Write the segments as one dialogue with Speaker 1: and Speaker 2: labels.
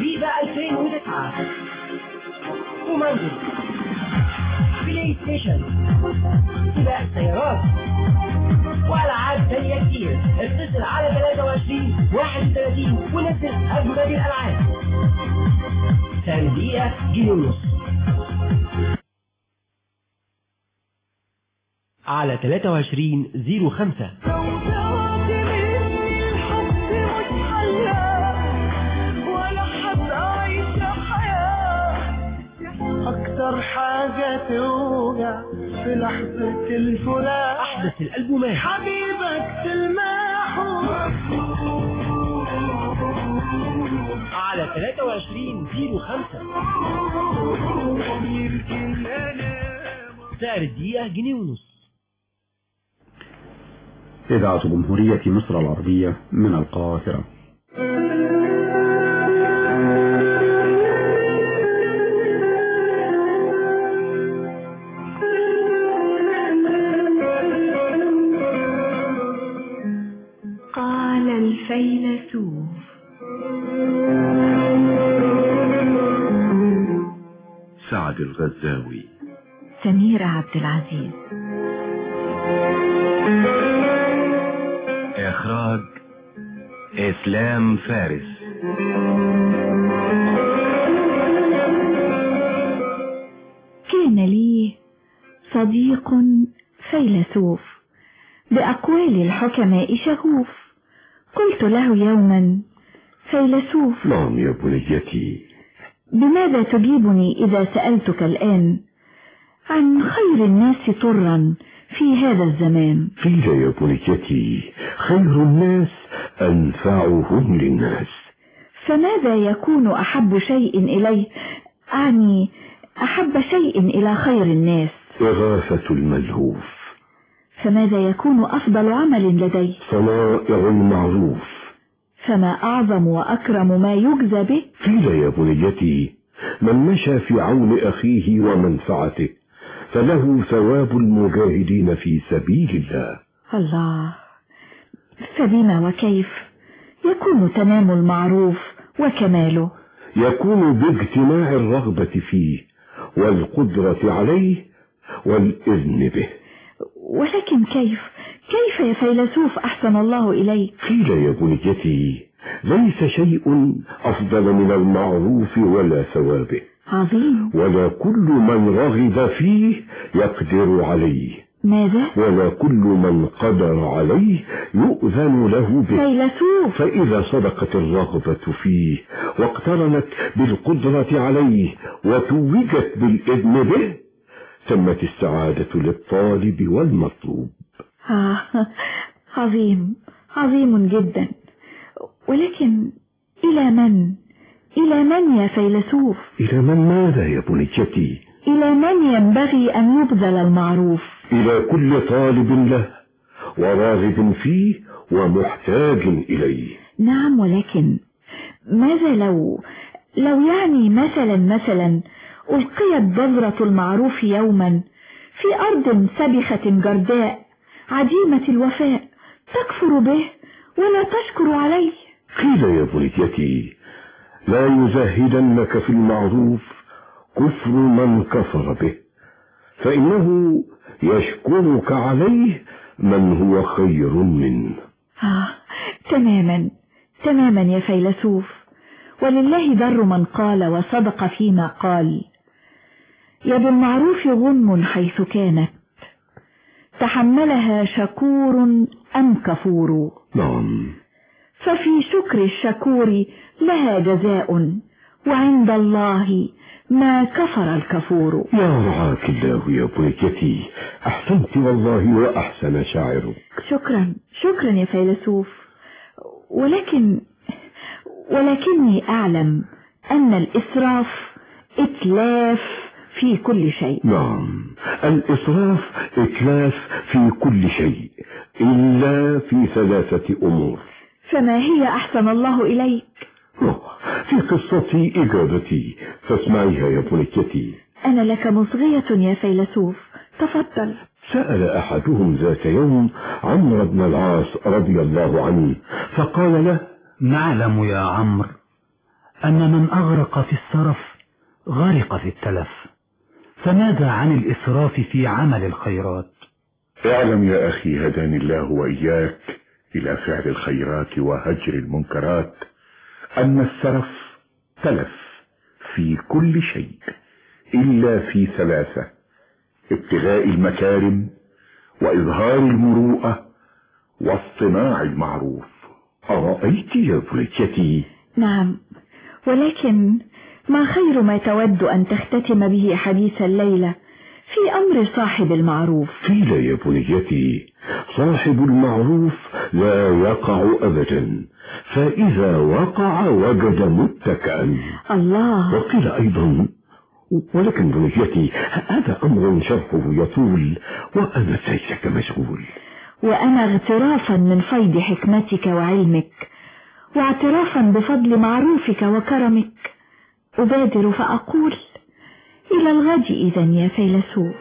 Speaker 1: فيفا 2009 ومانجو بلاي ستيشن سباق سيارات والعاب تانية كتير اتصل على 23 31 ونزل اجمل الالعاب سندية جنيه ونص على 23 05
Speaker 2: أكتر حاجة توجع في لحظة الفراق
Speaker 1: احدث الالبومات
Speaker 2: حبيبك تلمحه
Speaker 1: على 23 05
Speaker 2: يمكن أنا
Speaker 1: سعر الدقيقة جنيه ونص
Speaker 3: إذاعة جمهورية مصر العربية من القاهرة
Speaker 4: قال الفيلسوف
Speaker 5: سعد الغزاوي
Speaker 4: سميرة عبد العزيز
Speaker 5: إخراج إسلام فارس
Speaker 4: كان لي صديق فيلسوف بأقوال الحكماء شغوف قلت له يوما فيلسوف
Speaker 5: نعم يا بنيتي
Speaker 4: بماذا تجيبني إذا سألتك الآن عن خير الناس طرا في هذا الزمان
Speaker 5: قيل يا بنيتي خير الناس أنفعهم للناس
Speaker 4: فماذا يكون أحب شيء إليه أعني أحب شيء إلى خير الناس
Speaker 5: إغاثة الملهوف
Speaker 4: فماذا يكون أفضل عمل لديه
Speaker 5: صنائع المعروف
Speaker 4: فما أعظم وأكرم ما يجزى به
Speaker 5: قيل يا بنيتي من مشى في عون أخيه ومنفعته فله ثواب المجاهدين في سبيل الله
Speaker 4: الله فبما وكيف يكون تمام المعروف وكماله
Speaker 5: يكون باجتماع الرغبة فيه والقدرة عليه والإذن به
Speaker 4: ولكن كيف كيف يا فيلسوف أحسن الله إليك
Speaker 5: قيل يا بنيتي ليس شيء أفضل من المعروف ولا ثوابه
Speaker 4: عظيم
Speaker 5: ولا كل من رغب فيه يقدر عليه
Speaker 4: ماذا
Speaker 5: ولا كل من قدر عليه يؤذن له به
Speaker 4: فيلسوف
Speaker 5: فإذا صدقت الرغبة فيه واقترنت بالقدرة عليه وتوجت بالإذن به تمت السعادة للطالب والمطلوب
Speaker 4: آه عظيم عظيم جدا ولكن إلى من إلى من يا فيلسوف
Speaker 5: إلى من ماذا يا بنيتي
Speaker 4: إلى من ينبغي أن يبذل المعروف
Speaker 5: إلى كل طالب له وراغب فيه ومحتاج إليه
Speaker 4: نعم ولكن ماذا لو لو يعني مثلا مثلا ألقيت بذرة المعروف يوما في أرض سبخة جرداء عديمة الوفاء تكفر به ولا تشكر عليه
Speaker 5: قيل يا بنيتي لا يزهدنك في المعروف كفر من كفر به فإنه يشكرك عليه من هو خير منه
Speaker 4: آه تماما تماما يا فيلسوف ولله در من قال وصدق فيما قال يا بالمعروف غنم حيث كانت تحملها شكور أم كفور
Speaker 5: نعم
Speaker 4: ففي شكر الشكور لها جزاء وعند الله ما كفر الكفور
Speaker 5: يا رعاك الله يا بنيتي أحسنت والله وأحسن شاعرك
Speaker 4: شكرا شكرا يا فيلسوف ولكن ولكني أعلم أن الإسراف إتلاف في كل شيء
Speaker 5: نعم الإسراف إتلاف في كل شيء إلا في ثلاثة أمور
Speaker 4: فما هي أحسن الله إليك
Speaker 5: أوه، في قصتي إجابتي فاسمعيها يا بنيتي
Speaker 4: أنا لك مصغية يا فيلسوف تفضل
Speaker 5: سأل أحدهم ذات يوم عمرو بن العاص رضي الله عنه فقال له
Speaker 3: نعلم يا عمرو
Speaker 6: أن من أغرق في السرف غرق في التلف فماذا عن الإسراف في عمل الخيرات
Speaker 5: اعلم يا أخي هداني الله وإياك إلى فعل الخيرات وهجر المنكرات أن السرف تلف في كل شيء إلا في ثلاثة ابتغاء المكارم وإظهار المروءة واصطناع المعروف أرأيت يا بنيتي
Speaker 4: نعم ولكن ما خير ما تود أن تختتم به حديث الليلة في أمر صاحب المعروف
Speaker 5: قيل يا بنيتي صاحب المعروف لا يقع أبدا فإذا وقع وجد متكئا
Speaker 4: الله
Speaker 5: وقيل أيضا ولكن بنيتي هذا أمر شرحه يطول وأنا ليس مشغول
Speaker 4: وأنا اغترافا من فيض حكمتك وعلمك واعترافا بفضل معروفك وكرمك أبادر فأقول إلى الغد إذا يا فيلسوف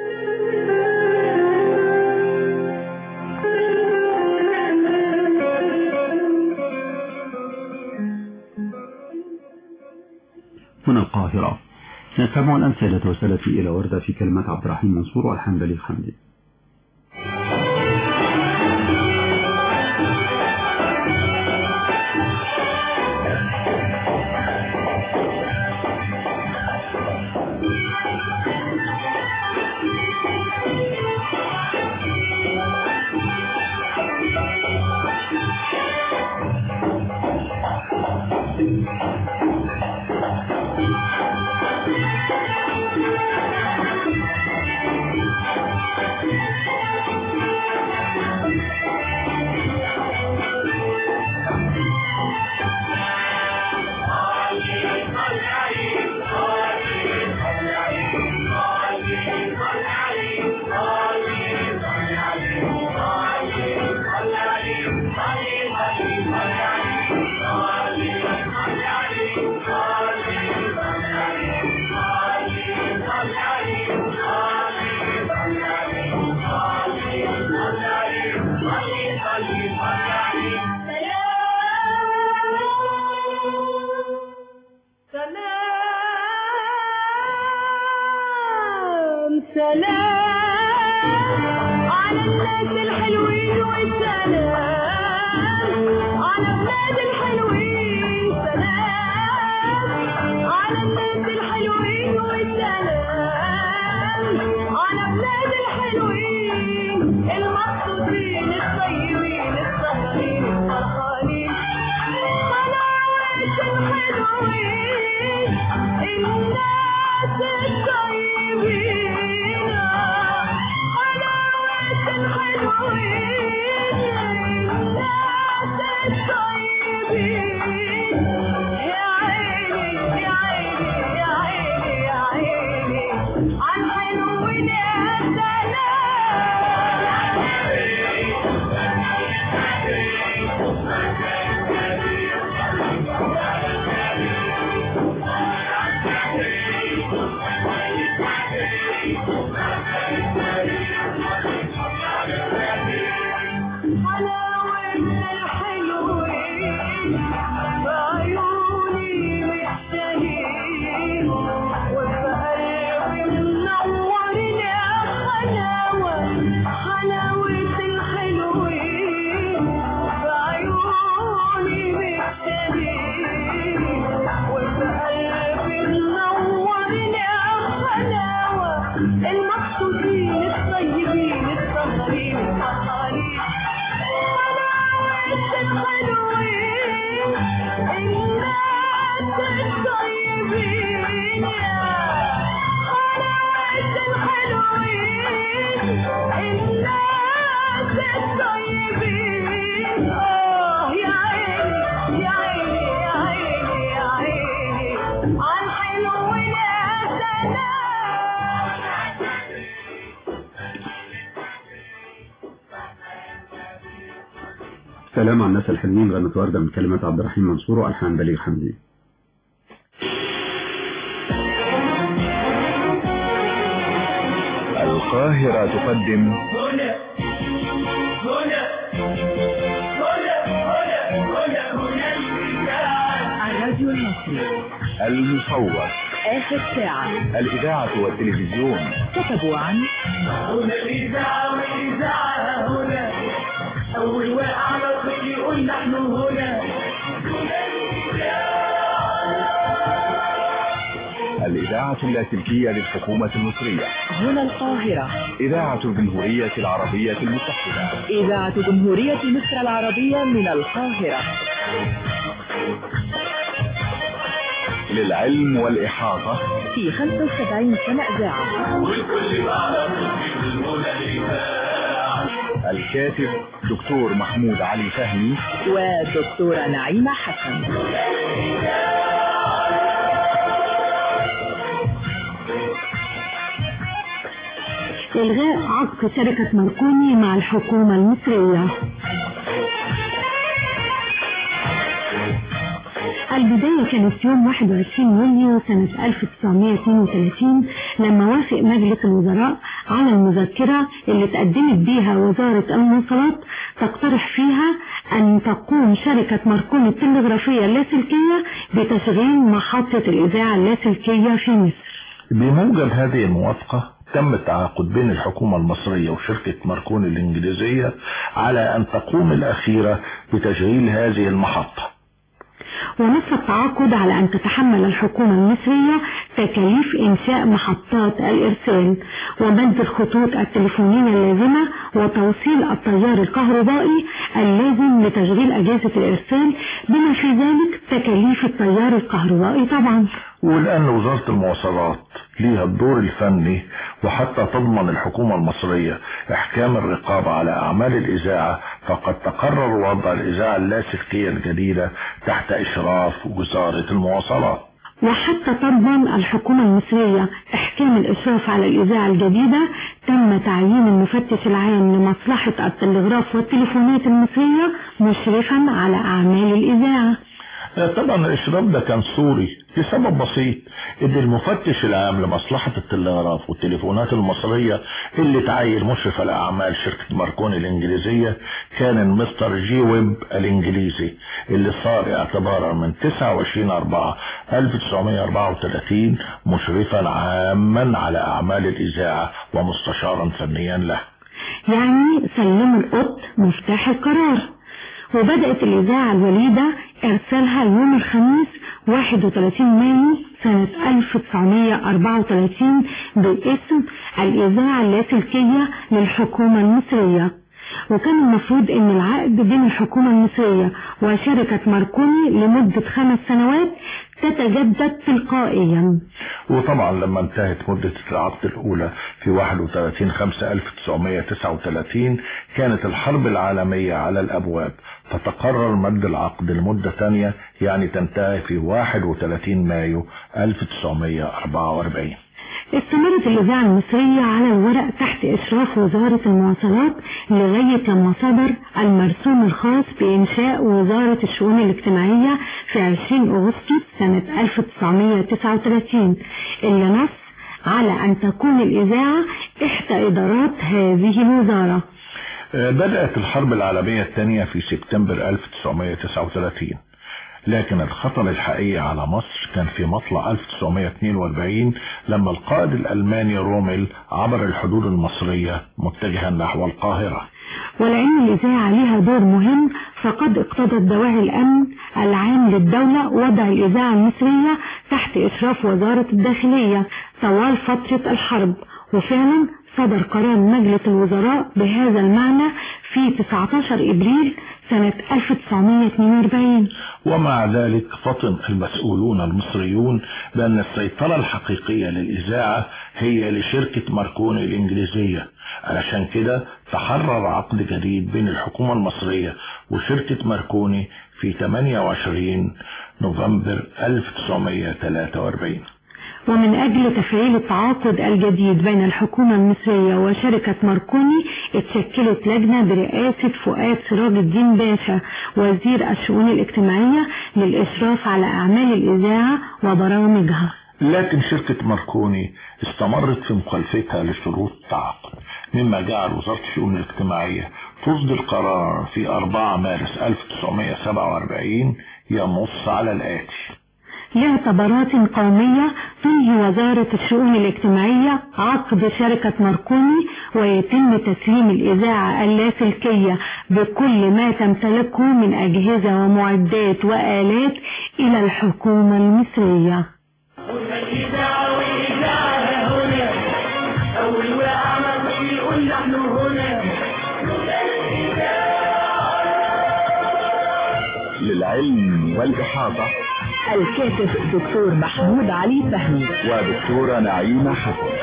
Speaker 3: من القاهرة نستمع الآن سيدة وسادتي إلى وردة في كلمات عبد الرحيم منصور والحنبلي الحمدي
Speaker 2: سلام سلام على الناس الحلوين والسلام على بلاد الحلوين سلام على الناس الحلوين والسلام على بلاد الحلوين المقصودين الطيبين السهرين الفرحانين طلعت الحلوين الناس الطيبين حلاوة الحلوين الناس الطيبين يا عيني يا عيني يا عيني يا عيني عالحلوين يا حلاوة الحلوين بعيوني مشتهين وبقلبي منور يا حلاوة حلاوة الحلوين بعيوني مشتهين وبقلبي منور يا حلاوة المقصودين الطيبين السهرين الفرحانين
Speaker 3: سلام على الناس الحلوين غنت وردة من كلمات عبد الرحيم منصور والحان بليغ حمدي
Speaker 5: القاهرة تقدم
Speaker 2: الراديو الهادي
Speaker 7: المصري
Speaker 3: المصور
Speaker 7: آخر ساعة
Speaker 3: الإذاعة والتلفزيون
Speaker 7: كتبوا عن
Speaker 2: هنا الإذاعة والإذاعة هنا أول واحد على الخط يقول نحن هنا
Speaker 3: الإذاعة اللاسلكية للحكومة المصرية
Speaker 7: هنا القاهرة
Speaker 3: إذاعة الجمهورية العربية المتحدة
Speaker 7: إذاعة جمهورية مصر العربية من القاهرة
Speaker 3: للعلم والإحاطة
Speaker 7: في 75 سنة إذاعة
Speaker 3: الكاتب دكتور محمود علي فهمي
Speaker 7: والدكتورة نعيمة حسن
Speaker 8: إلغاء عقد شركة ماركوني مع الحكومة المصرية البداية كانت يوم 21 يوليو سنة 1932 لما وافق مجلس الوزراء على المذكرة اللي تقدمت بيها وزارة المواصلات تقترح فيها أن تقوم شركة ماركوني التلغرافية اللاسلكية بتشغيل محطة الإذاعة اللاسلكية في مصر
Speaker 9: بموجب هذه الموافقة تم التعاقد بين الحكومة المصرية وشركة ماركوني الإنجليزية على أن تقوم الأخيرة بتشغيل هذه المحطة
Speaker 8: ونص التعاقد على أن تتحمل الحكومة المصرية تكاليف إنشاء محطات الإرسال وبند الخطوط التليفونية اللازمة وتوصيل التيار الكهربائي اللازم لتشغيل أجهزة الإرسال بما في ذلك تكاليف التيار الكهربائي طبعا
Speaker 9: ولأن وزارة المواصلات ليها الدور الفني وحتى تضمن الحكومة المصرية إحكام الرقابة على أعمال الإذاعة فقد تقرر وضع الإذاعة اللاسلكية الجديدة تحت إشراف وزارة المواصلات
Speaker 8: وحتى تضمن الحكومة المصرية إحكام الإشراف على الإذاعة الجديدة تم تعيين المفتش العام لمصلحة التلغراف والتليفونات المصرية مشرفا على أعمال الإذاعة
Speaker 9: طبعا الإشراف ده كان سوري لسبب بسيط ان المفتش العام لمصلحة التلغراف والتليفونات المصرية اللي تعين مشرف على اعمال شركة ماركوني الانجليزية كان المستر جي ويب الانجليزي اللي صار اعتبارا من 29 4 1934 مشرفا عاما على اعمال الاذاعة ومستشارا فنيا له
Speaker 8: يعني سلموا القط مفتاح القرار وبدأت الإذاعة الوليدة إرسالها يوم الخميس 31 مايو سنة 1934 باسم الإذاعة اللاسلكية للحكومة المصرية وكان المفروض ان العقد بين الحكومة المصرية وشركة ماركوني لمدة خمس سنوات تتجدد تلقائيا
Speaker 9: وطبعا لما انتهت مدة العقد الأولى في 31 5 1939 كانت الحرب العالمية على الأبواب فتقرر مد العقد لمدة ثانية يعني تنتهي في 31 مايو 1944
Speaker 8: استمرت الإذاعة المصرية على الورق تحت إشراف وزارة المواصلات لغاية لما صدر المرسوم الخاص بإنشاء وزارة الشؤون الاجتماعية في 20 أغسطس سنة 1939 اللي نص على أن تكون الإذاعة إحدى إدارات هذه الوزارة
Speaker 9: بدأت الحرب العالمية الثانية في سبتمبر 1939 لكن الخطر الحقيقي على مصر كان في مطلع 1942 لما القائد الألماني روميل عبر الحدود المصرية متجها نحو القاهرة
Speaker 8: ولأن الإذاعة لها دور مهم فقد اقتضت دواعي الأمن العام للدولة وضع الإذاعة المصرية تحت إشراف وزارة الداخلية طوال فترة الحرب وفعلا صدر قرار مجلس الوزراء بهذا المعنى في 19 إبريل سنة 1942
Speaker 9: ومع ذلك فطن المسؤولون المصريون بأن السيطرة الحقيقية للإذاعة هي لشركة ماركوني الإنجليزية علشان كده تحرر عقد جديد بين الحكومة المصرية وشركة ماركوني في 28 نوفمبر 1943
Speaker 8: ومن أجل تفعيل التعاقد الجديد بين الحكومة المصرية وشركة ماركوني اتشكلت لجنة برئاسة فؤاد سراج الدين باشا وزير الشؤون الاجتماعية للإشراف على أعمال الإذاعة وبرامجها
Speaker 9: لكن شركة ماركوني استمرت في مخالفتها لشروط التعاقد مما جعل وزارة الشؤون الاجتماعية تصدر قرار في 4 مارس 1947 ينص على الآتي
Speaker 8: لاعتبارات قومية تنهي وزارة الشؤون الاجتماعية عقد شركة ماركوني ويتم تسليم الإذاعة اللاسلكية بكل ما تمتلكه من أجهزة ومعدات وآلات إلى الحكومة المصرية
Speaker 5: للعلم والإحاطة
Speaker 7: الكاتب دكتور محمود علي فهمي
Speaker 5: ودكتورة نعيمة حسن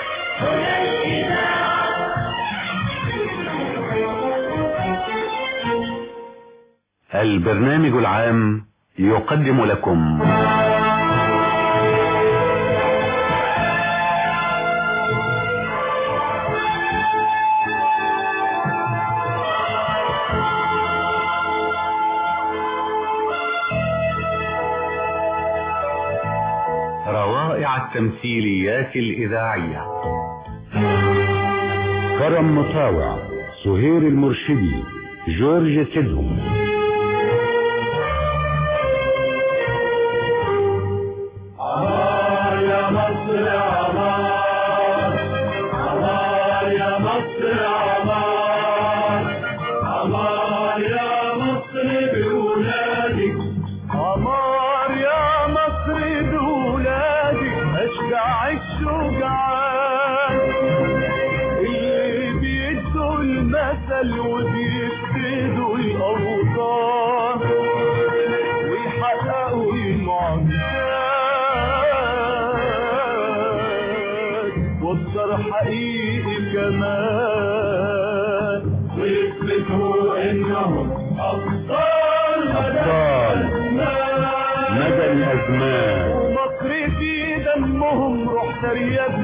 Speaker 3: البرنامج العام يقدم لكم روائع التمثيليات الإذاعية
Speaker 5: كرم مطاوع سهير المرشدي جورج سيدهم
Speaker 10: عمار يا مصر بولادي اشجع الشجعان اللي بيدوا المثل وبيفسدوا الاوطان ويحققوا المعجزات والصر حقيقي كمان ويثبتوا انهم ابطال
Speaker 5: أبطال مدى الأزمان
Speaker 10: ومصر في دمهم روح سرية في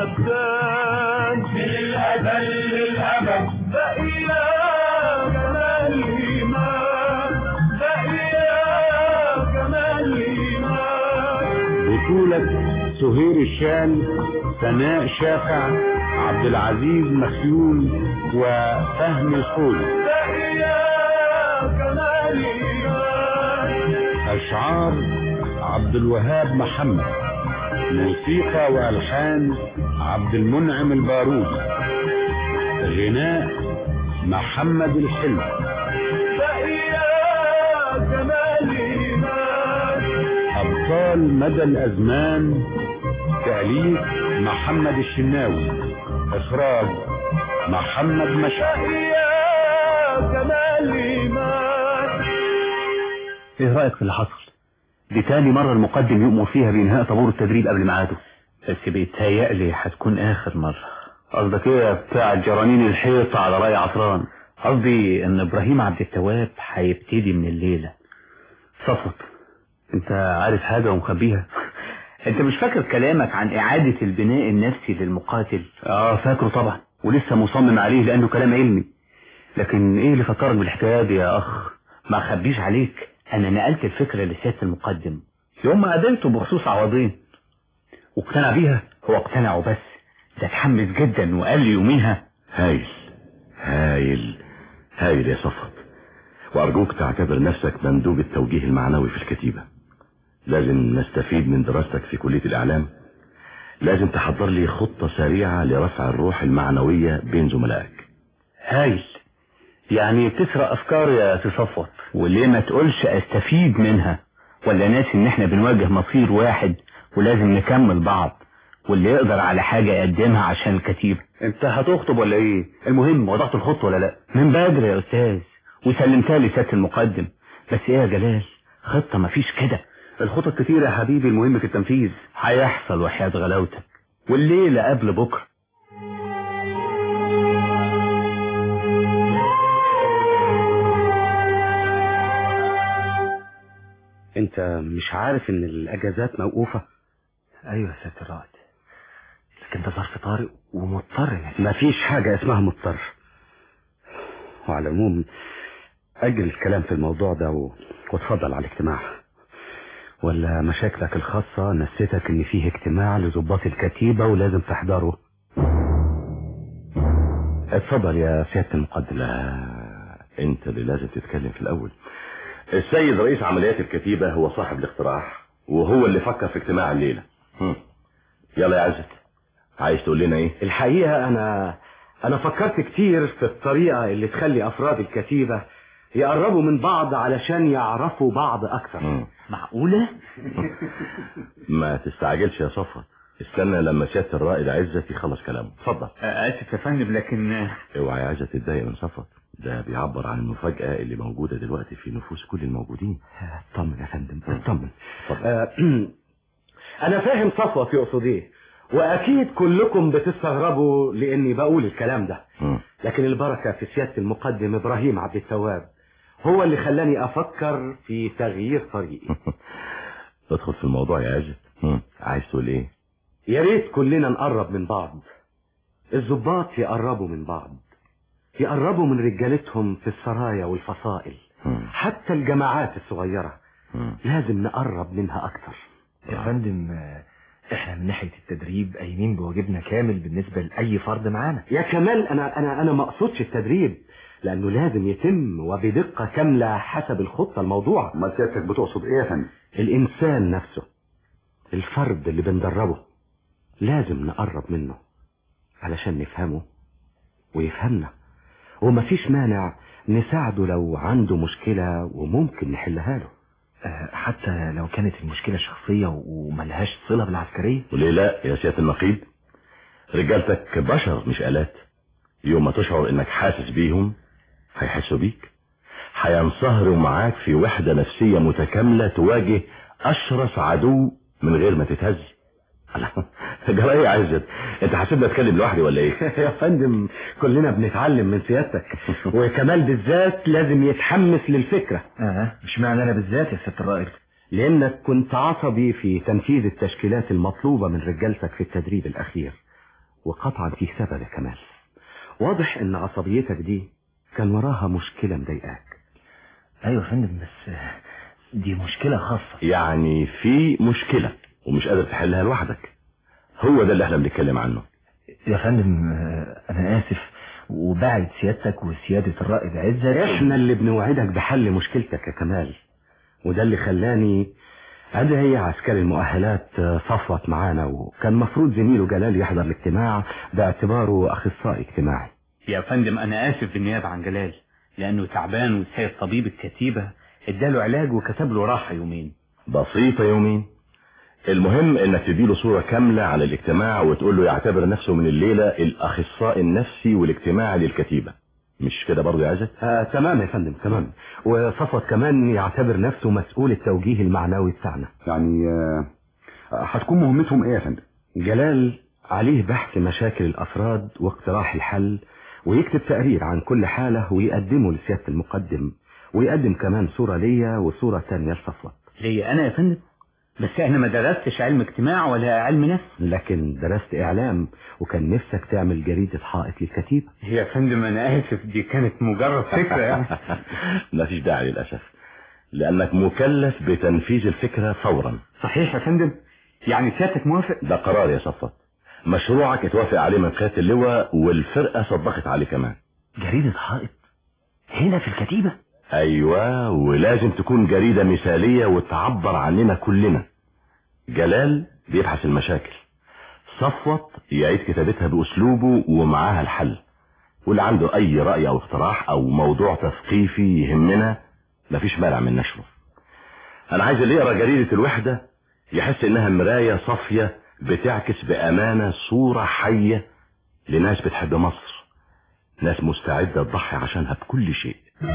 Speaker 10: الأبدان من الأزل للأبد بقينا كمال الإيمان بقينا كمال الإيمان
Speaker 5: بطولة سهير الشام سناء شافع عبد العزيز مخيول وفهم الخول
Speaker 10: بقينا كمال الإيمان
Speaker 5: أشعار عبد الوهاب محمد موسيقى وألحان عبد المنعم البارودي غناء محمد الحلو
Speaker 10: بقينا كمال الإيمان
Speaker 5: أبطال مدى الأزمان تأليف محمد الشناوي إخراج محمد مشعل
Speaker 10: بقينا كمال الإيمان
Speaker 6: ايه رأيك في اللي حصل دي تاني مرة المقدم يؤمر فيها بإنهاء طابور التدريب قبل ميعاده بس بيتهيألي هتكون آخر مرة قصدك ايه يا بتاع جرانين الحيطة على رأي عطران قصدي ان ابراهيم عبد التواب هيبتدي من الليلة صفت انت عارف حاجة ومخبيها انت مش فاكر كلامك عن اعادة البناء النفسي للمقاتل اه فاكره طبعا ولسه مصمم عليه لانه كلام علمي لكن ايه اللي فكرك بالحكاية دي يا اخ ما اخبيش عليك انا نقلت الفكرة لسيادة المقدم يوم ما قابلته بخصوص عوضين واقتنع بيها هو اقتنع وبس ده اتحمس جدا وقال لي يوميها
Speaker 5: هايل هايل هايل يا صفوت وأرجوك تعتبر نفسك مندوب التوجيه المعنوي في الكتيبة لازم نستفيد من دراستك في كلية الإعلام لازم تحضر لي خطة سريعة لرفع الروح المعنوية بين زملائك
Speaker 6: هايل يعني تسرق افكار يا تصفت وليه ما تقولش استفيد منها ولا ناس ان احنا بنواجه مصير واحد ولازم نكمل بعض واللي يقدر على حاجة يقدمها عشان الكتيبة انت هتخطب ولا ايه المهم وضعت الخطوة ولا لا من بدري يا استاذ وسلمتها لسيادة المقدم بس ايه يا جلال خطة مفيش كده الخطط كتيرة يا حبيبي المهم في التنفيذ هيحصل وحياة غلاوتك والليلة قبل بكرة
Speaker 11: انت مش عارف ان الاجازات موقوفة
Speaker 6: ايوه يا سيادة الرائد لكن ده ظرف طارئ ومضطر يا
Speaker 11: مفيش حاجة اسمها مضطر وعلى العموم اجل الكلام في الموضوع ده و... واتفضل على الاجتماع ولا مشاكلك الخاصة نسيتك ان فيه اجتماع لضباط الكتيبة ولازم تحضره اتفضل يا سيادة المقدم
Speaker 5: لا انت اللي لازم تتكلم في الاول السيد رئيس عمليات الكتيبة هو صاحب الاقتراح وهو اللي فكر في اجتماع الليلة هم. يلا يا عزت عايز تقول لنا ايه
Speaker 12: الحقيقة أنا أنا فكرت كتير في الطريقة اللي تخلي أفراد الكتيبة يقربوا من بعض علشان يعرفوا بعض أكثر
Speaker 5: معقولة ما تستعجلش يا صفوت استنى لما سيادة الرائد عزت يخلص كلامه اتفضل
Speaker 6: اسف يا فندم لكن
Speaker 5: اوعى يا عزت تتضايق من صفوت ده بيعبر عن المفاجأة اللي موجودة دلوقتي في نفوس كل الموجودين
Speaker 12: اطمن يا فندم اطمن آه، أنا فاهم صفوة يقصد إيه وأكيد كلكم بتستغربوا لأني بقول الكلام ده
Speaker 5: مم.
Speaker 12: لكن البركة في سيادة المقدم إبراهيم عبد التواب هو اللي خلاني أفكر في تغيير طريقي
Speaker 5: ادخل في الموضوع يا عزت هم. عايز تقول ايه
Speaker 12: يا ريت كلنا نقرب من بعض الضباط يقربوا من بعض يقربوا من رجالتهم في السرايا والفصائل
Speaker 5: هم.
Speaker 12: حتى الجماعات الصغيرة
Speaker 5: هم.
Speaker 12: لازم نقرب منها أكتر
Speaker 1: يا فندم آه، احنا من ناحية التدريب قايمين بواجبنا كامل بالنسبة لأي فرد معانا
Speaker 12: يا كمال أنا أنا أنا ما أقصدش التدريب لأنه لازم يتم وبدقة كاملة حسب الخطة الموضوعة
Speaker 3: ما سيادتك بتقصد ايه يا فندم
Speaker 12: الإنسان نفسه الفرد اللي بندربه لازم نقرب منه علشان نفهمه ويفهمنا ومفيش مانع نساعده لو عنده مشكلة وممكن نحلها له
Speaker 1: آه، حتى لو كانت المشكلة شخصية وملهاش صلة بالعسكرية
Speaker 5: وليه لا يا سيادة النقيب رجالتك بشر مش آلات يوم ما تشعر انك حاسس بيهم هيحسوا بيك هينصهروا معاك في وحدة نفسية متكاملة تواجه أشرس عدو من غير ما تتهز جرى ايه يا عزت انت حاسبني اتكلم لوحدي ولا ايه
Speaker 12: يا فندم كلنا بنتعلم من سيادتك وكمال بالذات لازم يتحمس للفكرة
Speaker 1: اه مش معنى انا بالذات يا ست الرائد
Speaker 12: لأنك كنت عصبي في تنفيذ التشكيلات المطلوبة من رجالتك في التدريب الأخير وقطعا في سبب يا كمال واضح ان عصبيتك دي كان وراها مشكلة مضايقاك
Speaker 1: ايوه يا فندم بس آه، دي مشكلة خاصة
Speaker 5: يعني في مشكلة ومش قادر تحلها لوحدك هو ده اللي احنا بنتكلم عنه
Speaker 1: يا فندم آه، انا اسف وبعد سيادتك وسيادة الرائد عزت
Speaker 12: احنا اللي بنوعدك بحل مشكلتك يا كمال وده اللي خلاني ادعي عسكري المؤهلات صفوت معانا وكان مفروض زميله جلال يحضر الاجتماع باعتباره اخصائي اجتماعي
Speaker 6: يا فندم انا اسف بالنيابة عن جلال لانه تعبان وسيد طبيب الكتيبة اداله علاج وكتب له راحة يومين
Speaker 5: بسيطة يومين المهم انك تديله صورة كاملة عن الاجتماع وتقول له يعتبر نفسه من الليلة الاخصائي النفسي والاجتماعي للكتيبة مش كده برضه يا عزت
Speaker 12: آه تمام يا فندم تمام وصفوت كمان يعتبر نفسه مسؤول التوجيه المعنوي بتاعنا
Speaker 3: يعني آه، هتكون مهمتهم ايه يا فندم
Speaker 12: جلال عليه بحث مشاكل الافراد واقتراح الحل ويكتب تقرير عن كل حالة ويقدمه لسيادة المقدم ويقدم كمان صورة ليا وصورة تانية لصفوت
Speaker 6: ليه انا يا فندم بس انا ما درستش علم اجتماع ولا علم نفس
Speaker 12: لكن درست اعلام وكان نفسك تعمل جريدة حائط للكتيبة
Speaker 6: يا فندم انا اسف دي كانت مجرد فكرة يعني
Speaker 5: مفيش داعي للأسف لأنك مكلف بتنفيذ الفكرة فورا
Speaker 6: صحيح يا فندم يعني سيادتك موافق
Speaker 5: ده قرار يا صفوت مشروعك اتوافق عليه من قيادة اللواء والفرقة صدقت عليه كمان
Speaker 1: جريدة حائط هنا في الكتيبة
Speaker 5: ايوه ولازم تكون جريدة مثالية وتعبر عننا كلنا جلال بيبحث المشاكل صفوت يعيد كتابتها باسلوبه ومعاها الحل واللي عنده اي رأي او اقتراح او موضوع تثقيفي يهمنا مفيش مانع من نشره انا عايز اللي يقرا جريدة الوحدة يحس انها مراية صافية بتعكس بامانة صورة حية لناس بتحب مصر ناس مستعدة تضحي عشانها بكل شيء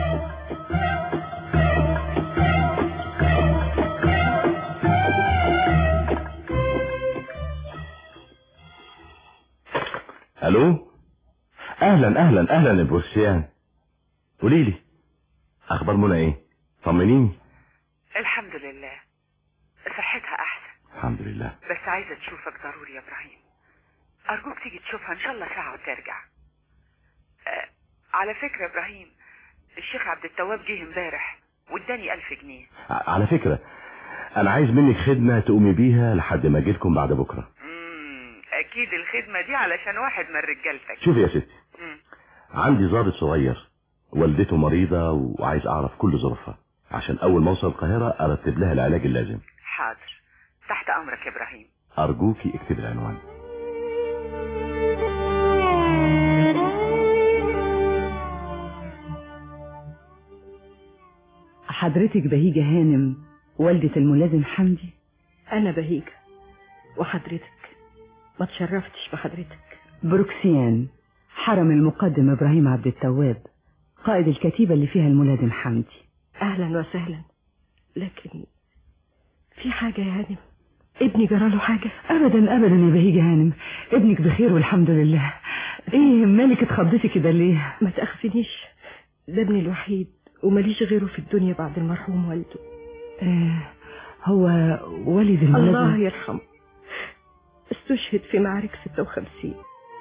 Speaker 5: الو اهلا اهلا اهلا يا بوسيان قولي لي اخبار منى ايه طمنيني
Speaker 13: الحمد لله صحتها احسن
Speaker 5: الحمد لله
Speaker 13: بس عايزة تشوفك ضروري يا ابراهيم ارجوك تيجي تشوفها ان شاء الله ساعة وترجع أه على فكرة يا ابراهيم الشيخ عبد التواب جه امبارح واداني ألف جنيه
Speaker 5: ع- على فكرة انا عايز منك خدمة تقومي بيها لحد ما اجيلكم بعد بكرة
Speaker 13: مم، اكيد الخدمة دي علشان واحد من رجالتك
Speaker 5: شوفي يا ستي
Speaker 13: مم.
Speaker 5: عندي ضابط صغير والدته مريضة وعايز اعرف كل ظروفها عشان اول ما اوصل القاهرة ارتب لها العلاج اللازم
Speaker 13: حاضر يا ابراهيم
Speaker 5: ارجوكي اكتب العنوان
Speaker 14: حضرتك بهيجة هانم والدة الملازم حمدي
Speaker 15: أنا بهيجة وحضرتك ما تشرفتش بحضرتك
Speaker 14: بروكسيان حرم المقدم إبراهيم عبد التواب قائد الكتيبة اللي فيها الملازم حمدي
Speaker 15: أهلا وسهلا لكن في حاجة يا هانم ابني جراله حاجة
Speaker 14: أبدا أبدا يا بهيجة هانم ابنك بخير والحمد لله إيه مالك اتخضيتي كده ليه
Speaker 15: ما تأخذنيش ده ابني الوحيد ومليش غيره في الدنيا بعد المرحوم والده
Speaker 14: آه هو والد الملازم
Speaker 15: الله يرحمه استشهد في معارك 56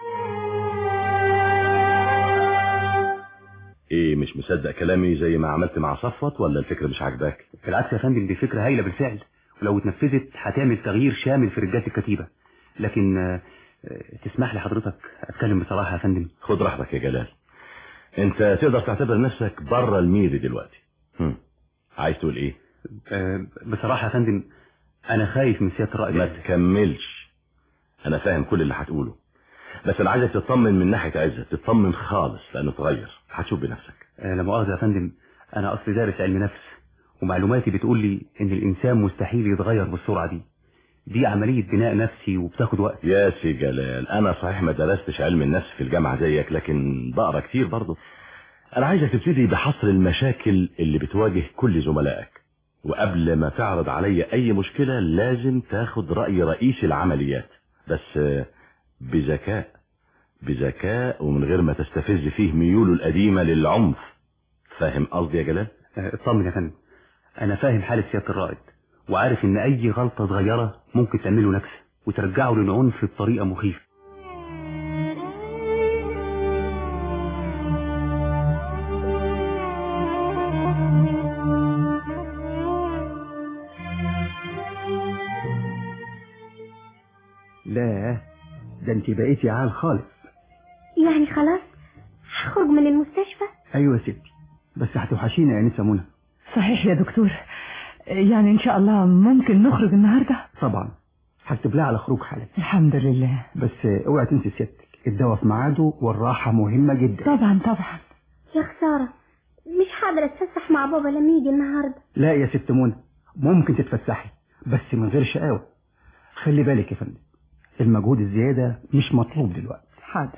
Speaker 5: ايه مش مصدق كلامي زي ما عملت مع صفوت ولا الفكرة مش عاجباك
Speaker 6: بالعكس يا فندم دي فكرة هايلة بالفعل ولو اتنفذت هتعمل تغيير شامل في رجالة الكتيبة لكن آه، آه، تسمح لي حضرتك اتكلم بصراحة يا فندم
Speaker 5: خد راحتك يا جلال انت تقدر تعتبر نفسك بره الميري دلوقتي هم. عايز تقول ايه
Speaker 6: آه، بصراحة يا فندم انا خايف من سيادة الرائد
Speaker 5: ما تكملش انا فاهم كل اللي هتقوله بس انا عايزك تطمن من ناحية عزة تطمن خالص لانه اتغير هتشوف بنفسك
Speaker 6: آه، لا مؤاخذة يا فندم انا اصلي دارس علم نفس ومعلوماتي بتقول لي ان الانسان مستحيل يتغير بالسرعة دي دي عملية بناء نفسي وبتاخد وقت
Speaker 5: يا سي جلال انا صحيح ما درستش علم النفس في الجامعة زيك لكن بقرا كتير برضه انا عايزك تبتدي بحصر المشاكل اللي بتواجه كل زملائك وقبل ما تعرض علي اي مشكلة لازم تاخد رأي رئيس العمليات بس آه، بذكاء بذكاء ومن غير ما تستفز فيه ميوله القديمة للعنف فاهم قصدي يا جلال
Speaker 6: آه، اطمن يا فندم انا فاهم حالة سيادة الرائد وعارف ان اي غلطة صغيرة ممكن تعمله نكسة وترجعه للعنف بطريقة مخيفة
Speaker 11: لا ده انت بقيتي عال خالص
Speaker 16: يعني خلاص هخرج من المستشفى
Speaker 11: ايوه يا ستي بس هتوحشينا يا انسه منى
Speaker 14: صحيح يا دكتور يعني إن شاء الله ممكن نخرج النهاردة
Speaker 11: طبعا هكتب لها على خروج حالا
Speaker 14: الحمد لله
Speaker 11: بس اوعي تنسي سيادتك الدواء في ميعاده والراحه مهمه جدا
Speaker 14: طبعا طبعا
Speaker 16: يا خسارة مش هقدر اتفسح مع بابا لما يجي النهاردة
Speaker 11: لا يا ست منى ممكن تتفسحي بس من غير شقاوة خلي بالك يا فندم المجهود الزيادة مش مطلوب دلوقتي
Speaker 14: حاضر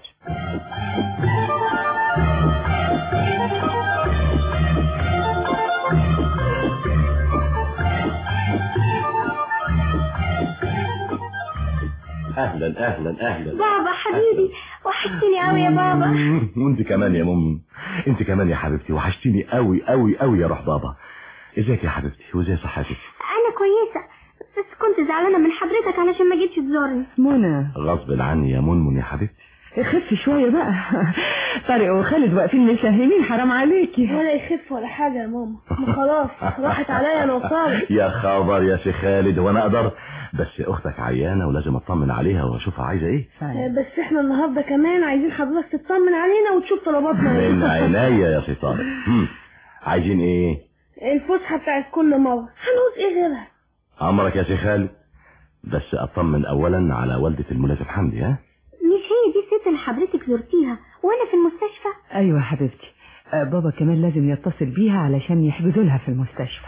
Speaker 5: اهلا اهلا اهلا
Speaker 16: بابا حبيبي وحشتني قوي يا بابا
Speaker 5: وانت كمان يا مم انت كمان يا حبيبتي وحشتيني قوي قوي قوي يا روح بابا ازيك يا حبيبتي وازي صحتك
Speaker 16: انا كويسة بس كنت زعلانة من حضرتك علشان ما جيتش تزورني
Speaker 14: منى
Speaker 5: غصب عني يا منمن يا حبيبتي
Speaker 14: خف شوية بقى طارق وخالد واقفين مشاهمين حرام عليكي
Speaker 17: ولا يخف ولا حاجة يا ماما ما خلاص راحت عليا انا وصالح
Speaker 5: يا خبر يا سي خالد وانا اقدر بس اختك عيانه ولازم اطمن عليها واشوفها عايزه ايه
Speaker 17: بس احنا النهارده كمان عايزين حضرتك تطمن علينا وتشوف طلباتنا
Speaker 5: من
Speaker 17: ايه
Speaker 5: عينيا يا سي طارق هم، عايزين ايه
Speaker 17: الفسحة بتاعت كل مرة هنعوز ايه غيرها
Speaker 5: امرك يا سي خالد بس اطمن اولا على والده الملازم حمدي ها
Speaker 16: مش هي دي الست اللي حضرتك زرتيها وانا في المستشفى
Speaker 14: أيوة يا حبيبتي آه، بابا كمان لازم يتصل بيها علشان يحجزوا لها في المستشفى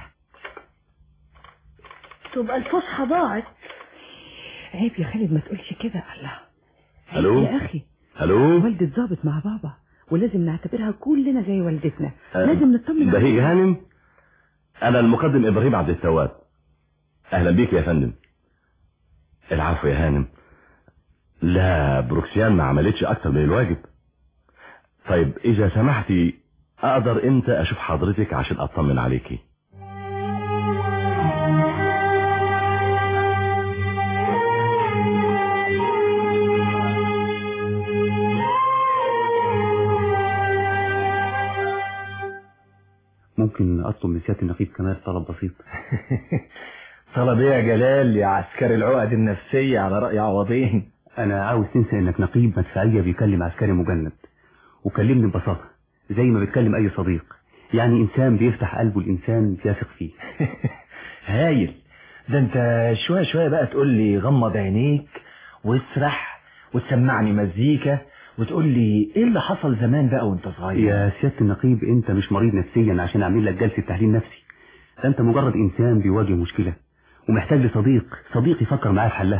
Speaker 17: تبقى الفسحة ضاعت
Speaker 14: عيب يا خالد ما تقولش كده الله
Speaker 5: الو
Speaker 14: يا أخي
Speaker 5: الو
Speaker 14: والدة ظابط مع بابا ولازم نعتبرها كلنا زي والدتنا
Speaker 5: آه،
Speaker 14: لازم نطمن
Speaker 5: بهيج
Speaker 14: عليها.
Speaker 5: هانم انا المقدم ابراهيم عبد التواب اهلا بيك يا فندم العفو يا هانم لا بروكسيان ما عملتش اكتر من الواجب طيب اذا سمحتي اقدر امتى اشوف حضرتك عشان اطمن عليكي
Speaker 6: ممكن اطلب من سيادة النقيب كمال طلب بسيط
Speaker 1: طلب ايه يا جلال يا عسكري العقد النفسية على رأي عوضين
Speaker 6: انا عاوز تنسى انك نقيب مدفعية بيكلم عسكري مجند وكلمني ببساطة زي ما بتكلم اي صديق يعني انسان بيفتح قلبه الانسان بيثق فيه
Speaker 1: هايل ده انت شوية شوية بقى تقول لي غمض عينيك واسرح وتسمعني مزيكا وتقول لي ايه اللي حصل زمان بقى وانت صغير
Speaker 6: يا سيادة النقيب انت مش مريض نفسيا عشان اعمل لك جلسة تحليل نفسي ده انت مجرد انسان بيواجه مشكلة ومحتاج لصديق صديق يفكر معاه في حلها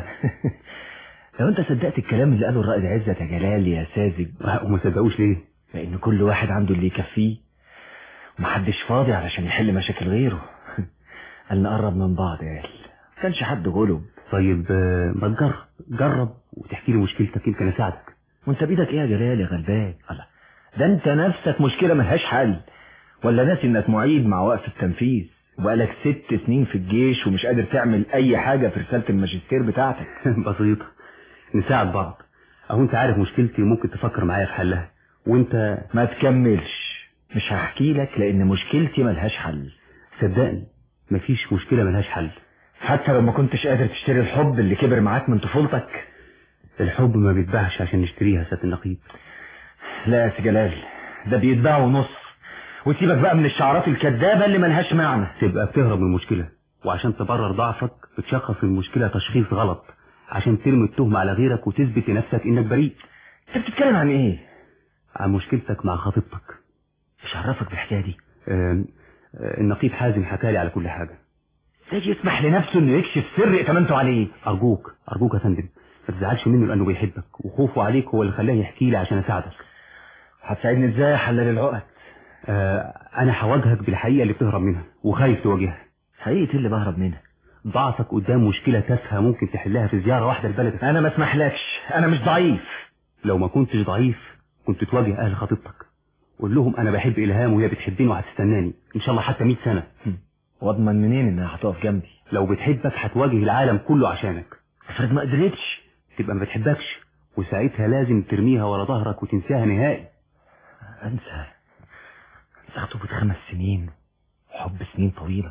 Speaker 1: لو انت صدقت الكلام اللي قاله الرائد عزت يا جلال يا ساذج
Speaker 6: وما صدقوش ليه
Speaker 1: لان كل واحد عنده اللي يكفيه ومحدش فاضي علشان يحل مشاكل غيره قال نقرب من بعض يا قال كانش حد غلب
Speaker 6: طيب آه، ما تجرب جرب وتحكي لي مشكلتك يمكن اساعدك
Speaker 1: وانت بايدك ايه يا جلال يا غلبان الله ده انت نفسك مشكلة ملهاش حل ولا ناسي انك معيد مع وقف التنفيذ وبقالك ست سنين في الجيش ومش قادر تعمل اي حاجة في رسالة الماجستير بتاعتك
Speaker 6: بسيطة نساعد بعض اهو انت عارف مشكلتي وممكن تفكر معايا في حلها وانت
Speaker 1: ما تكملش مش هحكي لك لان مشكلتي ملهاش حل
Speaker 6: صدقني مفيش مشكلة ملهاش حل
Speaker 1: حتى لو ما كنتش قادر تشتري الحب اللي كبر معاك من طفولتك
Speaker 6: الحب ما بيتباعش عشان نشتريها سيادة النقيب
Speaker 1: لا يا سي جلال ده بيتباع ونص وسيبك بقى من الشعارات الكدابة اللي ملهاش معنى
Speaker 6: تبقى بتهرب من المشكلة وعشان تبرر ضعفك بتشخص المشكلة تشخيص غلط عشان ترمي التهمة على غيرك وتثبت لنفسك انك بريء
Speaker 1: انت بتتكلم عن ايه
Speaker 6: عن مشكلتك مع خطيبتك
Speaker 1: مش عرفك بالحكاية دي
Speaker 6: آم، آه، النقيب حازم حكالي على كل حاجة
Speaker 1: ازاي يسمح لنفسه انه يكشف سر ائتمنته عليه
Speaker 6: ارجوك ارجوك يا فندم ما تزعلش منه لانه بيحبك وخوفه عليك هو اللي خلاه يحكي لي عشان اساعدك
Speaker 1: هتساعدني ازاي يا حلال العقد
Speaker 6: آه انا هواجهك بالحقيقة اللي بتهرب منها وخايف تواجهها
Speaker 1: حقيقة اللي بهرب منها
Speaker 6: ضعفك قدام مشكلة تافهة ممكن تحلها في زيارة واحدة لبلدك
Speaker 1: انا ما اسمحلكش انا مش ضعيف
Speaker 6: لو ما كنتش ضعيف كنت تواجه اهل خطيبتك قول لهم انا بحب الهام وهي بتحبني وهتستناني ان شاء الله حتى 100 سنة
Speaker 1: واضمن منين انها هتقف جنبي
Speaker 6: لو بتحبك هتواجه العالم كله عشانك
Speaker 1: افرض ما قدرتش
Speaker 6: تبقى ما بتحبكش وساعتها لازم ترميها ورا ظهرك وتنساها نهائي
Speaker 1: انسى انسى خطوبة خمس سنين حب سنين طويلة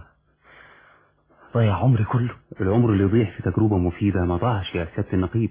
Speaker 1: ضيع عمري كله
Speaker 6: العمر اللي يضيع في تجربة مفيدة ما ضاعش يا سيادة النقيب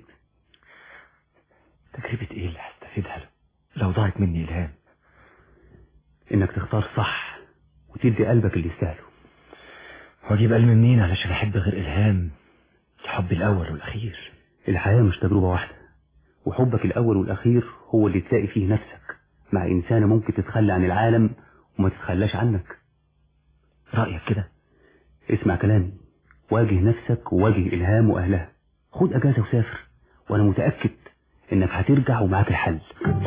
Speaker 1: تجربة ايه اللي هستفيدها لو ضاعت مني الهام
Speaker 6: انك تختار صح وتدي قلبك اللي يستاهله
Speaker 1: واجيب قلبي منين علشان احب غير الهام الحب الاول والاخير
Speaker 6: الحياة مش تجربة واحدة وحبك الأول والأخير هو اللي تلاقي فيه نفسك مع إنسانة ممكن تتخلى عن العالم وما تتخلاش عنك
Speaker 1: رأيك كده
Speaker 6: اسمع كلامي واجه نفسك وواجه إلهام وأهلها خد أجازة وسافر وأنا متأكد إنك هترجع ومعاك الحل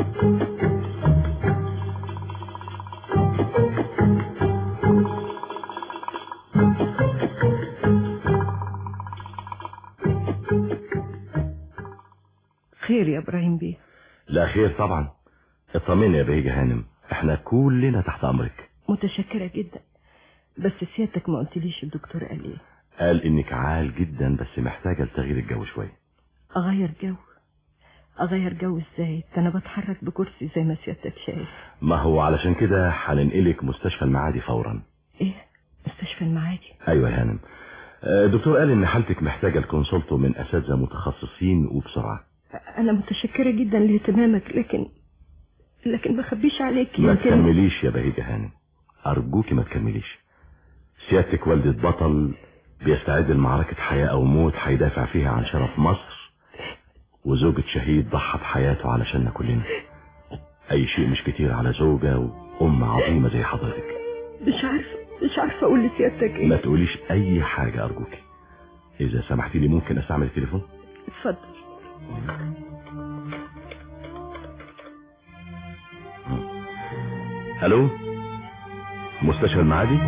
Speaker 15: خير يا ابراهيم بيه
Speaker 5: لا خير طبعا اطمني يا بهيجة هانم احنا كلنا تحت امرك
Speaker 15: متشكرة جدا بس سيادتك ما قلتليش الدكتور قال ايه
Speaker 5: قال انك عال جدا بس محتاجة لتغيير الجو شوية
Speaker 15: اغير جو اغير جو ازاي ده انا بتحرك بكرسي زي ما سيادتك شايف
Speaker 5: ما هو علشان كده هننقلك مستشفى المعادي فورا
Speaker 15: ايه مستشفى المعادي
Speaker 5: ايوه يا هانم آه، الدكتور قال ان حالتك محتاجة الكونسلتو من اساتذة متخصصين وبسرعة
Speaker 15: انا متشكرة جدا لاهتمامك لكن لكن ما اخبيش عليك
Speaker 5: ما
Speaker 15: يمكن
Speaker 5: تكمليش يا بهيجة هانم ارجوكي ما تكمليش سيادتك والدة بطل بيستعد لمعركة حياة او موت هيدافع فيها عن شرف مصر وزوجة شهيد ضحى بحياته علشاننا كلنا اي شيء مش كتير على زوجة وام عظيمة زي حضرتك
Speaker 15: مش عارفة مش عارفة اقول لسيادتك
Speaker 5: ما
Speaker 15: ايه
Speaker 5: تقوليش اي حاجة ارجوكي اذا سمحتي لي ممكن استعمل التليفون
Speaker 15: اتفضل
Speaker 5: الو مستشفى المعادي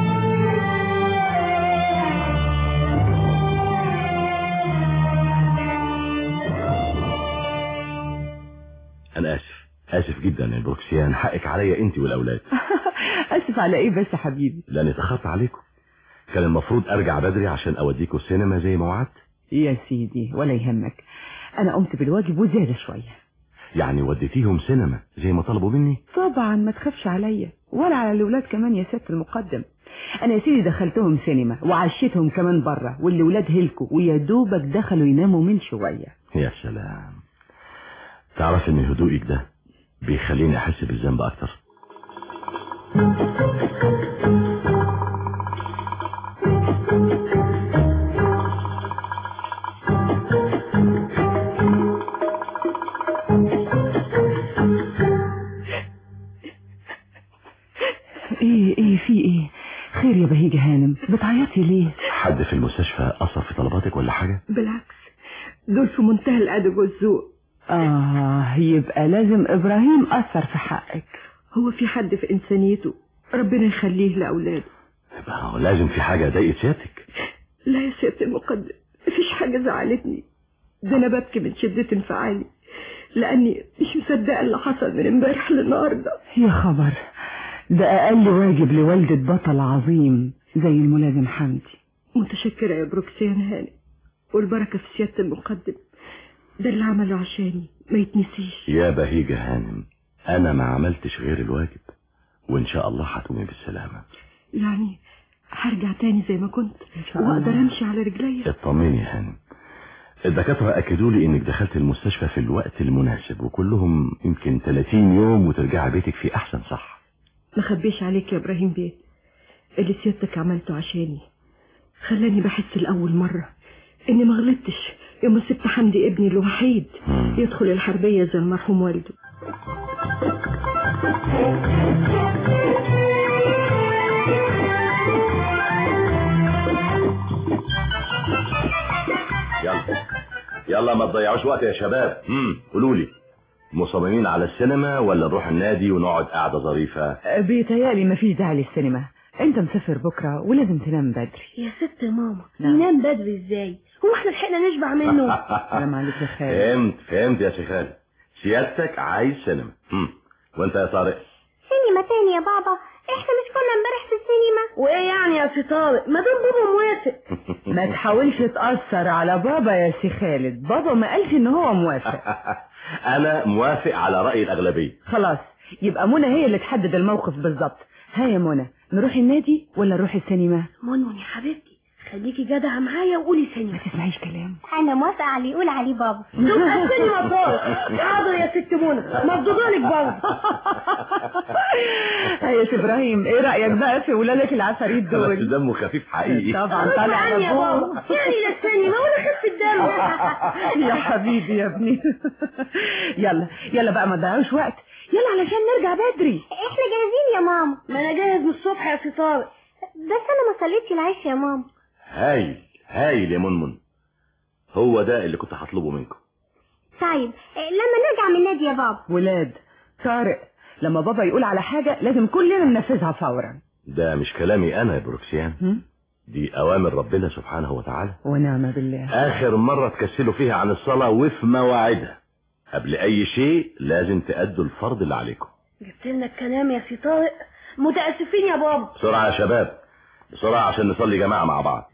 Speaker 5: انا اسف اسف جدا يا بروكسيان حقك عليا انت والاولاد
Speaker 14: اسف على ايه بس يا حبيبي
Speaker 5: لاني اتاخرت عليكم كان المفروض ارجع بدري عشان اوديكوا السينما زي ما وعدت
Speaker 14: يا سيدي ولا يهمك انا قمت بالواجب وزيادة شوية
Speaker 5: يعني وديتيهم سينما زي ما طلبوا مني
Speaker 14: طبعا ما تخافش عليا ولا على الاولاد كمان يا سيادة المقدم انا يا سيدي دخلتهم سينما وعشيتهم كمان بره والاولاد هلكوا ويا دوبك دخلوا يناموا من شوية
Speaker 5: يا سلام تعرف ان هدوئك ده بيخليني احس بالذنب اكتر
Speaker 14: قلقتي ليه
Speaker 5: حد في المستشفى اثر في طلباتك ولا حاجه
Speaker 15: بالعكس دول في منتهى الأدب والذوق
Speaker 14: اه يبقى لازم ابراهيم اثر في حقك
Speaker 15: هو في حد في إنسانيته ربنا يخليه لأولاده
Speaker 5: يبقى هو لازم في حاجه ضايقت سيادتك
Speaker 15: لا يا سيادة المقدم مفيش حاجة زعلتني ده أنا ببكي من شدة انفعالي لأني مش مصدقة اللي حصل من امبارح للنهاردة
Speaker 14: يا خبر ده اقل واجب لوالدة بطل عظيم زي الملازم حمدي
Speaker 15: متشكرة يا بروكسيان هاني والبركة في سيادة المقدم ده اللي عمله عشاني ما يتنسيش
Speaker 5: يا بهيجة هانم انا ما عملتش غير الواجب وان شاء الله هتقومي بالسلامة
Speaker 15: يعني هرجع تاني زي ما كنت
Speaker 14: شاء الله.
Speaker 15: واقدر امشي على رجليا
Speaker 5: اطمني يا هانم الدكاترة اكدوا لي انك دخلت المستشفى في الوقت المناسب وكلهم يمكن 30 يوم وترجعي بيتك في احسن صح
Speaker 15: ما خبيش عليك يا ابراهيم بيه اللي سيادتك عملته عشاني خلاني بحس لاول مرة اني ما غلطتش يوم سبت حمدي ابني الوحيد يدخل الحربية زي المرحوم والده
Speaker 5: يلا يلا ما تضيعوش وقت يا شباب امم قولوا لي مصممين على السينما ولا نروح النادي ونقعد قعدة ظريفة
Speaker 14: بيتهيألي مفيش داعي للسينما انت مسافر بكرة ولازم تنام بدري
Speaker 17: يا ست ماما
Speaker 14: نعم.
Speaker 17: ينام بدري ازاي هو احنا لحقنا نشبع منه
Speaker 14: سلام عليك يا خالد
Speaker 5: فهمت فهمت يا شيخ خالد سيادتك عايز سينما امم وانت يا طارق
Speaker 16: سينما تاني يا بابا احنا مش كنا امبارح في السينما
Speaker 17: وايه يعني يا سي طارق ما دام بابا موافق
Speaker 14: ما تحاولش تأثر على بابا يا سي خالد بابا ما قالش ان هو موافق
Speaker 5: انا موافق على رأي الأغلبية
Speaker 14: خلاص يبقى منى هي اللي تحدد الموقف بالظبط ها يا منى نروح النادي ولا نروح السينما
Speaker 17: منون يا حبيبتي خليكي جدعة معايا وقولي سينما
Speaker 14: ما تسمعيش كلام
Speaker 16: انا موافقة على اللي يقول عليه بابا
Speaker 17: تبقى السينما طارق حاضر يا ست منى مردوده لك برضه
Speaker 14: يا سي ابراهيم ايه رأيك بقى في ولادك العفاريت
Speaker 5: بس
Speaker 14: دول
Speaker 5: دمه خفيف حقيقي
Speaker 14: طبعا طالع
Speaker 17: عني
Speaker 14: على
Speaker 17: يا بابا
Speaker 14: بابا
Speaker 17: يعني للسينما وانا خف الدم
Speaker 14: يا حبيبي يا ابني يلا يلا بقى ما تضيعوش وقت يلا علشان نرجع بدري
Speaker 16: احنا جاهزين يا ماما
Speaker 17: ما انا جاهز من الصبح يا سي طارق
Speaker 16: بس انا ما صليتش العشاء يا ماما
Speaker 5: هايل هايل يا منمن هو ده اللي كنت هطلبه منكم
Speaker 16: طيب لما نرجع من النادي يا بابا
Speaker 14: ولاد طارق لما بابا يقول على حاجة لازم كلنا ننفذها فورا
Speaker 5: ده مش كلامي انا يا بروكسيان
Speaker 14: هم؟
Speaker 5: دي اوامر ربنا سبحانه وتعالى
Speaker 14: ونعم بالله
Speaker 5: اخر مرة تكسلوا فيها عن الصلاة وفي مواعيدها قبل اي شيء لازم تأدوا الفرض اللي عليكم
Speaker 17: جبت لنا الكلام يا سي طارق متأسفين يا بابا
Speaker 5: بسرعة يا شباب بسرعة عشان نصلي جماعة مع بعض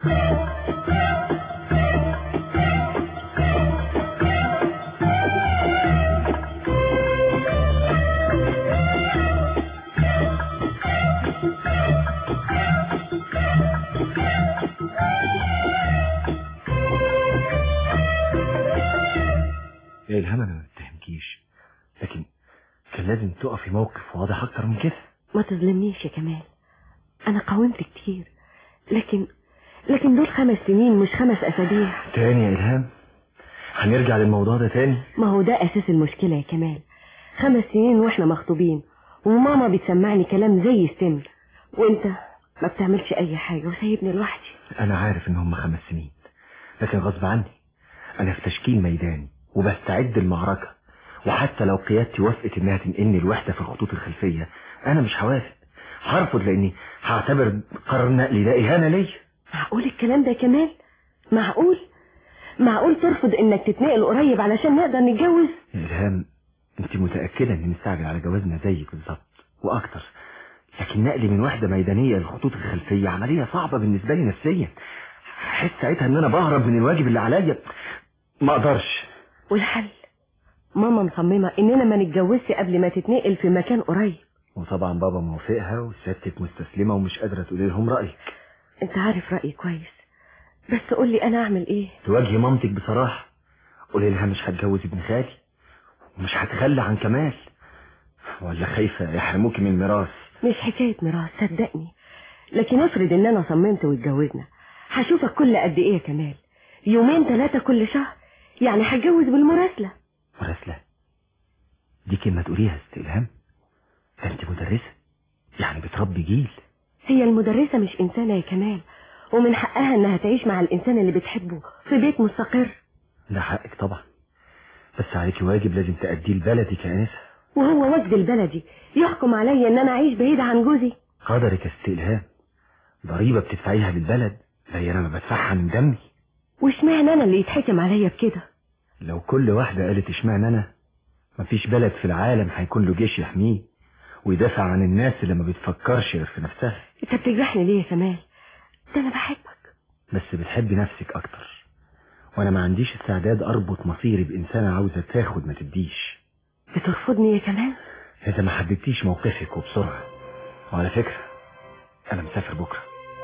Speaker 1: يا إلهام أنا ما بتهمكيش لكن كان لازم تقفي موقف واضح أكتر من كده
Speaker 15: ما تظلمنيش يا كمال انا قاومت كتير لكن لكن دول خمس سنين مش خمس اسابيع
Speaker 1: تاني يا إلهام هنرجع للموضوع ده تاني
Speaker 15: ما هو ده اساس المشكلة يا كمال خمس سنين واحنا مخطوبين وماما بتسمعني كلام زي السم وانت ما بتعملش اي حاجة وسايبني لوحدي
Speaker 1: أنا عارف إن هم خمس سنين لكن غصب عني أنا في تشكيل ميداني وبستعد المعركة وحتى لو قيادتي وافقت إنها تنقلني الوحدة في الخطوط الخلفية أنا مش هوافق هرفض لأني هعتبر قرار نقلي ده إهانة ليا
Speaker 15: معقول الكلام ده يا كمال معقول معقول ترفض انك تتنقل قريب علشان نقدر نتجوز
Speaker 1: يا إلهام أنت متأكدة إني مستعجل على جوازنا زيك بالظبط وأكتر لكن نقلي من وحدة ميدانية للخطوط الخلفية عملية صعبة بالنسبة لي نفسيا أحس ساعتها إن أنا بهرب من الواجب اللي عليا ما أقدرش
Speaker 15: والحل ماما مصممة اننا ما نتجوزش قبل ما تتنقل في مكان قريب
Speaker 1: وطبعا بابا موافقها وسيادتك مستسلمة ومش قادرة تقولي لهم رأيك
Speaker 15: انت عارف رأيي كويس بس قولي انا اعمل ايه
Speaker 1: تواجهي مامتك بصراحة قولي لها مش هتجوز ابن خالي ومش هتخلى عن كمال ولا خايفة يحرموكي من الميراث
Speaker 15: مش حكاية ميراث صدقني لكن افرض ان انا صممت واتجوزنا هشوفك كل قد ايه يا كمال يومين ثلاثة كل شهر يعني هتجوز بالمراسلة
Speaker 1: مراسلة دي كلمة تقوليها استلهام ده انت مدرسة يعني بتربي جيل
Speaker 15: هي المدرسة مش انسانة يا كمال
Speaker 18: ومن حقها انها تعيش مع الانسان اللي بتحبه في بيت مستقر
Speaker 1: ده حقك طبعا بس عليكي واجب لازم تأديه لبلدك يا انسه
Speaker 18: وهو وجد البلدي يحكم عليا ان انا اعيش بعيد عن جوزي
Speaker 1: قدرك يا ست الهام ضريبة بتدفعيها للبلد زي انا ما بدفعها من دمي
Speaker 18: واشمعنى انا اللي يتحكم عليا بكده
Speaker 1: لو كل واحدة قالت اشمعنى انا مفيش بلد في العالم هيكون له جيش يحميه ويدافع عن الناس اللي ما بتفكرش غير في نفسها
Speaker 18: انت بتجرحني ليه يا كمال ده انا بحبك
Speaker 1: بس بتحبي نفسك اكتر وانا ما عنديش استعداد اربط مصيري بانسانة عاوزة تاخد ما تديش
Speaker 18: بترفضني يا كمال
Speaker 1: اذا ما حددتيش موقفك وبسرعة وعلى فكرة انا مسافر بكرة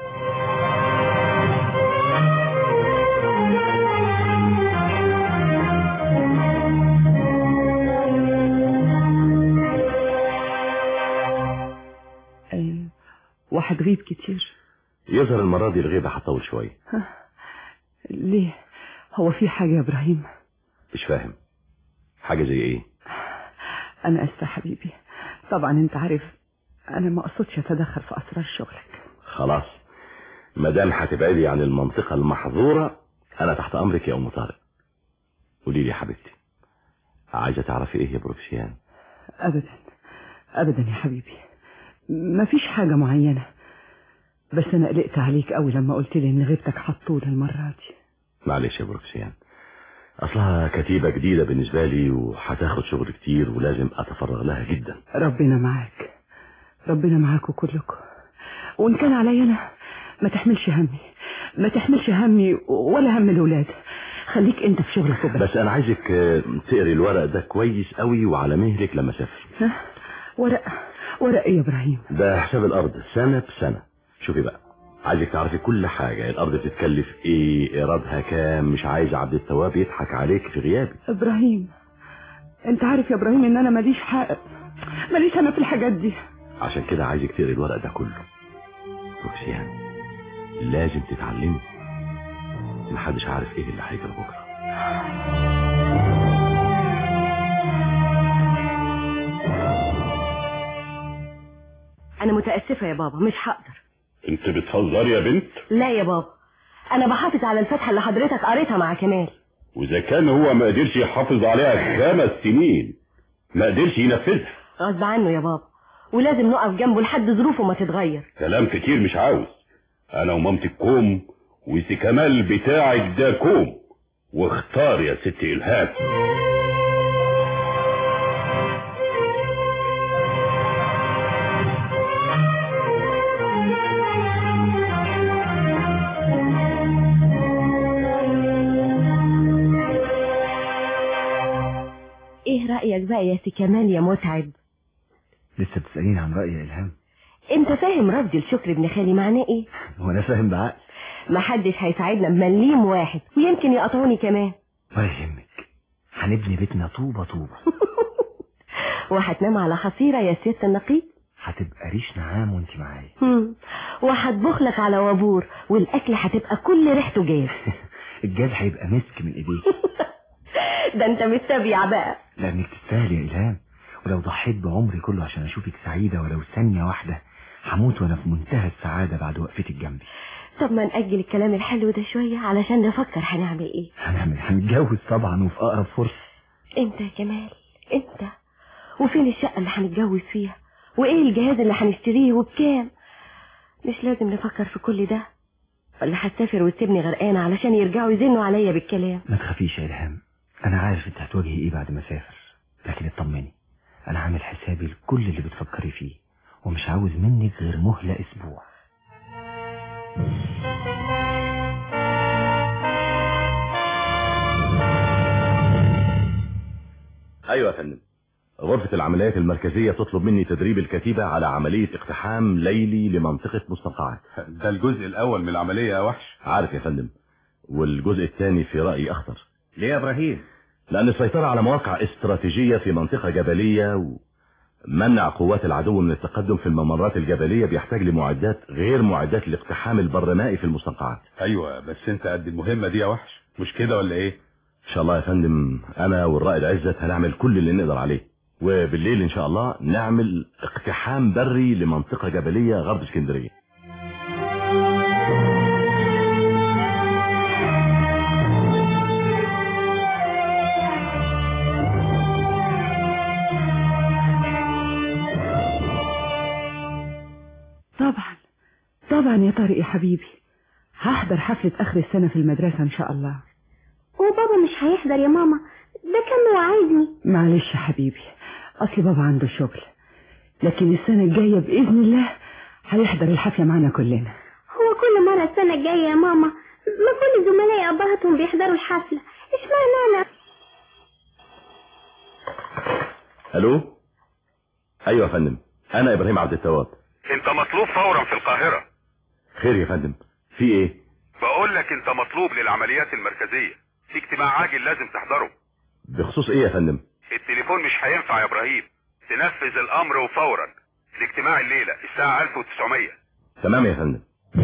Speaker 14: أيوة. وهتغيب كتير
Speaker 5: يظهر المرة دي الغيبة هتطول شوية
Speaker 14: ليه هو في حاجة يا إبراهيم
Speaker 5: مش فاهم حاجة زي ايه
Speaker 14: أنا أسفة حبيبي طبعا أنت عارف أنا ما أقصدش أتدخل في أسرار شغلك
Speaker 5: خلاص ما دام هتبعدي عن المنطقة المحظورة انا تحت امرك يا ام طارق قولي لي يا حبيبتي عايزة تعرفي ايه يا بروكسيان
Speaker 14: أبدا أبدا يا حبيبي مفيش حاجة معينة بس أنا قلقت عليك قوي لما قلت لي إن غيبتك هتطول المرة دي
Speaker 5: معلش يا بروكسيان اصلها كتيبة جديدة بالنسبة لي وهتاخد شغل كتير ولازم اتفرغ لها جدا
Speaker 14: ربنا معاك ربنا معاكم كلكم وإن كان عليا أنا ما تحملش همي ما تحملش همي ولا هم الأولاد خليك أنت في شغلك وبس
Speaker 5: بس انا عايزك آه، تقري الورق ده كويس قوي وعلى مهلك لما اسافر
Speaker 14: ها؟ ورق ورق إيه يا إبراهيم
Speaker 5: ده حساب الارض سنة بسنة شوفي بقى عايزك تعرفي كل حاجة الارض بتتكلف ايه ايرادها كام مش عايز عبد التواب يضحك عليك في غيابي
Speaker 14: إبراهيم أنت عارف يا إبراهيم إن أنا ماليش حق ماليش أنا في الحاجات دي
Speaker 5: عشان كده عايزك تقري الورق ده كله روكسيان لازم تتعلمي محدش عارف ايه اللي هيجرى بكره
Speaker 18: انا متاسفه يا بابا مش هقدر
Speaker 19: انت بتهزري يا بنت
Speaker 18: لا يا بابا انا بحافظ على الفتحه اللي حضرتك قريتها مع كمال
Speaker 19: واذا كان هو ما قدرش يحافظ عليها خمس سنين ما قدرش ينفذها
Speaker 18: غصب عنه يا بابا ولازم نقف جنبه لحد ظروفه ما تتغير
Speaker 19: كلام كتير مش عاوز انا ومامتك كوم وسي كمال بتاعك ده كوم واختار يا ست الهام
Speaker 18: ايه رايك بقى يا سي كمال يا متعب
Speaker 1: لسه بتسأليني عن رأيي يا إلهام
Speaker 18: انت فاهم رفض الشكر ابن خالي معناه ايه
Speaker 1: وأنا فاهم بعقل
Speaker 18: محدش هيساعدنا بمليم واحد ويمكن يقطعوني كمان
Speaker 1: ولا يهمك هنبني بيتنا طوبة طوبة
Speaker 18: وهتنام على حصيرة يا سيادة النقيب
Speaker 1: هتبقى ريش نعام وانت معايا
Speaker 18: هم. وهطبخ لك على وابور والاكل هتبقى كل ريحته جاز
Speaker 1: الجاز هيبقى مسك من ايديك
Speaker 18: ده انت مستبيع بقى
Speaker 1: لانك تستاهل يا إلهام ولو ضحيت بعمري كله عشان اشوفك سعيدة ولو ثانية واحدة هموت وانا في منتهى السعادة بعد وقفتك جنبي
Speaker 18: طب ما نأجل الكلام الحلو ده شوية علشان نفكر هنعمل ايه
Speaker 1: هنعمل هنتجوز طبعا وفي اقرب فرصة
Speaker 18: انت يا كمال انت وفين الشقة اللي هنتجوز فيها وايه الجهاز اللي هنشتريه وبكام مش لازم نفكر في كل ده ولا هتسافر وتسيبني غرقانة علشان يرجعوا يزنوا عليا بالكلام
Speaker 1: ما تخافيش يا إلهام انا عارف انت هتواجهي ايه بعد ما اسافر لكن اطمني انا عامل حسابي لكل اللي بتفكري فيه ومش عاوز منك غير مهلة اسبوع
Speaker 5: ايوه يا فندم غرفة العمليات المركزية تطلب مني تدريب الكتيبة على عملية اقتحام ليلي لمنطقة مستنقعات
Speaker 19: ده الجزء الاول من العملية يا وحش
Speaker 5: عارف يا فندم والجزء الثاني في رأيي اخطر
Speaker 6: ليه يا ابراهيم
Speaker 5: لأن السيطرة على مواقع استراتيجية في منطقة جبلية ومنع قوات العدو من التقدم في الممرات الجبلية بيحتاج لمعدات غير معدات الاقتحام البرمائي في المستنقعات
Speaker 19: ايوه بس انت قد المهمة دي يا وحش مش كده ولا ايه
Speaker 5: ان شاء الله يا فندم انا والرائد عزت هنعمل كل اللي نقدر عليه وبالليل ان شاء الله نعمل اقتحام بري لمنطقة جبلية غرب اسكندرية
Speaker 14: طبعا يا طارق يا حبيبي هحضر حفلة آخر السنة في المدرسة إن شاء الله
Speaker 16: وبابا مش هيحضر يا ماما ده كان وعايزني
Speaker 14: معلش يا حبيبي أصل بابا عنده شغل لكن السنة الجاية بإذن الله هيحضر الحفلة معنا كلنا
Speaker 16: هو كل مرة السنة الجاية يا ماما ما كل زملائي أبهاتهم بيحضروا الحفلة اشمعنى أنا
Speaker 5: الو ايوه يا فندم انا ابراهيم عبد التواب
Speaker 20: انت مطلوب فورا في القاهرة
Speaker 5: خير يا فندم في ايه
Speaker 20: بقول لك انت مطلوب للعمليات المركزية في اجتماع عاجل لازم تحضره
Speaker 5: بخصوص ايه يا فندم
Speaker 20: التليفون مش هينفع يا ابراهيم تنفذ الامر وفورا الاجتماع الليلة الساعة 1900
Speaker 5: تمام يا فندم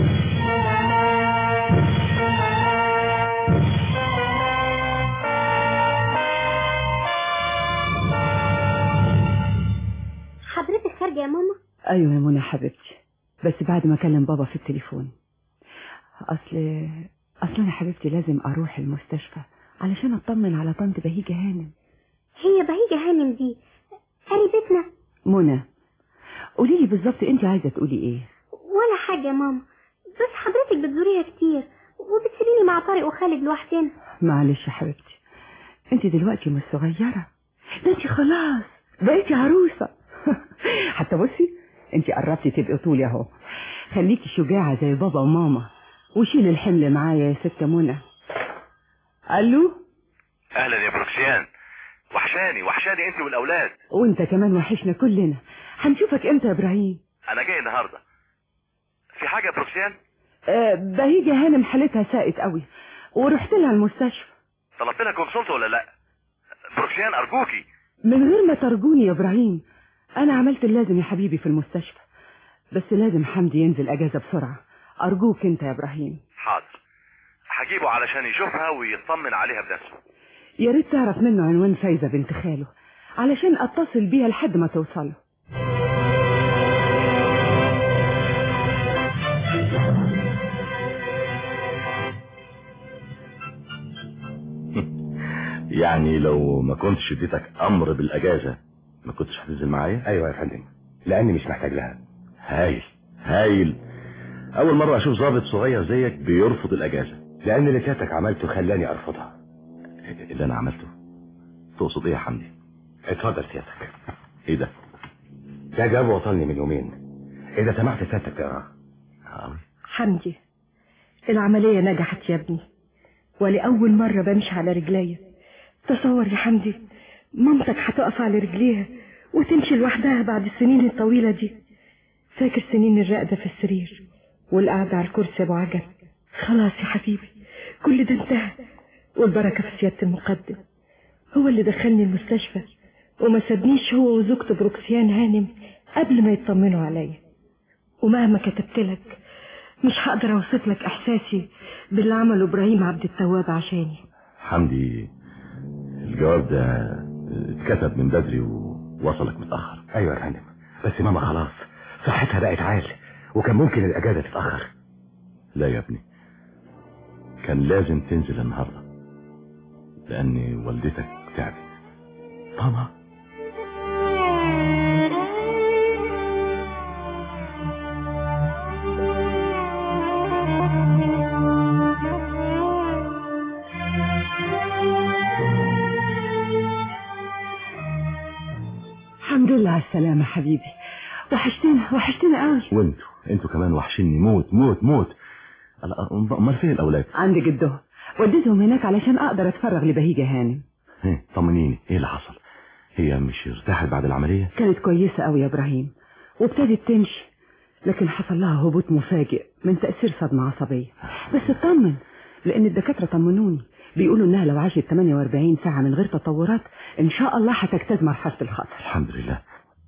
Speaker 16: حضرتك خارجة يا ماما
Speaker 14: أيوة يا منى حبيبتي بس بعد ما أكلم بابا في التليفون أصل أصل أنا حبيبتي لازم أروح المستشفى علشان أطمن على طنط بهيجة هانم
Speaker 16: هي بهيجة هانم دي قريبتنا
Speaker 14: منى قولي لي بالظبط أنت عايزة تقولي إيه
Speaker 16: ولا حاجة يا ماما بس حضرتك بتزوريها كتير وبتسيبيني مع طارق وخالد لوحدنا
Speaker 14: معلش يا حبيبتي أنت دلوقتي مش صغيرة ده أنت خلاص بقيتي عروسة حتى بصي أنت قربتي تبقي طولي أهو خليكي شجاعة زي بابا وماما وشيل الحمل معايا يا ست منى الو
Speaker 20: اهلا يا بروكسيان وحشاني وحشاني انت والاولاد
Speaker 14: وانت كمان وحشنا كلنا هنشوفك امتى يا ابراهيم
Speaker 20: انا جاي النهاردة في حاجة يا بروكسيان
Speaker 14: آه بهيجة هانم حالتها ساءت قوي ورحت لها المستشفى
Speaker 20: طلبت لها كونسلت ولا لا بروكسيان ارجوكي
Speaker 14: من غير ما ترجوني يا ابراهيم انا عملت اللازم يا حبيبي في المستشفى بس لازم حمدي ينزل اجازة بسرعة ارجوك انت يا ابراهيم
Speaker 20: حاضر هجيبه علشان يشوفها ويطمن عليها بنفسه
Speaker 14: يا ريت تعرف منه عنوان فايزة بنت خاله علشان اتصل بيها لحد ما توصله
Speaker 5: يعني لو ما كنتش اديتك امر بالاجازة ما كنتش هتنزل معايا
Speaker 12: ايوه يا فندم لاني مش محتاج لها
Speaker 5: هايل هايل اول مرة اشوف ضابط صغير زيك بيرفض الاجازة
Speaker 12: لان اللي سيادتك عملته خلاني ارفضها
Speaker 5: اللي انا عملته تقصد ايه يا حمدي
Speaker 12: اتفضل سيادتك
Speaker 5: ايه ده
Speaker 12: ده جاب وصلني من يومين اذا سمحت سيادتك تقراه
Speaker 15: حمدي العملية نجحت يا ابني ولأول مرة بمشي على رجليا تصور يا حمدي مامتك هتقف على رجليها وتمشي لوحدها بعد السنين الطويلة دي فاكر سنين الرقدة في السرير والقعدة على الكرسي ابو عجل خلاص يا حبيبي كل ده انتهى والبركة في سيادة المقدم هو اللي دخلني المستشفى وما سابنيش هو وزوجته بروكسيان هانم قبل ما يطمنوا عليا ومهما كتبت لك مش هقدر اوصف لك احساسي باللي عمله ابراهيم عبد التواب عشاني
Speaker 5: حمدي الجواب ده اتكتب من بدري ووصلك متأخر
Speaker 12: ايوه يا فندم بس ماما خلاص صحتها بقت عال وكان ممكن الاجازة تتأخر
Speaker 5: لا يا ابني كان لازم تنزل النهاردة لان والدتك تعبت
Speaker 12: ماما
Speaker 14: الحمد لله على السلامة حبيبي وحشتنا وحشتنا قوي
Speaker 5: وانتوا انتوا كمان وحشني موت موت موت ألا- امال فين الاولاد
Speaker 14: عند جدهم وديتهم هناك علشان اقدر اتفرغ لبهيجة هانم
Speaker 5: ايه طمنيني ايه اللي حصل هي مش ارتاحت بعد العملية
Speaker 14: كانت كويسة قوي يا ابراهيم وابتدت تمشي لكن حصل لها هبوط مفاجئ من تأثير صدمة عصبية بس اطمن لان الدكاترة طمنوني بيقولوا انها لو عاشت 48 ساعة من غير تطورات ان شاء الله هتجتاز مرحلة الخطر
Speaker 5: الحمد لله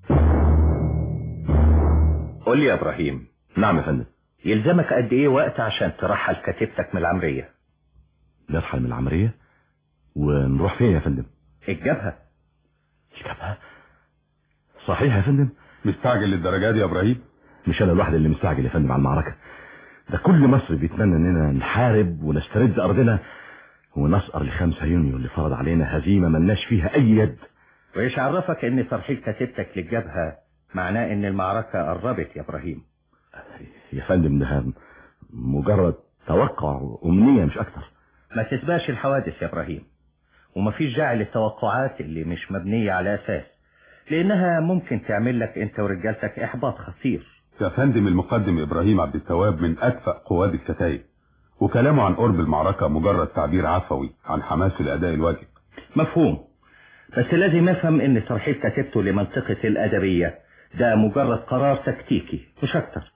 Speaker 6: قول لي يا ابراهيم
Speaker 5: نعم يا فندم
Speaker 6: يلزمك قد ايه وقت عشان ترحل كتيبتك من العمرية
Speaker 5: نرحل من العملية ونروح فين يا فندم
Speaker 6: الجبهة
Speaker 5: الجبهة صحيح يا فندم
Speaker 19: مستعجل للدرجات دي يا ابراهيم
Speaker 5: مش انا الواحد اللي مستعجل يا فندم على المعركة ده كل مصر بيتمنى اننا نحارب ونسترد ارضنا ونسقر لخمسة يونيو اللي فرض علينا هزيمة ملناش فيها اي يد
Speaker 6: وايش عرفك ان ترحيل كتيبتك للجبهة معناه ان المعركة قربت يا ابراهيم
Speaker 5: يا فندم ده مجرد توقع وأمنية مش أكتر
Speaker 6: ما تسبقش الحوادث يا إبراهيم ومفيش داعي للتوقعات اللي مش مبنية على أساس لأنها ممكن تعمل لك أنت ورجالتك إحباط خطير
Speaker 3: يا فندم المقدم إبراهيم عبد التواب من أكفأ قواد الكتائب وكلامه عن قرب المعركة مجرد تعبير عفوي عن حماس الأداء الواجب
Speaker 6: مفهوم بس لازم افهم ان ترحيل كتيبته لمنطقة الأدبية ده مجرد قرار تكتيكي مش أكتر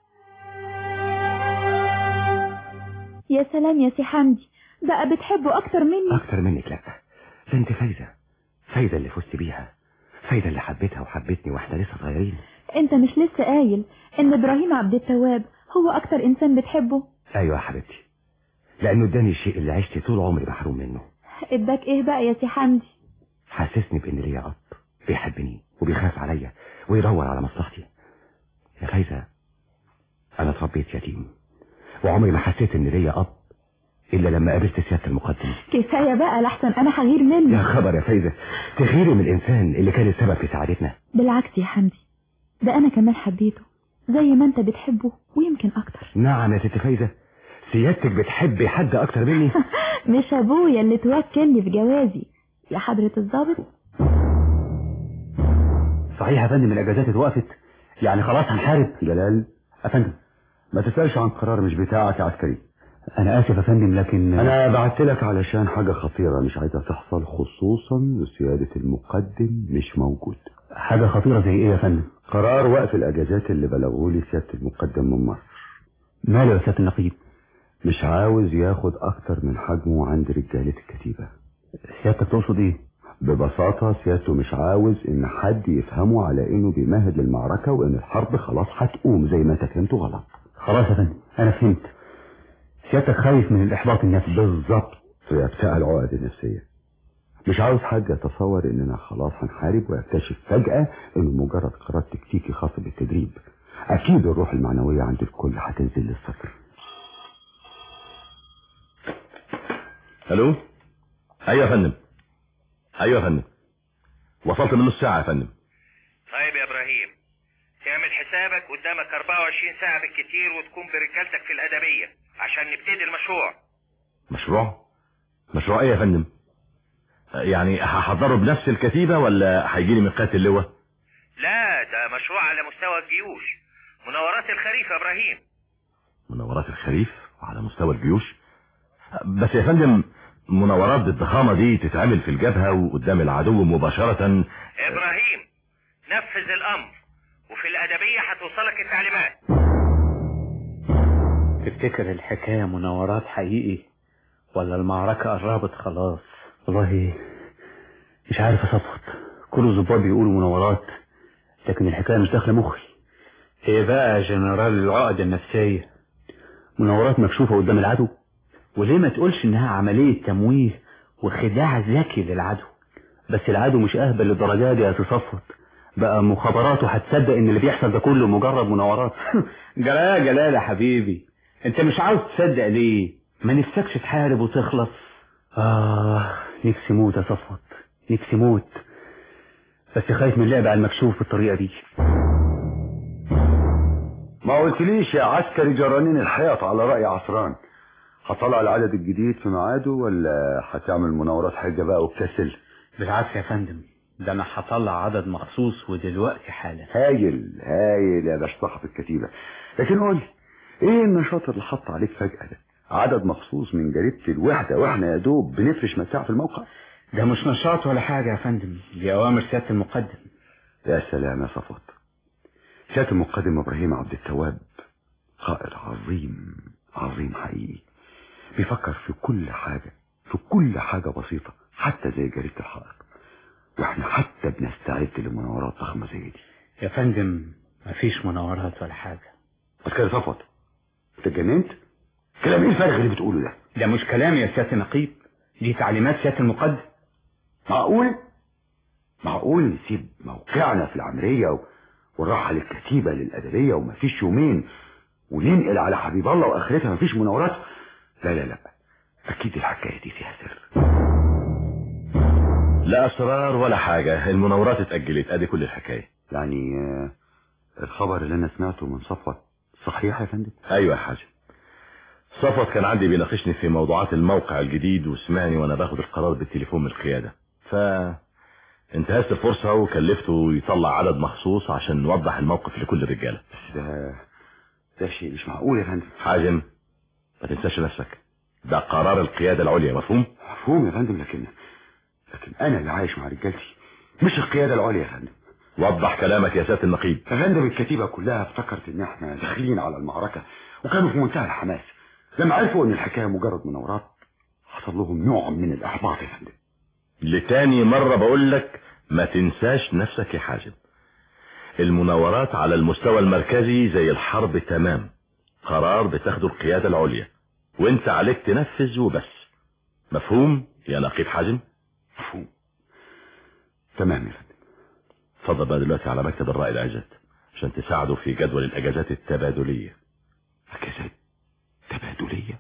Speaker 4: يا سلام يا سي حمدي بقى بتحبه أكتر مني
Speaker 12: أكتر منك لا ده أنت فايدة فايدة اللي فزت بيها فايدة اللي حبيتها وحبتني واحنا لسه صغيرين
Speaker 4: انت مش لسه قايل ان ابراهيم عبد التواب هو اكتر انسان بتحبه
Speaker 12: أيوة يا حبيبتي لأنه اداني الشيء اللي عشت طول عمري محروم منه
Speaker 4: اداك ايه بقى يا سي حمدي
Speaker 12: حسسني بإن ليا أب بيحبني وبيخاف عليا ويدور على مصلحتي يا فايزة أنا اتربيت يتيم وعمري ما حسيت إن ليا أب إلا لما قابلت سيادة المقدم
Speaker 4: كفاية بقى لحسن انا هغير منه
Speaker 12: يا خبر يا فايزة تغيري من الإنسان اللي كان السبب في سعادتنا
Speaker 4: بالعكس يا حمدي ده انا كمان حبيته زي ما انت بتحبه ويمكن اكتر
Speaker 12: نعم يا ست فايزة سيادتك بتحبي حد أكتر مني
Speaker 4: مش ابويا اللي توكلني في جوازي يا حضرة الضابط
Speaker 6: صحيح يا فندم الأجازات اتوقفت يعني خلاص هنحارب
Speaker 11: جلال
Speaker 6: يا فندم
Speaker 11: ما تسألش عن قرار مش بتاعك يا عسكري
Speaker 6: أنا آسف يا فندم لكن
Speaker 11: أنا بعت لك علشان حاجة خطيرة مش عايزة تحصل خصوصا وسيادة المقدم مش موجود
Speaker 6: حاجة خطيرة زي إيه يا فندم
Speaker 11: قرار وقف الأجازات اللي بلغوا لي سيادة المقدم من مصر
Speaker 6: ماله يا سيادة النقيب
Speaker 11: مش عاوز ياخد أكتر من حجمه عند رجالة الكتيبة
Speaker 6: سيادتك تقصد إيه
Speaker 11: ببساطة سيادته مش عاوز إن حد يفهمه على إنه بيمهد للمعركة وإن الحرب خلاص هتقوم زي ما أنت فهمته غلط
Speaker 6: خلاص يا فندم أنا فهمت سيادتك خايف من الإحباط النفسي
Speaker 11: بالظبط يا بتاع العقد النفسية مش عاوز حد يتصور إننا خلاص هنحارب ويكتشف فجأة إنه مجرد قرار تكتيكي خاص بالتدريب أكيد الروح المعنوية عند الكل هتنزل للصفر
Speaker 5: الو ايوه يا فندم ايوه يا فندم وصلت من نص ساعه يا فندم
Speaker 21: طيب يا ابراهيم تعمل حسابك قدامك 24 ساعة بالكتير وتكون برجالتك في الأدبية عشان نبتدي المشروع
Speaker 5: مشروع مشروع ايه يا فندم يعني هحضره بنفس الكتيبه ولا هيجي لي من قياده اللواء
Speaker 21: لا ده مشروع على مستوى الجيوش مناورات الخريف يا ابراهيم
Speaker 5: مناورات الخريف وعلى مستوى الجيوش بس يا فندم مناورات بالضخامة دي تتعمل في الجبهة وقدام العدو مباشرة
Speaker 21: ابراهيم نفذ الامر وفي الادبية هتوصلك التعليمات
Speaker 6: تفتكر الحكاية مناورات حقيقي ولا المعركة قربت خلاص والله مش عارف يا صفوت كل الظباط بيقولوا مناورات لكن الحكاية مش داخلة مخي ايه بقى يا جنرال العقد النفسية مناورات مكشوفة قدام العدو وليه ما تقولش انها عملية تمويه وخداع ذكي للعدو بس العدو مش اهبل للدرجة دي يا صفوت بقى مخابراته هتصدق ان اللي بيحصل ده كله مجرد مناورات جلال يا جلال يا حبيبي انت مش عاوز تصدق ليه ما نفسكش تحارب وتخلص اه نفسي موت يا صفوت نفسي موت بس خايف من اللعب على المكشوف بالطريقة دي
Speaker 11: ما قلتليش يا عسكري جرانين الحياط على رأي عصران هطلع العدد الجديد في ميعاده ولا هتعمل مناورات حاجة بقى وبكسل
Speaker 6: بالعكس يا فندم ده انا هطلع عدد مخصوص ودلوقتي حالا
Speaker 11: هايل هايل يا باش صاحب الكتيبة لكن قول لي، ايه النشاط اللي حط عليك فجأة ده عدد مخصوص من جريدة الوحدة واحنا يا دوب بنفرش متاع في الموقع
Speaker 6: ده مش نشاط ولا حاجة يا فندم دي اوامر سيادة المقدم
Speaker 11: يا سلام يا صفوت سيادة المقدم ابراهيم عبد التواب قائد عظيم عظيم حقيقي بيفكر في كل حاجة في كل حاجة بسيطة حتى زي جريدة الحائط واحنا حتى بنستعد لمناورات ضخمة زي دي
Speaker 6: يا فندم مفيش مناورات ولا حاجة
Speaker 11: عسكري صفوت انت اتجننت كلام ايه الفارغ اللي بتقوله ده
Speaker 6: ده مش كلام يا سيادة النقيب دي تعليمات سيادة المقدم
Speaker 11: معقول معقول نسيب موقعنا في العمرية و... ونرحل الكتيبة للأدبية ومفيش يومين وننقل على حبيب الله وآخرتها مفيش مناورات لا لا لا أكيد الحكاية دي فيها سر
Speaker 5: لا اسرار ولا حاجة المناورات اتأجلت ادي كل الحكاية
Speaker 11: يعني آه، الخبر اللي أنا سمعته من صفوت صحيح يا فندم
Speaker 5: ايوه يا حاجة صفوت كان عندي بيناقشني في موضوعات الموقع الجديد وسمعني وانا باخد القرار بالتليفون من القيادة ف انتهزت الفرصة وكلفته يطلع عدد مخصوص عشان نوضح الموقف لكل الرجالة
Speaker 11: ده ده شيء مش معقول يا فندم
Speaker 5: حاجم ما تنساش نفسك ده قرار القيادة العليا مفهوم
Speaker 11: مفهوم يا فندم لكن لكن انا اللي عايش مع رجالتي مش القيادة العليا يا فندم
Speaker 5: وضح كلامك يا سيادة النقيب
Speaker 11: يا فندم الكتيبة كلها افتكرت ان احنا داخلين على المعركة وكانوا في منتهى الحماس لما عرفوا ان الحكاية مجرد مناورات حصل لهم نوع من الاحباط يا فندم
Speaker 5: لتاني مرة بقول لك ما تنساش نفسك يا حاجب المناورات على المستوى المركزي زي الحرب تمام قرار بتاخده القيادة العليا وانت عليك تنفذ وبس مفهوم يا نقيب حازم
Speaker 11: مفهوم تمام يا فندم
Speaker 5: اتفضل بقى دلوقتي على مكتب الرائد عزت عشان تساعده في جدول الاجازات التبادلية
Speaker 11: اجازات تبادلية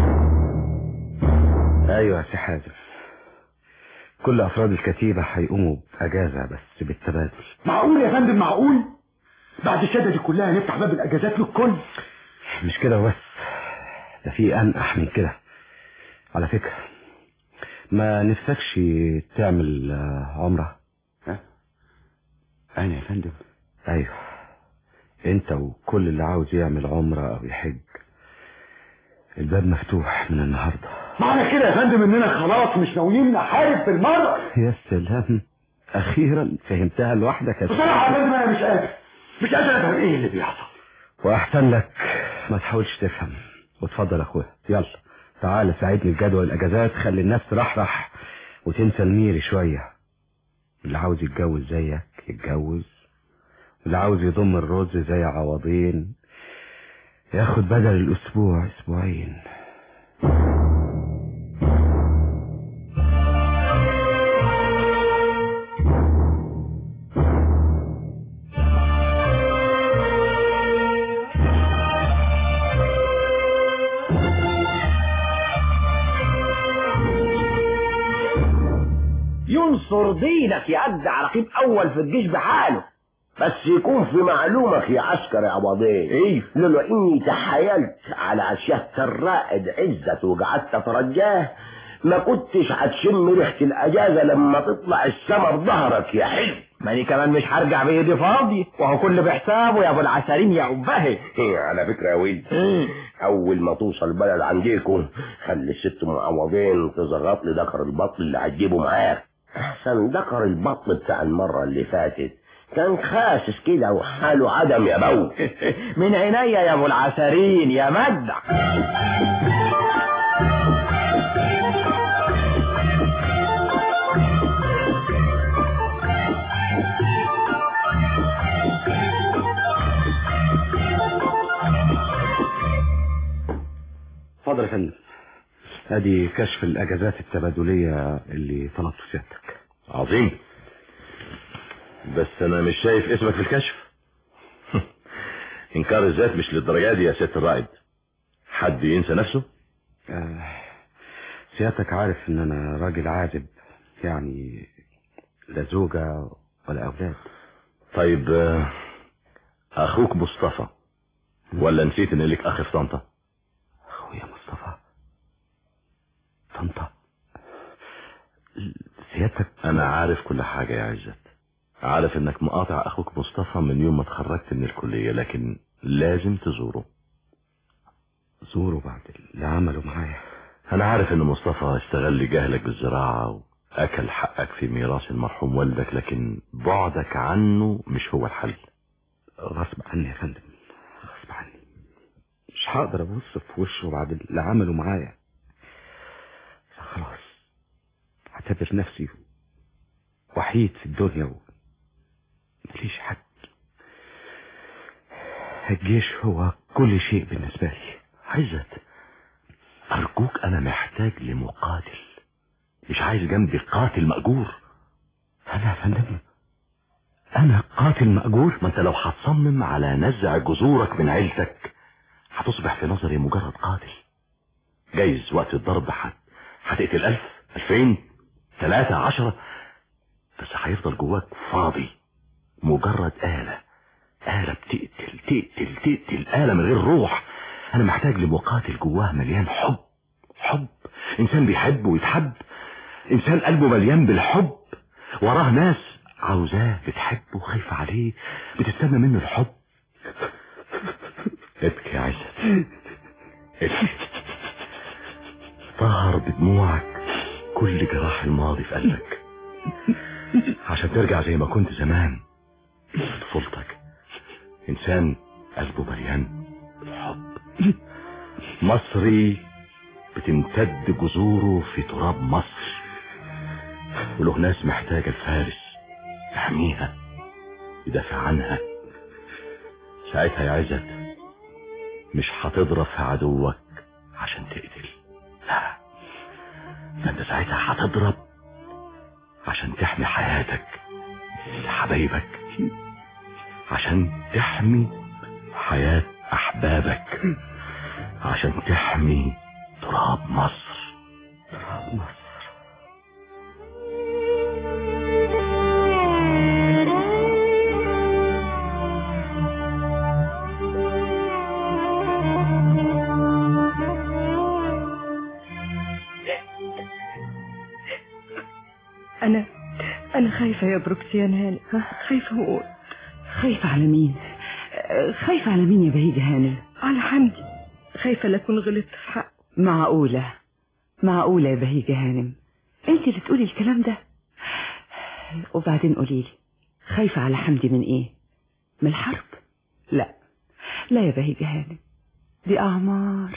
Speaker 12: ايوه يا سي حازم كل افراد الكتيبة هيقوموا باجازة بس بالتبادل
Speaker 11: معقول يا فندم معقول بعد الشدة دي كلها نفتح باب الاجازات للكل
Speaker 12: مش كده بس ده في انقح من كده على فكرة ما نفسكش تعمل آه، عمرة
Speaker 11: ها انا يا فندم
Speaker 12: ايوه انت وكل اللي عاوز يعمل عمرة او يحج الباب مفتوح من النهاردة
Speaker 11: معنى كده يا فندم اننا خلاص مش ناويين نحارب بالمرة
Speaker 12: يا سلام اخيرا فهمتها لوحدك يا
Speaker 11: بصراحة يا
Speaker 12: سيدي.
Speaker 11: فندم انا مش قادر مش قادر افهم ايه اللي بيحصل
Speaker 12: واحسن لك ما تحاولش تفهم وتفضل يا اخويا يلا تعال ساعدني في جدول الاجازات خلي الناس ترحرح وتنسى الميري شوية اللي عاوز يتجوز زيك يتجوز واللي عاوز يضم الرز زي عوضين ياخد بدل الاسبوع اسبوعين
Speaker 2: ينصر دينك يا أجدع رقيب أول في الجيش بحاله بس يكون في معلومك يا عسكر يا عوضين ايه لولا اني تحايلت على عشية الرائد عزت وقعدت اترجاه ما كنتش هتشم ريحة الاجازة لما تطلع السما بظهرك يا حلو
Speaker 1: ماني كمان مش هرجع بايدي فاضي وهو كل بحسابه يا ابو العسارين يا أبهي
Speaker 2: إيه على فكرة يا ولد أول ما توصل البلد عنديكم خلي الست معوضين تزغط لي دكر البطل اللي هتجيبه معاك أحسن دكر البطل بتاع المرة اللي فاتت كان خاسس كده وحاله عدم يا بو
Speaker 1: من عينيا يا ابو العسارين يا مجدع
Speaker 12: اتفضل يا فندم ادي كشف الاجازات التبادلية اللي طلبته سيادتك
Speaker 5: عظيم بس انا مش شايف اسمك في الكشف انكار الذات مش للدرجة دي يا سيادة الرائد حد ينسى نفسه
Speaker 12: آه، سيادتك عارف ان انا راجل عازب يعني لا زوجة ولا اولاد
Speaker 5: طيب آه، اخوك مصطفى ولا نسيت ان لك اخ في طنطا
Speaker 12: اخويا مصطفى طنطا سيادتك
Speaker 5: انا عارف كل حاجة يا عزت عارف انك مقاطع اخوك مصطفى من يوم ما اتخرجت من الكلية لكن لازم تزوره
Speaker 12: زوره بعد اللي عمله معايا
Speaker 5: انا عارف ان مصطفى استغل جهلك بالزراعة واكل حقك في ميراث المرحوم والدك لكن بعدك عنه مش هو الحل
Speaker 12: غصب عني يا فندم غصب عني مش هقدر ابص في وشه بعد اللي عمله معايا خلاص اعتبر نفسي وحيد في الدنيا و... مفيش حد الجيش هو كل شيء بالنسبة لي
Speaker 5: عزت ارجوك انا محتاج لمقاتل مش عايز جنبي قاتل مأجور
Speaker 12: انا يا فندم انا قاتل مأجور
Speaker 5: ما انت لو هتصمم على نزع جذورك من عيلتك هتصبح في نظري مجرد قاتل جايز وقت الضرب حت هتقتل ألف ألفين ثلاثة عشرة بس هيفضل جواك فاضي مجرد آلة آلة بتقتل تقتل تقتل آلة من غير روح أنا محتاج لمقاتل جواه مليان حب حب إنسان بيحب ويتحب إنسان قلبه مليان بالحب وراه ناس عاوزاه بتحبه خايفة عليه بتستنى منه الحب ابكي يا عزت ابكي طهر بدموعك كل جراح الماضي في قلبك عشان ترجع زي ما كنت زمان طفولتك انسان قلبه مليان بالحب مصري بتمتد جذوره في تراب مصر وله ناس محتاجة الفارس يحميها يدافع عنها ساعتها يا عزت مش هتضرب في عدوك عشان تقتل لا ده انت ساعتها هتضرب عشان تحمي حياتك لحبايبك عشان تحمي حياة أحبابك عشان تحمي تراب مصر تراب مصر
Speaker 15: أنا أنا خايفة يا بروكسيان هاني خايفة أقول
Speaker 14: خايفة على مين خايفة على مين يا بهيجة هانم
Speaker 15: على حمدي خايفة لا أكون غلطت في حقه
Speaker 14: معقولة معقولة يا بهيجة هانم انت اللي تقولي الكلام ده وبعدين قوليلي خايفة على حمدي من ايه من الحرب لا لا يا بهيجة هانم دي أعمار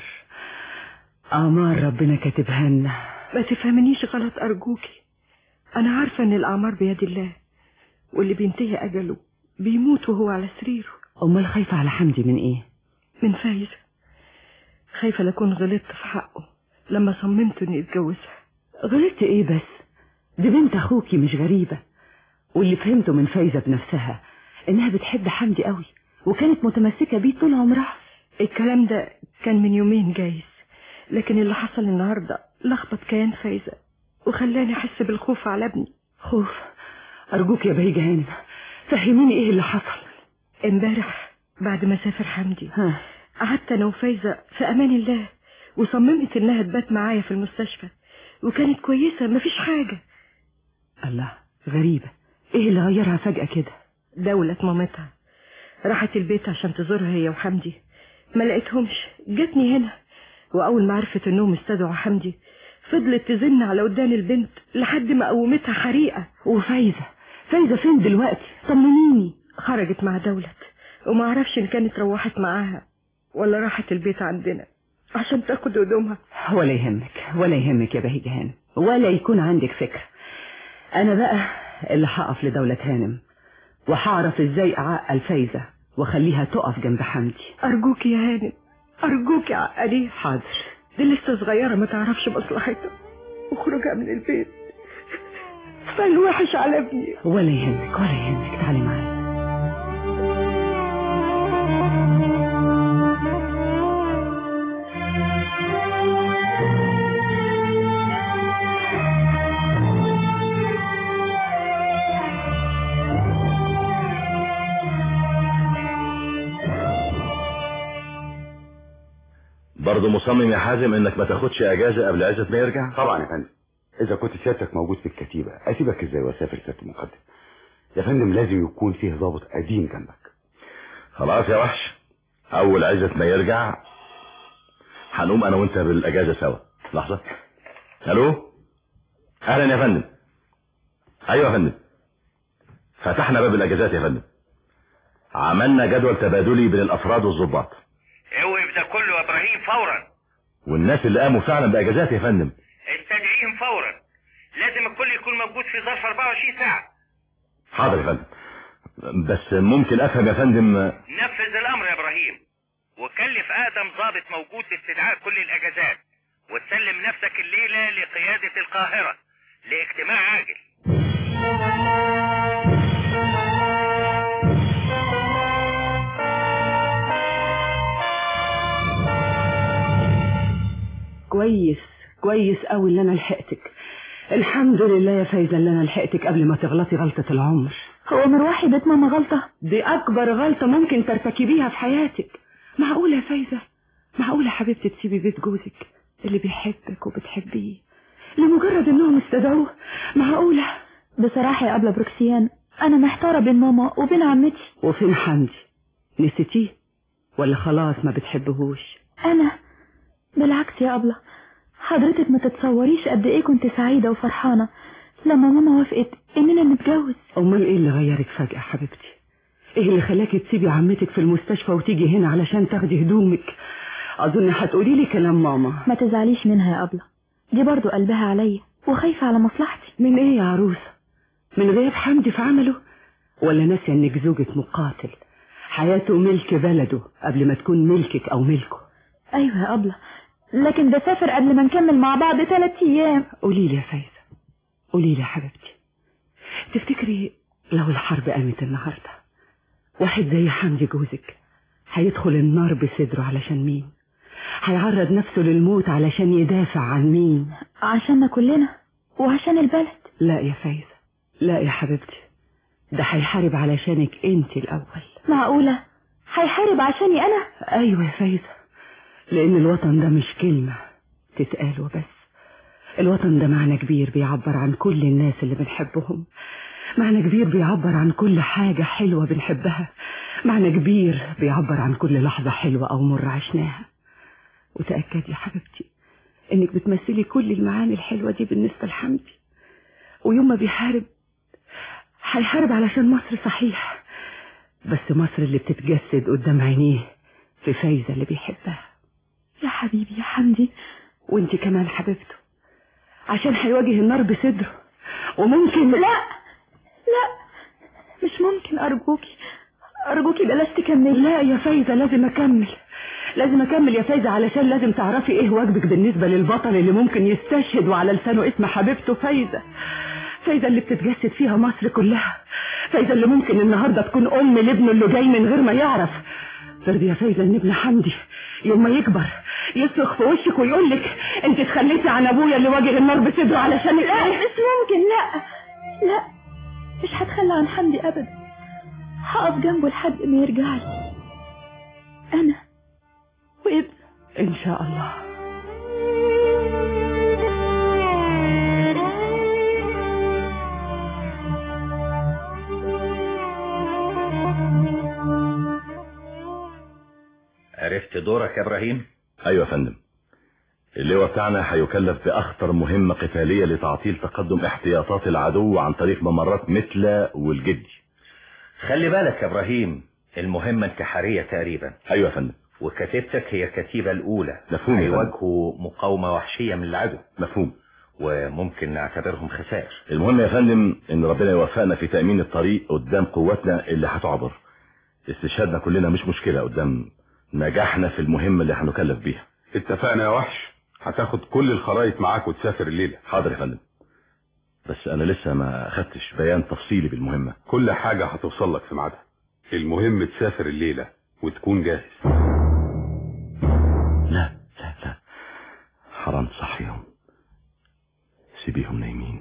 Speaker 14: أعمار ربنا كاتبها لنا
Speaker 15: ما تفهمنيش غلط أرجوكي أنا عارفة إن الأعمار بيد الله واللي بينتهي أجله بيموت وهو على سريره
Speaker 14: أمال خايفة على حمدي من ايه
Speaker 15: من فايزة خايفة لأكون غلطت في حقه لما صممت إني أتجوزها
Speaker 14: غلطت ايه بس دي بنت اخوكي مش غريبة واللي فهمته من فايزة بنفسها انها بتحب حمدي قوي وكانت متمسكة بيه طول عمرها
Speaker 15: الكلام ده كان من يومين جايز لكن اللي حصل النهاردة لخبط كيان فايزة وخلاني أحس بالخوف على ابني
Speaker 14: خوف أرجوك يا بهيجة هانم فهميني إيه اللي حصل
Speaker 15: امبارح بعد ما سافر حمدي
Speaker 14: ها.
Speaker 15: قعدت أنا وفايزة في أمان الله وصممت إنها تبات معايا في المستشفى وكانت كويسة مفيش حاجة
Speaker 14: الله غريبة إيه اللي غيرها فجأة كده
Speaker 15: دولة مامتها راحت البيت عشان تزورها هي وحمدي ما لقيتهمش جاتني هنا وأول ما عرفت إنهم استدعوا حمدي فضلت تزن على ودان البنت لحد ما قومتها حريقة
Speaker 14: وفايزة فايزة فين دلوقتي طمنيني
Speaker 15: خرجت مع دولت وما اعرفش ان كانت روحت معاها ولا راحت البيت عندنا عشان تاخد هدومها
Speaker 14: ولا يهمك ولا يهمك يا بهيجة هانم ولا يكون عندك فكرة أنا بقى اللي هقف لدولة هانم وهعرف ازاي أعقل فايزة واخليها تقف جنب حمدي
Speaker 15: أرجوك يا هانم أرجوك يا عقلي
Speaker 14: حاضر
Speaker 15: دي لسه صغيرة ما تعرفش مصلحتها وخروجها من البيت فالوحش على ابني
Speaker 14: ولا يهمك ولا يهمك تعالي معايا
Speaker 5: برضه مصمم يا حازم انك ما تاخدش اجازة قبل عزت ما يرجع
Speaker 11: طبعا يا فندم اذا كنت سيادتك موجود في الكتيبة اسيبك ازاي واسافر سيادة المقدم يا فندم لازم يكون فيه ضابط قديم جنبك
Speaker 5: خلاص يا وحش اول عزت ما يرجع هنقوم انا وانت بالاجازة سوا لحظة الو اهلا يا فندم ايوه يا فندم فتحنا باب الاجازات يا فندم عملنا جدول تبادلي بين الافراد والضباط
Speaker 21: اوقف ده كله يا ابراهيم فورا
Speaker 5: والناس اللي قاموا فعلا باجازات يا فندم
Speaker 21: استدعيهم فورا لازم الكل يكون موجود في ظرف 24 ساعة
Speaker 5: حاضر يا فندم بس ممكن افهم يا فندم
Speaker 21: نفذ الامر يا ابراهيم وكلف اقدم ضابط موجود باستدعاء كل الاجازات وتسلم نفسك الليلة لقيادة القاهرة لاجتماع عاجل
Speaker 14: كويس كويس قوي اللي انا لحقتك الحمد لله يا فايزة اللي انا لحقتك قبل ما تغلطي غلطة العمر
Speaker 4: هو مروحي بيت ماما غلطة
Speaker 14: دي اكبر غلطة ممكن ترتكبيها في حياتك معقولة يا فايزة معقولة حبيبتي تسيبي بيت جوزك اللي بيحبك وبتحبيه لمجرد انهم استدعوه معقولة
Speaker 4: بصراحة يا أبلة بروكسيان أنا محتارة بين ماما وبين عمتي
Speaker 14: وفين حمدي نسيتيه ولا خلاص ما بتحبهوش
Speaker 4: أنا بالعكس يا أبلة حضرتك ما تتصوريش قد إيه كنت سعيدة وفرحانة لما ماما وافقت إننا نتجوز
Speaker 14: امال ايه اللي غيرك فجأة حبيبتي ايه اللي خلاكي تسيبي عمتك في المستشفى وتيجي هنا علشان تاخدي هدومك اظن هتقولي لي كلام ماما
Speaker 4: ما تزعليش منها يا أبلة دي برضو قلبها عليا وخايفة على مصلحتي
Speaker 14: من ايه يا عروسة من غير حمدي في عمله ولا ناسية انك زوجة مقاتل حياته ملك بلده قبل ما تكون ملكك او ملكه
Speaker 4: أيوة يا أبلة لكن ده سافر قبل ما نكمل مع بعض ثلاث أيام
Speaker 14: قولي لي يا فايزة قولي لي يا حبيبتي تفتكري لو الحرب قامت النهاردة واحد زي حمدي جوزك هيدخل النار بصدره علشان مين هيعرض نفسه للموت علشان يدافع عن مين
Speaker 4: عشاننا كلنا وعشان البلد
Speaker 14: لا يا فايزة لا يا حبيبتي ده هيحارب علشانك انت الاول
Speaker 4: معقولة هيحارب عشاني أنا
Speaker 14: ايوه يا فايزة لان الوطن ده مش كلمة تتقال وبس الوطن ده معنى كبير بيعبر عن كل الناس اللي بنحبهم معنى كبير بيعبر عن كل حاجة حلوة بنحبها معنى كبير بيعبر عن كل لحظة حلوة أو مر عشناها وتأكدي يا حبيبتي إنك بتمثلي كل المعاني الحلوة دي بالنسبة لحمدي ويوم ما بيحارب هيحارب علشان مصر صحيح بس مصر اللي بتتجسد قدام عينيه في فايزة اللي بيحبها
Speaker 4: يا حبيبي يا حمدي
Speaker 14: وانت كمان حبيبته عشان هيواجه النار بصدره وممكن
Speaker 4: لا لا مش ممكن أرجوكي أرجوكي بلاش تكملي
Speaker 14: لا يا فايزة لازم أكمل لازم أكمل يا فايزة علشان لازم تعرفي إيه واجبك بالنسبة للبطل اللي ممكن يستشهد وعلى لسانه اسم حبيبته فايزة فايزة اللي بتتجسد فيها مصر كلها فايزة اللي ممكن النهاردة تكون أم لابنه اللي جاي من غير ما يعرف ترضي يا فايزة إن ابن حمدي يوم ما يكبر يصرخ في وشك ويقول لك انت اتخليتي عن ابويا اللي واجه النار بصدره علشان
Speaker 4: لا مش ممكن لا لا مش هتخلى عن حمدي ابدا هقف جنبه لحد ما يرجع لي انا وابن
Speaker 14: ان شاء الله
Speaker 9: عرفت دورك يا ابراهيم
Speaker 5: ايوه يا فندم اللواء بتاعنا هيكلف باخطر مهمة قتالية لتعطيل تقدم احتياطات العدو عن طريق ممرات مثل والجدي
Speaker 9: خلي بالك يا ابراهيم المهمة انتحارية تقريبا
Speaker 5: ايوه يا فندم
Speaker 9: وكتيبتك هي الكتيبة الاولى
Speaker 5: مفهوم يا فندم.
Speaker 9: هيواجهوا مقاومة وحشية من العدو
Speaker 5: مفهوم
Speaker 9: وممكن نعتبرهم خسائر
Speaker 5: المهم يا فندم ان ربنا يوفقنا في تأمين الطريق قدام قواتنا اللي هتعبر استشهادنا كلنا مش مشكلة قدام نجاحنا في المهمة اللي هنكلف بيها
Speaker 3: اتفقنا يا وحش هتاخد كل الخرايط معاك وتسافر الليلة
Speaker 5: حاضر يا فندم بس انا لسه ما خدتش بيان تفصيلي بالمهمة
Speaker 3: كل حاجة هتوصل لك في ميعادها المهم تسافر الليلة وتكون جاهز
Speaker 5: لا لا لا حرام صحيهم سيبيهم نايمين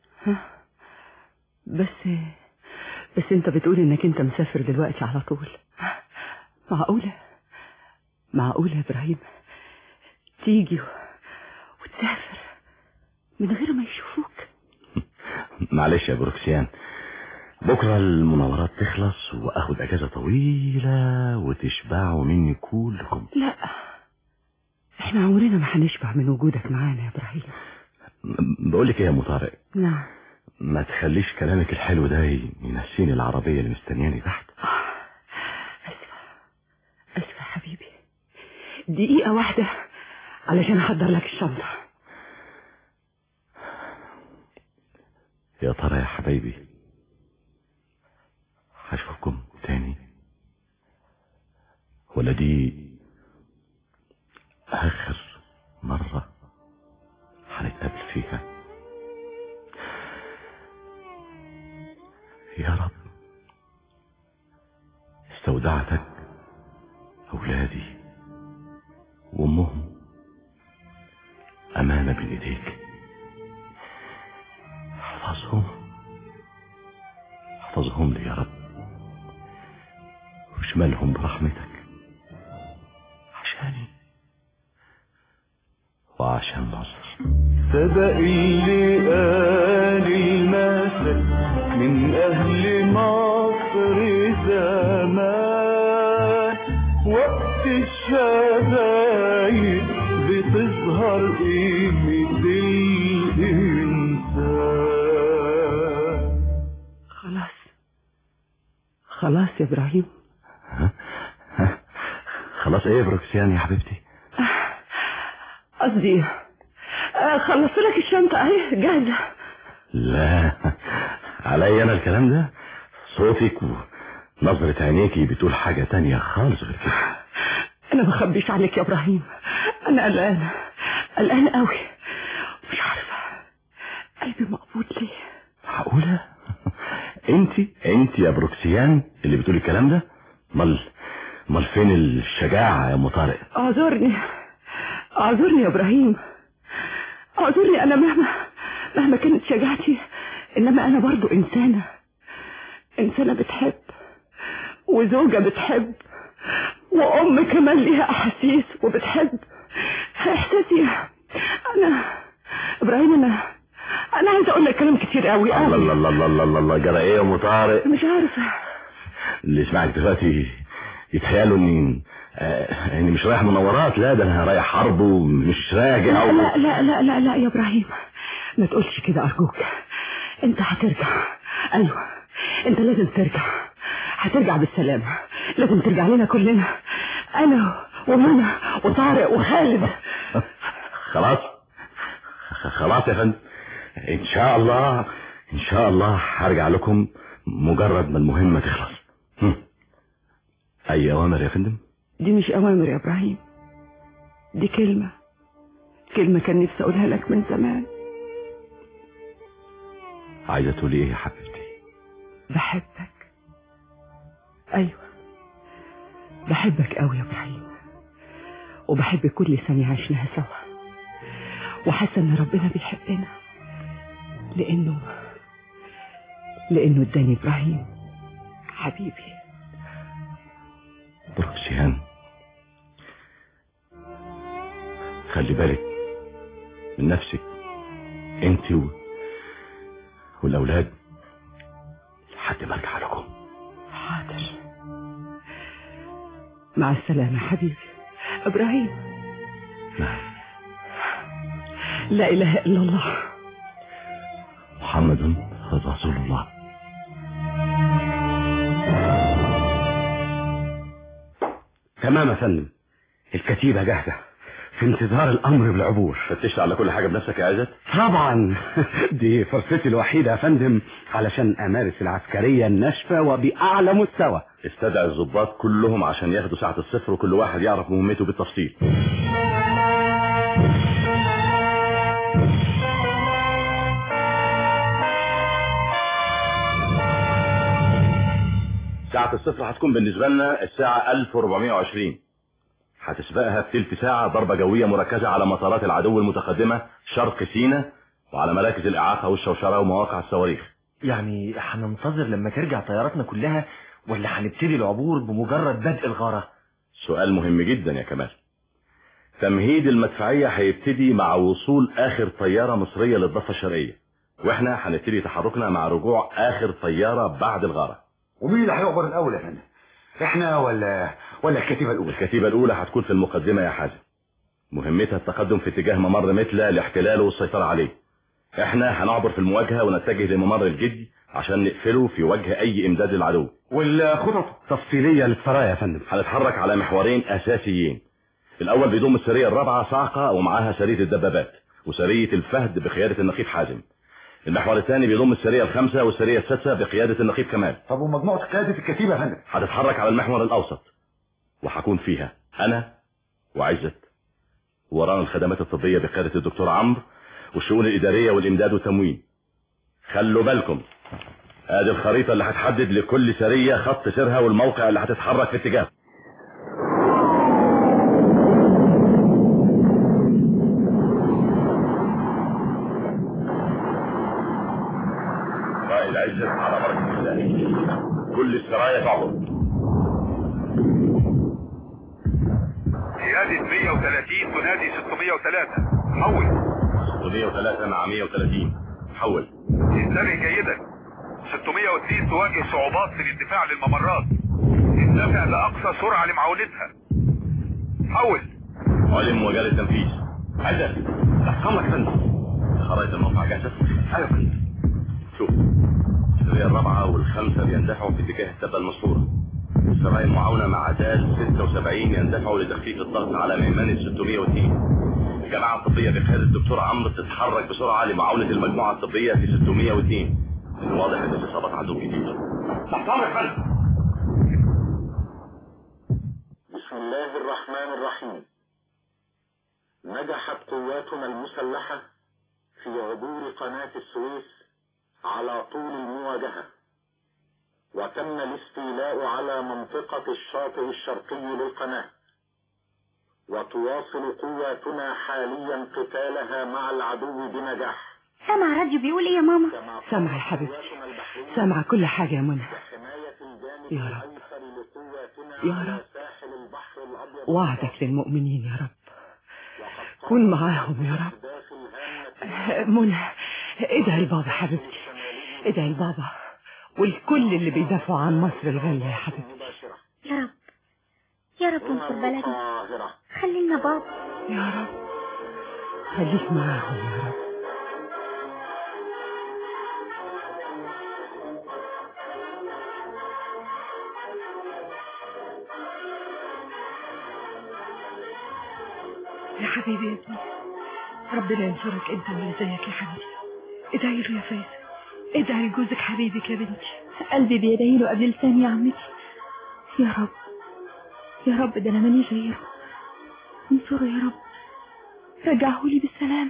Speaker 14: بس بس انت بتقول انك انت مسافر دلوقتي على طول معقولة معقولة يا ابراهيم تيجي وتسافر من غير ما يشوفوك
Speaker 5: معلش يا بروكسيان بكرة المناورات تخلص واخد اجازة طويلة وتشبعوا مني كلكم
Speaker 14: لا احنا عمرنا ما هنشبع من وجودك معانا يا ابراهيم
Speaker 5: بقول لك ايه يا مطارق
Speaker 14: نعم
Speaker 5: ما تخليش كلامك الحلو ده ينسيني العربية اللي مستنياني تحت
Speaker 14: اسفة يا حبيبي دقيقة واحدة علشان احضر لك الشنطة
Speaker 5: يا ترى يا حبايبي هشوفكم تاني ولا دي آخر مرة هنتقابل فيها يا رب استودعتك أولادي وأمهم أمانة بين إيديك احفظهم احفظهم لي يا رب واشملهم برحمتك عشاني وعشان مصر
Speaker 10: صدق اللي قال المثل من أهل مصر زمان وقت الشدايد بتظهر قيمة الإنسان
Speaker 14: خلاص خلاص يا إبراهيم
Speaker 5: خلاص ايه يا بروكسيان يا حبيبتي
Speaker 14: قصدي آه، خلصت لك الشنطة اهي جاهزة
Speaker 5: لا عليا انا الكلام ده صوتك ونظرة عينيكي بتقول حاجة تانية خالص غير كده
Speaker 14: انا ما بخبيش عليك يا ابراهيم انا قلقانة قلقانة قوي مش عارفة قلبي مقبوض ليه
Speaker 5: معقولة انت انت يا بروكسيان اللي بتقولي الكلام ده مال مال فين الشجاعة يا ام طارق
Speaker 14: اعذرني اعذرني يا ابراهيم اعذرني انا مهما مهما كانت شجاعتي انما انا برضو انسانة انسانة بتحب وزوجة بتحب وام كمان ليها احاسيس وبتحب احساسي انا ابراهيم انا انا عايزه اقول لك كلام كتير قوي
Speaker 5: الله
Speaker 14: قوي
Speaker 5: الله الله الله الله الله الله جرى ايه يا ام طارق
Speaker 14: مش عارفه
Speaker 5: اللي يسمعك دلوقتي يتخيلوا اني آه اني مش رايح منورات لا ده انا رايح حرب ومش راجع
Speaker 14: لا
Speaker 5: و...
Speaker 14: لا لا لا لا, لا يا ابراهيم ما تقولش كده ارجوك انت هترجع ايوه انت لازم ترجع هترجع بالسلامة لازم ترجع لنا كلنا انا ومنى وطارق وخالد
Speaker 5: خلاص خلاص يا فندم ان شاء الله ان شاء الله هرجع لكم مجرد ما المهمة تخلص هم. اي اوامر يا فندم
Speaker 14: دي مش اوامر يا ابراهيم دي كلمة كلمة كان نفسي اقولها لك من زمان
Speaker 5: عايزة تقولي ايه يا حبيبتي
Speaker 14: بحبك ايوه بحبك قوي يا ابراهيم وبحب كل ثانية عشناها سوا وحاسة ان ربنا بيحبنا لانه لانه اداني ابراهيم حبيبي
Speaker 5: بروكسيان خلي بالك من نفسك انت و... والاولاد لحد ما ارجع لكم
Speaker 14: حاضر مع السلامة حبيبي ابراهيم لا اله الا الله
Speaker 5: محمد رسول الله
Speaker 11: تمام يا فندم الكتيبة جاهزة في انتظار الأمر بالعبور
Speaker 5: فتشت على كل حاجة بنفسك يا عزت
Speaker 11: طبعا دي فرصتي الوحيدة يا فندم علشان أمارس العسكرية الناشفة وبأعلى مستوى
Speaker 5: استدعي الضباط كلهم عشان ياخدوا ساعة الصفر وكل واحد يعرف مهمته بالتفصيل ساعة الصفر هتكون بالنسبة لنا الساعة 1420 هتسبقها بتلت ساعة ضربة جوية مركزة على مطارات العدو المتقدمة شرق سيناء وعلى مراكز الإعاقة والشوشرة ومواقع الصواريخ
Speaker 1: يعني هننتظر لما ترجع طياراتنا كلها ولا هنبتدي العبور بمجرد بدء الغارة
Speaker 5: سؤال مهم جدا يا كمال تمهيد المدفعية هيبتدي مع وصول آخر طيارة مصرية للضفة الشرقية واحنا هنبتدي تحركنا مع رجوع آخر طيارة بعد الغارة
Speaker 8: ومين اللي هيعبر الأول يا فندم؟ احنا ولا ولا الكتيبة الأولى؟
Speaker 5: الكتيبة الأولى هتكون في المقدمة يا حازم مهمتها التقدم في اتجاه ممر متلة لاحتلاله والسيطرة عليه احنا هنعبر في المواجهة ونتجه لممر الجدي عشان نقفله في وجه أي إمداد للعدو
Speaker 8: والخطط
Speaker 11: تفصيلية للسرايا يا فندم
Speaker 5: هنتحرك على محورين أساسيين الأول بيضم السرية الرابعة صاعقة ومعاها سرية الدبابات وسرية الفهد بقيادة النقيب حازم المحور الثاني بيضم السرية الخامسة والسرية السادسة بقيادة النقيب كمال
Speaker 8: طب ومجموعة قيادة الكتيبة يا فندم؟
Speaker 5: هتتحرك على المحور الأوسط وهكون فيها أنا وعزت ورانا الخدمات الطبية بقيادة الدكتور عمرو والشؤون الإدارية والإمداد والتموين خلوا بالكم ادي الخريطة اللي هتحدد لكل سرية خط سيرها والموقع اللي هتتحرك في اتجاهه عزت على بركة الله كل السرايا تعبر
Speaker 20: قيادة 130 تنادي 603 حول
Speaker 5: 603 مع 130 حول
Speaker 20: انتبه جيدا 602 تواجه صعوبات في الانتفاع للممرات اندفع لأقصى سرعة لمعاونتها حول
Speaker 5: علم وجال التنفيذ عزت تحت امرك يا فندم خرائط الموقع جاهزة ايوه يا فندم شوف السرية الرابعة والخامسة بيندفعوا في اتجاه التبة المسطورة السرايا المعاونة مع دال 76 يندفعوا لتخفيف الضغط على ميمنة 602 الجماعة الطبية بقيادة الدكتور عمرو تتحرك بسرعة لمعاونة المجموعة الطبية في 602 من الواضح ان في اصابات عندهم كتير
Speaker 20: تحت امرك يا فندم
Speaker 10: بسم الله الرحمن الرحيم نجحت قواتنا المسلحة في عبور قناة السويس على طول المواجهة وتم الاستيلاء على منطقة الشاطئ الشرقي للقناة وتواصل قواتنا حاليا قتالها مع العدو بنجاح
Speaker 17: سامع راديو بيقول ايه يا ماما
Speaker 14: سامعة يا حبيبتي سامعة كل حاجة يا منى يا رب يا رب وعدك للمؤمنين يا رب كن معاهم يا رب منى ادعي لبابا حبيبتي ادعي لبابا والكل اللي بيدافعوا عن مصر الغالية يا حبيبتي
Speaker 16: يا رب يا رب انصر بلدنا خلينا بابا
Speaker 14: يا رب خليك معاهم يا رب
Speaker 15: يا حبيبي يا ابني ربنا ينصرك انت واللي زيك يا حبيبي ادعي له يا فايزة ادعي لجوزك حبيبك يا بنتي
Speaker 4: قلبي بيدعي له قبل لساني يا عمتي يا رب يا رب ده انا ماني غيره انصره يا رب رجعهولي بالسلامة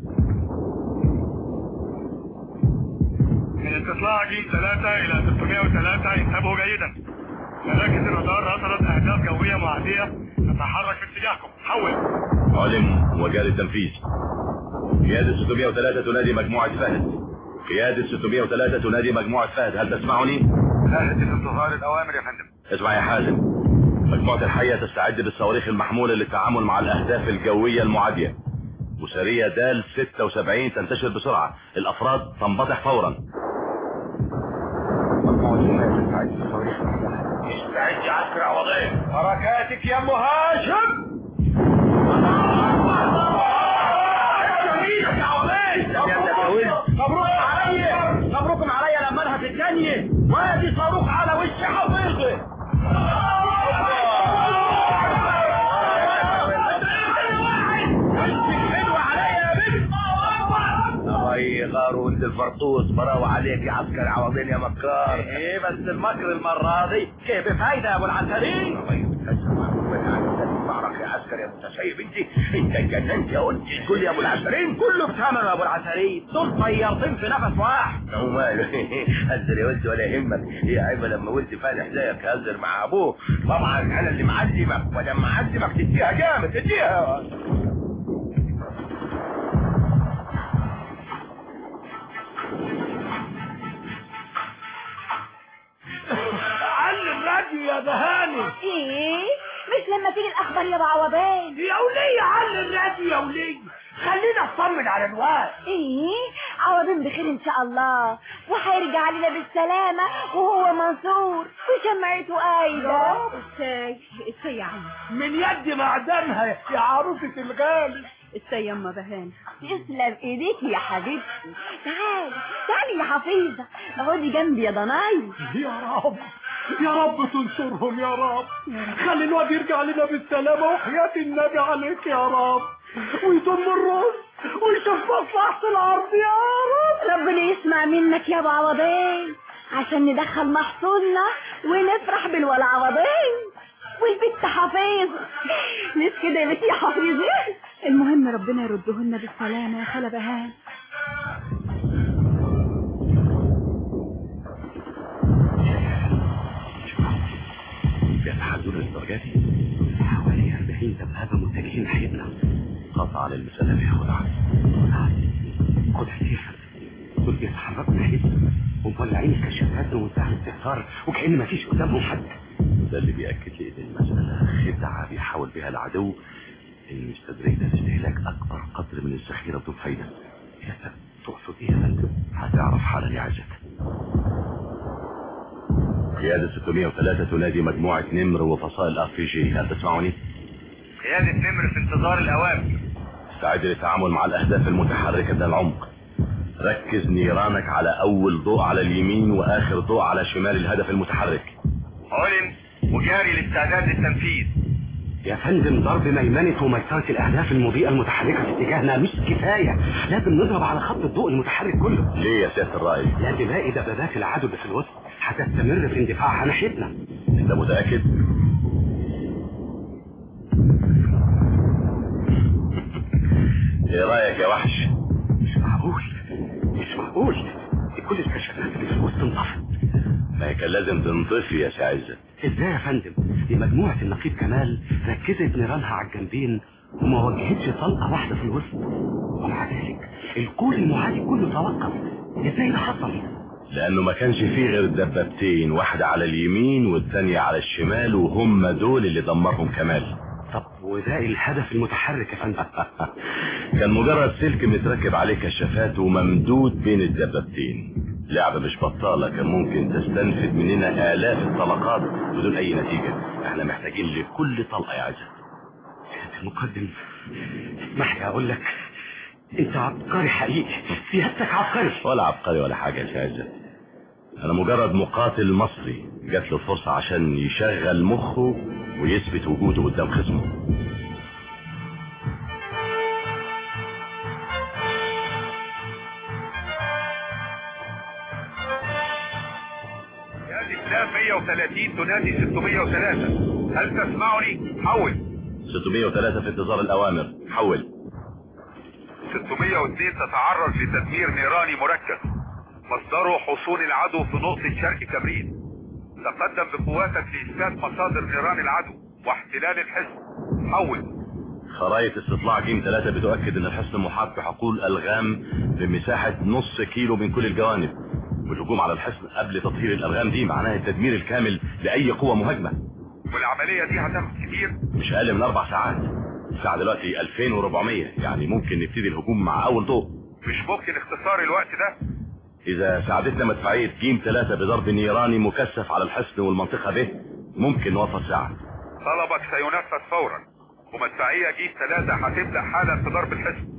Speaker 7: من استطلاع جيل 3 إلى 603 انتبهوا جيدا مراكز الرادار رصدت أهداف جوية معادية تتحرك في اتجاهكم حول
Speaker 5: علم وجال التنفيذ قيادة 603 تنادي مجموعة فهد قيادة 603 تنادي مجموعة فهد هل تسمعني؟
Speaker 20: اهدف انتظار الأوامر يا فندم
Speaker 5: اسمع يا حازم مجموعة الحية تستعد بالصواريخ المحمولة للتعامل مع الأهداف الجوية المعادية وسرية دال 76 تنتشر بسرعة الأفراد تنبطح فورا
Speaker 2: مجموعة الحية تستعد بالصواريخ
Speaker 20: استعد يا عسكر عوضين حركاتك يا ام هاشم
Speaker 2: مبروك عليا مبروك عليا لما انها في الثانية وادي صاروخ على وش حفيظي
Speaker 22: اي غارو انت الفرطوس براو عليك يا عسكر عوضين يا مكار
Speaker 2: ايه بس المكر المرة دي كيف فايدة يا ابو العنترين
Speaker 22: معركة يا عسكر يا متسيب انت انت اتجننت يا انت تقول يا ابو العسكرين
Speaker 2: كله بثمنه يا ابو العنترين دول طيارتين في نفس واحد
Speaker 22: وماله هزر يا ولد ولا يهمك هي عيبه لما ولد فالح زيك هزر مع ابوه طبعا انا اللي معلمك ولما معلمك تديها جامد تديها
Speaker 2: علي الراديو يا بهاني
Speaker 17: ايه مش لما تيجي الاخبار يا بعوضين
Speaker 2: يا ولية علي الراديو يا ولية خلينا اطمن على الواد
Speaker 17: ايه عوضين بخير ان شاء الله وهيرجع لنا بالسلامة وهو منصور وشمعته قايدة
Speaker 15: الساي الساي يا عم
Speaker 2: من يد معدنها يا عروسة الغالي
Speaker 15: الساي يا ام بهان
Speaker 17: تسلم ايديك يا حبيبتي تعالي تعالي يا حفيظة اقعدي جنبي يا ضناي
Speaker 2: يا رب يا رب تنصرهم يا رب خلي الواد يرجع لنا بالسلامة وحياة النبي عليك يا رب ويضم الرز ويشوف مصلحة العرض يا رب
Speaker 17: ربنا يسمع منك يا ابو عوضين عشان ندخل محصولنا ونفرح بالولا عوضين والبت حفيظ مش كده يا بنتي يا حفيظة
Speaker 4: المهم ربنا يردهن بالسلامة يا خالة بهان
Speaker 5: في تحدث للدرجة دي حوالي 40 دبابة متجهين ناحيتنا قطعا المسلم يا خدعة خدعة كتير دول بيتحركوا ناحيتنا
Speaker 11: ومولعين الكشافات ومنتهى الاستهتار وكأن مفيش قدامهم حد
Speaker 5: ده اللي بيأكد لي ان المسألة خدعة بيحاول بها العدو ان يستدرجنا لاستهلاك اكبر قدر من الذخيرة بدون فايدة يا سلام، تقصد ايه يا فندم هتعرف حالا يا عزت قيادة 603 تنادي مجموعة نمر وفصائل ار بي جي هل تسمعني؟
Speaker 21: قيادة نمر في انتظار الأوامر
Speaker 5: استعد للتعامل مع الأهداف المتحركة ذات العمق ركز نيرانك على أول ضوء على اليمين وآخر ضوء على شمال الهدف المتحرك
Speaker 21: علم وجاري الاستعداد للتنفيذ
Speaker 11: يا فندم ضرب ميمنة وميسرة الأهداف المضيئة المتحركة في اتجاهنا مش كفاية لازم نضرب على خط الضوء المتحرك كله
Speaker 5: ليه يا سيادة الرائد؟
Speaker 11: لا تلاقي دبابات العدو اللي في الوسط هتستمر في اندفاعها ناحيتنا
Speaker 5: انت متأكد؟ ايه رأيك يا وحش؟
Speaker 11: مش معقول مش معقول دي كل الكشافات اللي في الوسط انطفت
Speaker 5: ما هي كان لازم تنطفي يا سي عزت
Speaker 11: ازاي يا فندم دي مجموعة النقيب كمال ركزت نيرانها على الجنبين وما وجهتش طلقة واحدة في الوسط ومع ذلك الكون المعادي كله توقف ازاي ده حصل
Speaker 5: لانه ما كانش فيه غير دبابتين واحدة على اليمين والتانية على الشمال وهم دول اللي دمرهم كمال
Speaker 11: طب وده الهدف المتحرك يا فندم
Speaker 5: كان مجرد سلك متركب عليه كشافات وممدود بين الدبابتين لعبة مش بطالة كان ممكن تستنفد مننا آلاف الطلقات بدون أي نتيجة احنا محتاجين لكل طلقة يا عزت
Speaker 11: سيادة المقدم اسمح لي أقول لك أنت عبقري حقيقي سيادتك عبقري
Speaker 5: ولا عبقري ولا حاجة يا سي عزت أنا مجرد مقاتل مصري جات له فرصة عشان يشغل مخه ويثبت وجوده قدام خصمه
Speaker 20: قيادة كلاب 130 تنادي 603 هل تسمعني؟ حول
Speaker 5: 603 في انتظار الأوامر حول
Speaker 20: 602 تتعرض لتدمير نيراني مركز مصدره حصول العدو في نقطة شرق كبريت تقدم بقواتك لإثبات مصادر نيران العدو واحتلال الحصن حول
Speaker 5: خرائط استطلاع جيم 3 بتؤكد ان الحصن محاط بحقول الغام بمساحة نص كيلو من كل الجوانب والهجوم على الحصن قبل تطهير الالغام دي معناه التدمير الكامل لاي قوة مهاجمة
Speaker 20: والعملية دي هتاخد كتير
Speaker 5: مش اقل من اربع ساعات الساعة دلوقتي 2400 يعني ممكن نبتدي الهجوم مع اول ضوء
Speaker 20: مش ممكن اختصار الوقت ده
Speaker 5: اذا ساعدتنا مدفعية جيم 3 بضرب نيراني مكثف على الحصن والمنطقة به ممكن نوفر ساعة
Speaker 20: طلبك سينفذ فورا ومدفعية جيب ثلاثة هتبدأ حالا في ضرب الحصن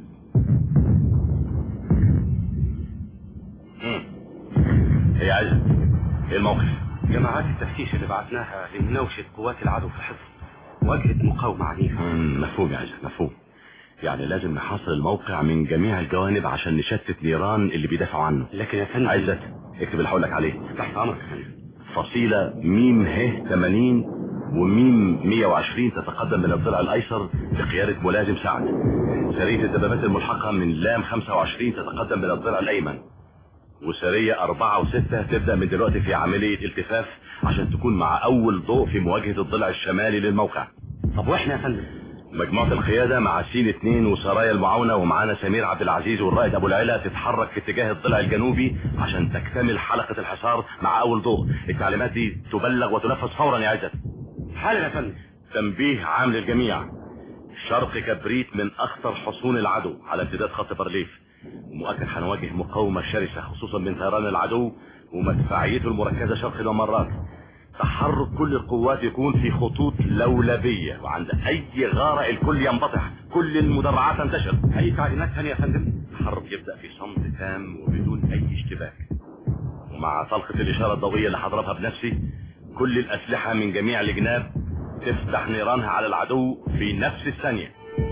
Speaker 5: هي عزت ايه الموقف
Speaker 11: جماعات التفتيش اللي بعتناها لمناوشة قوات العدو في الحصن واجهت مقاومة عنيفة
Speaker 5: مم، مفهوم يا عزت مفهوم يعني لازم نحاصر الموقع من جميع الجوانب عشان نشتت نيران اللي بيدافعوا عنه
Speaker 11: لكن يا فندم
Speaker 5: عزت اكتب اللي هقولك عليه
Speaker 11: تحت امرك يا فندم
Speaker 5: فصيلة ميم ه 80 وميم 120 تتقدم من الضلع الايسر بقيادة ملازم سعد سرية الدبابات الملحقة من لام 25 تتقدم من الضلع الايمن وسرية أربعة وستة تبدأ من دلوقتي في عملية التفاف عشان تكون مع أول ضوء في مواجهة الضلع الشمالي للموقع
Speaker 11: طب واحنا يا فندم
Speaker 5: مجموعة القيادة مع سين اتنين وسرايا المعاونة ومعانا سمير عبد العزيز والرائد أبو العلا تتحرك في اتجاه الضلع الجنوبي عشان تكتمل حلقة الحصار مع أول ضوء التعليمات دي تبلغ وتنفذ فورا يا عزت
Speaker 11: حالا يا فندم
Speaker 5: تنبيه عام للجميع شرق كبريت من أخطر حصون العدو على امتداد خط بارليف مؤكد هنواجه مقاومة شرسة خصوصا من طيران العدو ومدفعيته المركزة شرق الإمارات تحرك كل القوات يكون في خطوط لولبية وعند أي غارة الكل ينبطح كل المدرعات تنتشر
Speaker 11: أي تعليمات ثانية يا فندم
Speaker 5: التحرك يبدأ في صمت تام وبدون أي اشتباك ومع طلقة الإشارة الضوئية اللي هضربها بنفسي كل الأسلحة من جميع الجناب تفتح نيرانها على العدو في نفس الثانية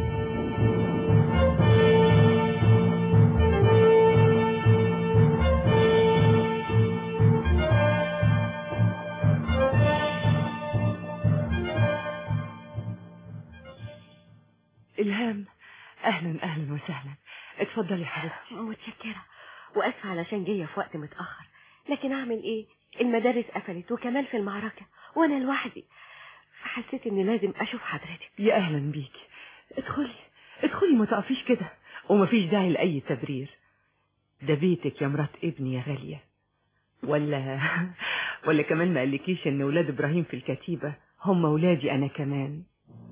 Speaker 14: إلهام أهلا أهلا وسهلا اتفضلي يا حبيبتي
Speaker 13: متشكرة وأسفة علشان جاية في وقت متأخر لكن أعمل إيه المدارس قفلت وكمال في المعركة وأنا لوحدي فحسيت إني لازم أشوف حضرتك
Speaker 14: يا أهلا بيكي ادخلي ادخلي ما تقفيش كده ومفيش داعي لأي تبرير ده بيتك يا مرات ابني يا غالية ولا ولا كمان ما قالكيش ان ولاد ابراهيم في الكتيبة هم ولادي انا كمان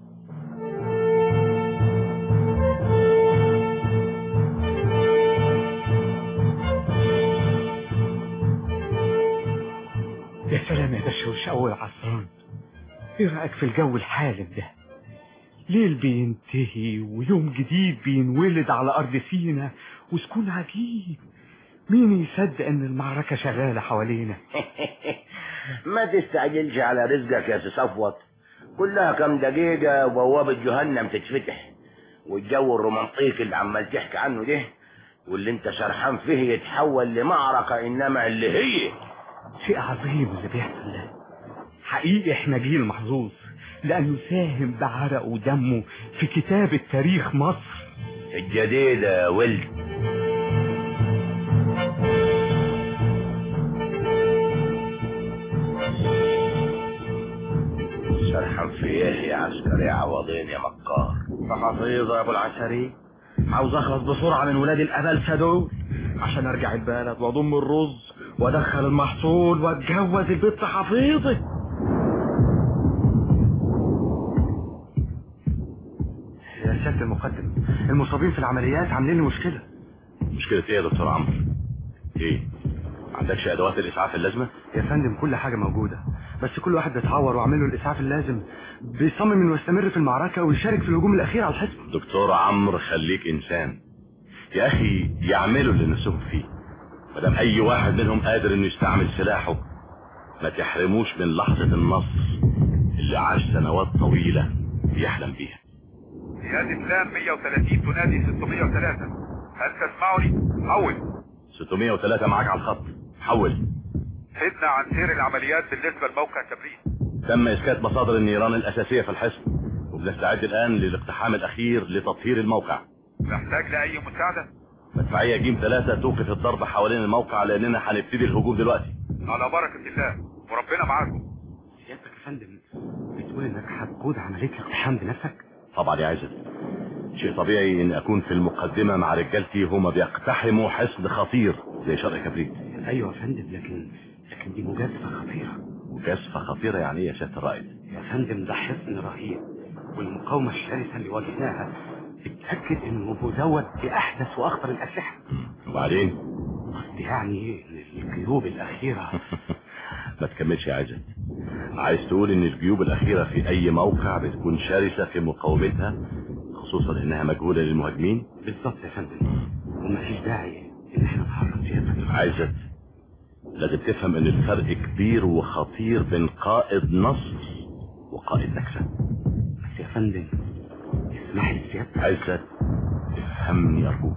Speaker 18: يا سلام يا دشوش أول عصران ايه رأيك في الجو الحالم ده ليل بينتهي ويوم جديد بينولد على أرض سينا وسكون عجيب مين يصدق ان المعركة شغالة حوالينا
Speaker 2: ما تستعجلش على رزقك يا سي صفوت كلها كم دقيقة وبوابة جهنم تتفتح والجو الرومانطيكي اللي عمال تحكي عنه ده واللي انت سرحان فيه يتحول لمعركة انما اللي هي
Speaker 18: شيء عظيم اللي بيحصل ده حقيقي احنا جيل محظوظ لأنه ساهم بعرقه ودمه في كتابة تاريخ مصر
Speaker 2: الجديدة يا ولد سرحان في ايه يا عسكري يا عوضين يا مكار
Speaker 1: حفيظة يا ابو العسري عاوز اخلص بسرعة من ولاد الابلسة دول عشان ارجع البلد واضم الرز وادخل المحصول واتجوز البنت حفيظة
Speaker 11: يا سيادة المقدم المصابين في العمليات عاملين لي مشكلة
Speaker 5: مشكلة ايه يا دكتور عمرو ايه ما عندكش ادوات الاسعاف اللازمة
Speaker 11: يا فندم كل حاجة موجودة بس كل واحد بيتعور وعامل له الاسعاف اللازم بيصمم انه يستمر في المعركة ويشارك في الهجوم الاخير على الحزب
Speaker 5: دكتور عمرو خليك انسان يا اخي يعملوا اللي نفسهم فيه مادام اي واحد منهم قادر انه يستعمل سلاحه ما تحرموش من لحظة النصر اللي عاش سنوات طويلة بيحلم بيها
Speaker 20: قيادة بلان 130 تنادي 603 هل تسمعني؟ حول
Speaker 5: 603 معاك على الخط حول
Speaker 20: فدنا عن سير العمليات بالنسبة لموقع تبريد
Speaker 5: تم اسكات مصادر النيران الاساسية في الحصن وبنستعد الان للاقتحام الاخير لتطهير الموقع
Speaker 20: محتاج لأي مساعدة؟
Speaker 5: مدفعية جيم ثلاثة توقف الضرب حوالين الموقع لاننا هنبتدي الهجوم دلوقتي
Speaker 20: على بركة الله وربنا معاكم
Speaker 11: سيادتك يا فندم بتقول انك هتقود عملية الاقتحام بنفسك
Speaker 5: طبعا يا عزت شيء طبيعي ان اكون في المقدمة مع رجالتي هما بيقتحموا حصن خطير زي شرق كبريت
Speaker 11: ايوه يا فندم لكن لكن دي مجازفة خطيرة
Speaker 5: مجازفة خطيرة يعني ايه يا سيادة الرائد
Speaker 11: يا فندم ده حصن رهيب والمقاومة الشرسة اللي واجهناها بتأكد انه مزود بأحدث وأخطر الأسلحة
Speaker 5: وبعدين
Speaker 11: قصدي يعني ان الجيوب الأخيرة
Speaker 5: ما تكملش يا عزت عايز تقول ان الجيوب الاخيرة في اي موقع بتكون شرسة في مقاومتها خصوصا انها مجهولة للمهاجمين
Speaker 11: بالظبط يا فندم ومفيش داعي ان احنا نحرم سيادتك
Speaker 5: عزت لازم تفهم ان الفرق كبير وخطير بين قائد نصر وقائد نكسة
Speaker 11: بس يا فندم اسمح لي سيادتك
Speaker 5: عزت افهمني ارجوك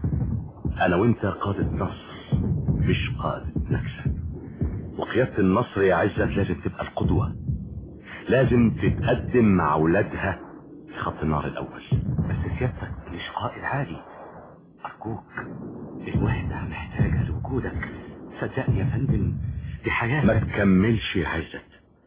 Speaker 5: انا وانت قادة نصر مش قائد نكسة وقيادة النصر يا عزت لازم تبقى القدوة لازم تتقدم مع اولادها في خط النار الاول
Speaker 11: بس سيادتك مش قائد عادي ارجوك الوحدة محتاجة لوجودك صدقني يا فندم دي حياتك
Speaker 5: ما تكملش يا عزت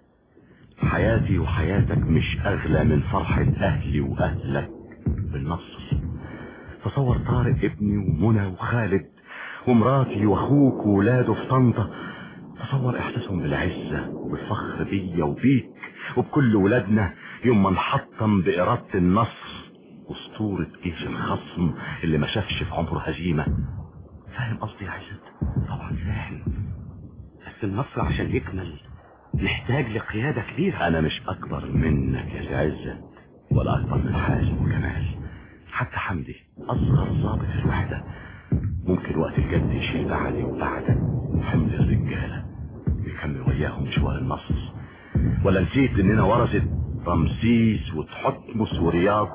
Speaker 5: حياتي وحياتك مش اغلى من فرحة اهلي واهلك بالنصر تصور طارق ابني ومنى وخالد ومراتي واخوك وولاده في طنطا تصور احساسهم بالعزة وبالفخر بيا وبيك وبكل ولادنا يوم ما نحطم بإرادة النصر اسطورة جيش الخصم اللي ما شافش في عمره هزيمة
Speaker 11: فاهم قصدي يا عزت طبعا فاهم بس النصر عشان يكمل محتاج لقيادة كبيرة
Speaker 5: انا مش اكبر منك يا سي عزت ولا اكبر من حازم وكمال حتى حمدي اصغر ضابط في الوحدة ممكن وقت الجد يشيل بعدي وبعدك حمل الرجالة يكمل وياهم مشوار النصر ولا نسيت اننا ورثة رمسيس وتحتمس ورياض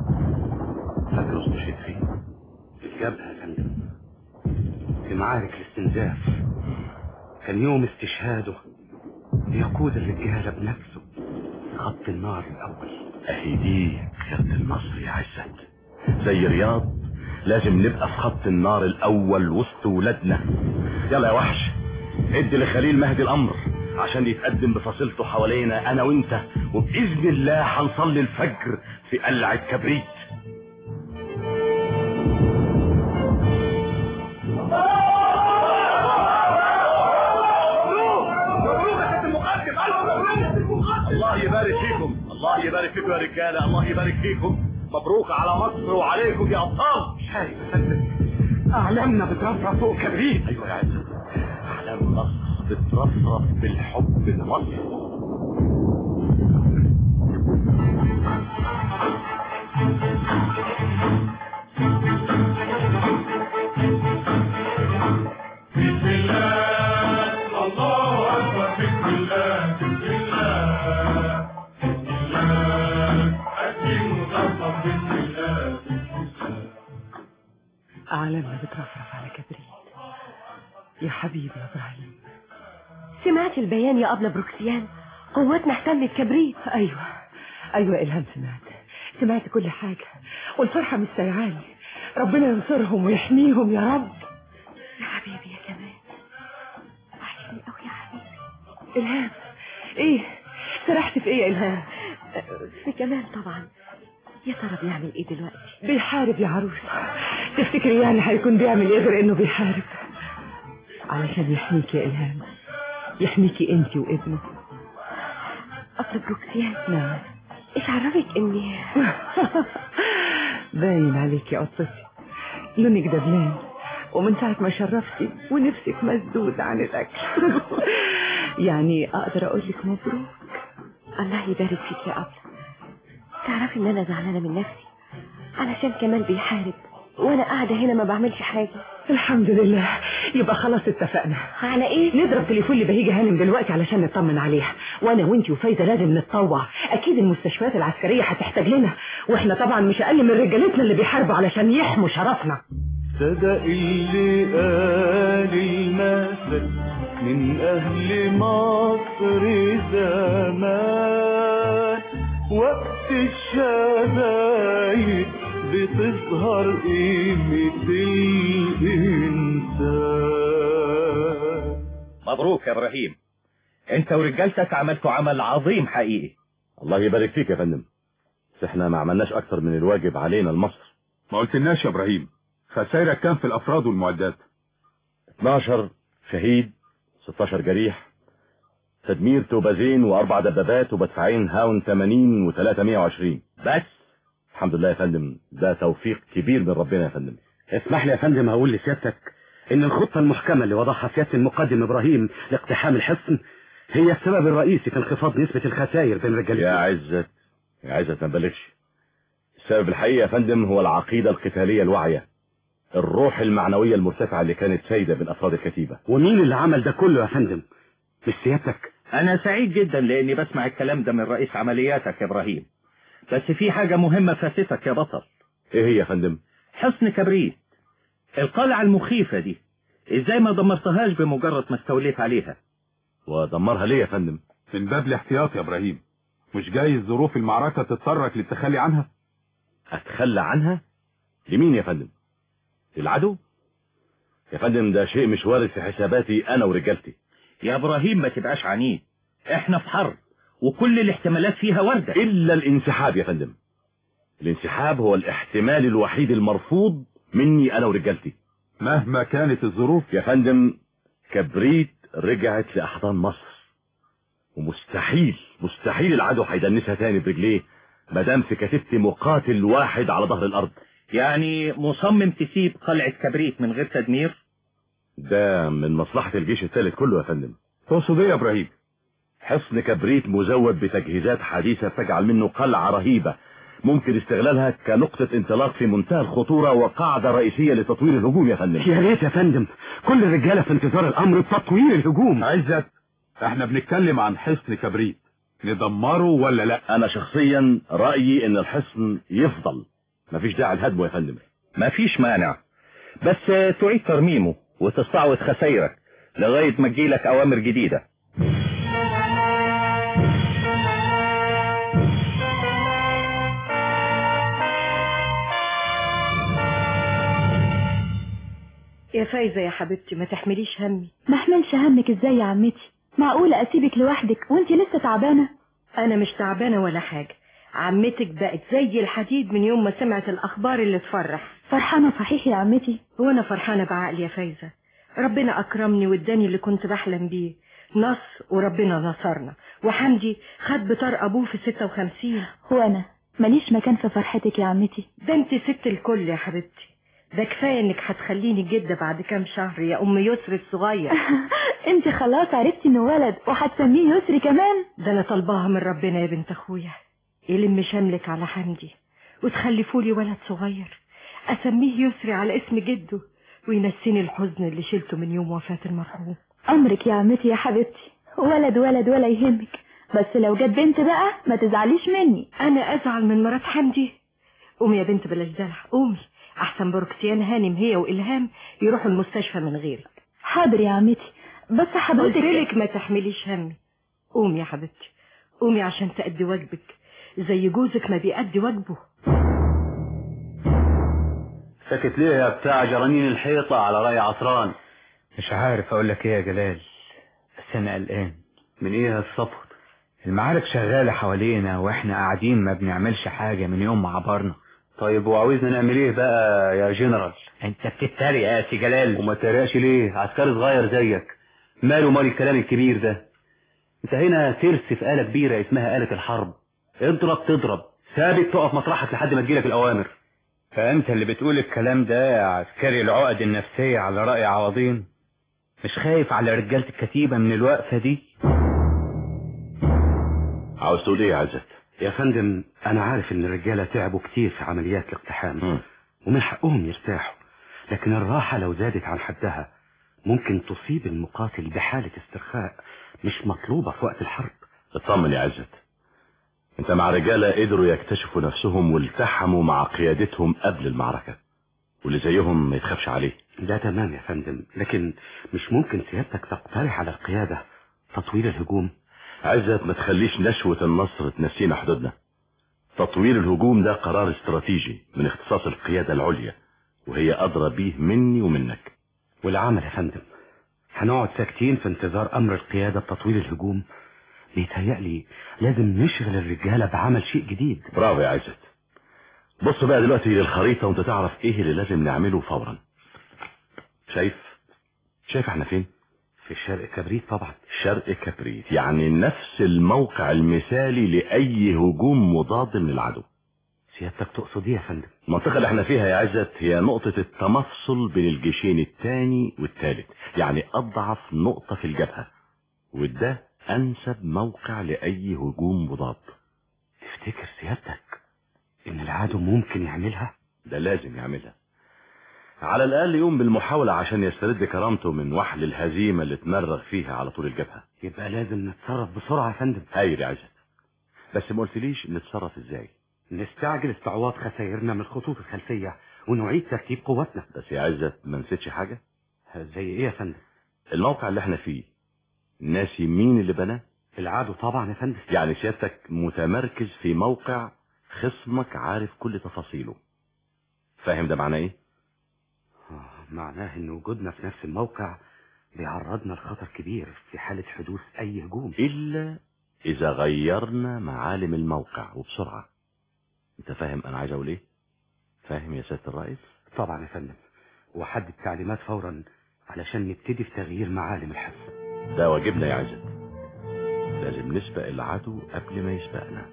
Speaker 5: فاكر استشهد فين
Speaker 11: في الجبهة يا فندم في معارك الاستنزاف كان يوم استشهاده ليقود الرجالة بنفسه خط النار الأول
Speaker 5: اهي دي قيادة النصر يا عزت زي رياض لازم نبقى في خط النار الاول وسط ولادنا يلا يا وحش ادي لخليل مهدي الامر عشان يتقدم بفصيلته حوالينا انا وانت وباذن الله هنصلي الفجر في قلعة كبريت
Speaker 22: يبارك فيكم يا رجاله الله يبارك فيكم مبروك على مصر وعليكم يا ابطال
Speaker 18: شايف يا فندم اعلامنا بترفرف فوق كبريت
Speaker 22: ايوه يا عزت اعلام مصر بترفرف بالحب لمصر
Speaker 7: بسم الله الله أكبر بسم الله بسم الله بسم الله الدين مطبق بسم الله
Speaker 14: أعلامنا بترفرف على كبريت يا حبيبي يا إبراهيم
Speaker 13: سمعت البيان يا أبلة بروكسيان قوتنا احتلت كبريت
Speaker 14: أيوة أيوة إلهام سمعت سمعت كل حاجة والفرحة مش سايعاني ربنا ينصرهم ويحميهم يا رب
Speaker 13: يا حبيبي يا كمان وحشني قوي يا حبيبي
Speaker 14: إلهام إيه سرحت في إيه يا إلهام
Speaker 13: في كمان طبعا يا ترى بيعمل ايه دلوقتي
Speaker 14: بيحارب يا عروسة تفتكري يعني هيكون بيعمل ايه غير انه بيحارب علشان يحميكي يا إلهام يحميكي انت وابنه
Speaker 13: أبلة بروكسيان
Speaker 14: نعم
Speaker 13: ايش عرفك اني
Speaker 14: باين عليك يا قطتي لونك دبلان ومن ساعة ما شرفتي ونفسك مسدود عن الأكل يعني أقدر أقول لك مبروك
Speaker 13: الله يبارك فيك يا أبلة تعرفي ان انا زعلانة من نفسي علشان كمال بيحارب وانا قاعدة هنا ما بعملش حاجة
Speaker 14: الحمد لله يبقى خلاص اتفقنا
Speaker 13: على ايه
Speaker 14: نضرب تليفون لبهيجة هانم دلوقتي علشان نطمن عليها وانا وانتي وفايزة لازم نتطوع اكيد المستشفيات العسكرية هتحتاج لنا واحنا طبعا مش اقل من رجالتنا اللي بيحاربوا علشان يحموا شرفنا
Speaker 6: صدق اللي قال المثل من أهل مصر زمان وقت الشدايد بتظهر قيمة الإنسان
Speaker 9: مبروك يا ابراهيم انت ورجالتك عملتوا عمل عظيم حقيقي
Speaker 5: الله يبارك فيك يا فندم بس احنا ما عملناش اكتر من الواجب علينا لمصر
Speaker 3: ما قلتلناش يا ابراهيم خسائرك كام في الافراد والمعدات
Speaker 5: 12 شهيد 16 جريح تدمير توبازين واربع دبابات ومدفعين هاون 80 و320
Speaker 9: بس
Speaker 5: الحمد لله يا فندم ده توفيق كبير من ربنا يا فندم
Speaker 11: اسمح لي يا فندم هقول لسيادتك ان الخطة المحكمة اللي وضعها سيادة المقدم ابراهيم لاقتحام الحصن هي السبب الرئيسي في انخفاض نسبة الخسائر بين رجال
Speaker 5: يا عزت يا عزت ما تبالغش السبب الحقيقي يا فندم هو العقيدة القتالية الواعية الروح المعنوية المرتفعة اللي كانت سيدة بين افراد الكتيبة
Speaker 11: ومين اللي عمل ده كله يا فندم مش سيادتك
Speaker 9: انا سعيد جدا لاني بسمع الكلام ده من رئيس عملياتك يا ابراهيم بس في حاجة مهمة فاتتك يا بطل
Speaker 5: ايه هي يا فندم
Speaker 9: حصن كبريت القلعة المخيفة دي ازاي ما دمرتهاش بمجرد ما استوليت عليها
Speaker 5: ودمرها ليه يا فندم
Speaker 3: من باب الاحتياط يا ابراهيم مش جايز ظروف المعركة تضطرك للتخلي عنها
Speaker 5: اتخلى عنها لمين يا فندم للعدو يا فندم ده شيء مش وارد في حساباتي انا ورجالتي
Speaker 9: يا ابراهيم ما تبقاش عنيد احنا في حرب وكل الاحتمالات فيها واردة
Speaker 5: الا الانسحاب يا فندم الانسحاب هو الاحتمال الوحيد المرفوض مني انا ورجالتي
Speaker 3: مهما كانت الظروف
Speaker 5: يا فندم كبريت رجعت لاحضان مصر ومستحيل مستحيل العدو هيدنسها تاني برجليه ما دام في كتيبتي مقاتل واحد على ظهر الارض
Speaker 9: يعني مصمم تسيب قلعة كبريت من غير تدمير
Speaker 5: ده من مصلحة الجيش الثالث كله يا فندم
Speaker 3: تقصد ايه يا ابراهيم
Speaker 5: حصن كبريت مزود بتجهيزات حديثة تجعل منه قلعة رهيبة ممكن استغلالها كنقطة انطلاق في منتهى الخطورة وقاعدة رئيسية لتطوير الهجوم يا فندم
Speaker 11: يا ريت يا فندم كل الرجالة في انتظار الامر بتطوير الهجوم
Speaker 3: عزت احنا بنتكلم عن حصن كبريت ندمره ولا لا
Speaker 5: انا شخصيا رأيي ان الحصن يفضل مفيش داعي لهدمه يا فندم
Speaker 9: مفيش مانع بس تعيد ترميمه وتستعوض خسائرك لغاية ما تجيلك اوامر جديدة
Speaker 15: يا فايزة يا حبيبتي ما تحمليش همي
Speaker 4: ما احملش همك ازاي يا عمتي معقولة اسيبك لوحدك وانت لسه تعبانة
Speaker 15: انا مش تعبانة ولا حاجة عمتك بقت زي الحديد من يوم ما سمعت الاخبار اللي تفرح
Speaker 4: فرحانة صحيح يا عمتي
Speaker 15: وانا فرحانة بعقلي يا فايزة ربنا اكرمني واداني اللي كنت بحلم بيه نص وربنا نصرنا وحمدي خد بطار ابوه في 56
Speaker 4: وانا ماليش مكان في فرحتك يا عمتي
Speaker 15: ده انت ست الكل يا حبيبتي ده كفايه انك هتخليني جده بعد كام شهر يا ام يسر الصغير
Speaker 4: انت خلاص عرفتي انه ولد وهتسميه يسري كمان
Speaker 15: ده انا طالباها من ربنا يا بنت اخويا يلم شملك على حمدي وتخلفوا لي ولد صغير اسميه يسري على اسم جده وينسيني الحزن اللي شلته من يوم وفاة المرحوم
Speaker 4: امرك يا عمتي يا حبيبتي ولد ولد ولا يهمك بس لو جت بنت بقى ما تزعليش مني
Speaker 15: انا ازعل من مرات حمدي قومي يا بنت بلاش دلع قومي احسن بروكسيان هانم هي والهام يروحوا المستشفى من غيرك
Speaker 4: حاضر يا عمتي بس حضرتك
Speaker 15: قلتلك ما تحمليش همي قومي يا حبيبتي قومي عشان تأدي واجبك زي جوزك ما بيأدي واجبه
Speaker 12: ساكت ليه يا بتاع جرانين الحيطة على رأي عطران
Speaker 18: مش عارف اقول لك ايه يا جلال بس انا قلقان
Speaker 12: من ايه يا الصفوت
Speaker 18: المعارك شغالة حوالينا واحنا قاعدين ما بنعملش حاجة من يوم ما عبرنا
Speaker 12: طيب وعاوزنا نعمل ايه بقى يا جنرال
Speaker 18: انت بتتريق يا سي جلال
Speaker 12: وما تريقش ليه عسكري صغير زيك ماله مال الكلام الكبير ده انت هنا ترس في آلة كبيرة اسمها آلة الحرب اضرب تضرب ثابت تقف مطرحك لحد ما تجيلك الأوامر
Speaker 18: فانت اللي بتقول الكلام ده يا عسكري العقد النفسية على رأي عوضين مش خايف على رجالة الكتيبة من الوقفة دي
Speaker 5: عاوز تقول ايه يا عزت
Speaker 11: يا فندم انا عارف ان الرجالة تعبوا كتير في عمليات الاقتحام ومن حقهم يرتاحوا لكن الراحة لو زادت عن حدها ممكن تصيب المقاتل بحالة استرخاء مش مطلوبة في وقت الحرب
Speaker 5: اطمن يا عزت انت مع رجالة قدروا يكتشفوا نفسهم والتحموا مع قيادتهم قبل المعركة واللي زيهم ما يتخافش عليه
Speaker 11: ده تمام يا فندم لكن مش ممكن سيادتك تقترح على القيادة تطوير الهجوم
Speaker 5: عزت ما تخليش نشوة النصر تنسينا حدودنا تطوير الهجوم ده قرار استراتيجي من اختصاص القيادة العليا وهي أدرى بيه مني ومنك
Speaker 11: والعمل يا فندم هنقعد ساكتين في انتظار أمر القيادة بتطوير الهجوم بيتهيألي لازم نشغل الرجالة بعمل شيء جديد
Speaker 5: برافو يا عزت بص بقى دلوقتي للخريطة وانت تعرف ايه اللي لازم نعمله فورا شايف شايف احنا فين
Speaker 11: في شرق كبريت طبعا
Speaker 5: شرق كبريت يعني نفس الموقع المثالي لأي هجوم مضاد من العدو
Speaker 11: سيادتك تقصد ايه يا فندم
Speaker 5: المنطقة اللي احنا فيها يا عزت هي نقطة التمفصل بين الجيشين الثاني والثالث يعني أضعف نقطة في الجبهة وده أنسب موقع لأي هجوم مضاد
Speaker 11: تفتكر سيادتك إن العدو ممكن يعملها؟
Speaker 5: ده لازم يعملها على الأقل يقوم بالمحاولة عشان يسترد كرامته من وحل الهزيمة اللي اتمرغ فيها على طول الجبهة
Speaker 11: يبقى لازم نتصرف بسرعة يا فندم
Speaker 5: هايل يا عزت بس ما قلتليش نتصرف ازاي
Speaker 11: نستعجل استعواض خسائرنا من الخطوط الخلفية ونعيد ترتيب قوتنا
Speaker 5: بس يا عزت ما نسيتش حاجة
Speaker 11: زي ايه يا فندم
Speaker 5: الموقع اللي احنا فيه ناسي مين اللي بناه
Speaker 11: العدو طبعا يا فندم
Speaker 5: يعني سيادتك متمركز في موقع خصمك عارف كل تفاصيله فاهم ده معناه ايه
Speaker 11: معناه ان وجودنا في نفس الموقع بيعرضنا لخطر كبير في حالة حدوث اي هجوم
Speaker 5: الا اذا غيرنا معالم الموقع وبسرعة انت فاهم انا عايز اقول ايه فاهم يا سيادة الرئيس
Speaker 11: طبعا يا فندم وحدد تعليمات فورا علشان نبتدي في تغيير معالم الحصة
Speaker 5: ده واجبنا يا عزت لازم نسبق العدو قبل ما يسبقنا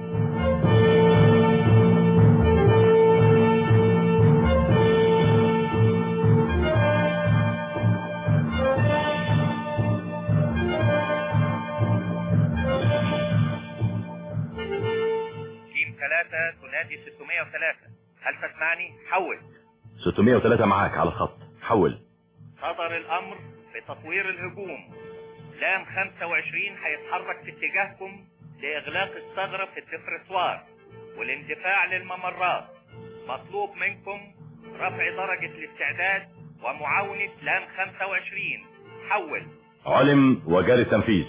Speaker 21: جيم ثلاثة تنادي 603 هل تسمعني؟ حول
Speaker 5: 603 معاك على الخط حول
Speaker 21: صدر الأمر بتطوير الهجوم لام 25 هيتحرك في اتجاهكم لإغلاق الثغرة في الدفرسوار والاندفاع للممرات مطلوب منكم رفع درجة الاستعداد ومعاونة لام 25 حول
Speaker 5: علم وجاري التنفيذ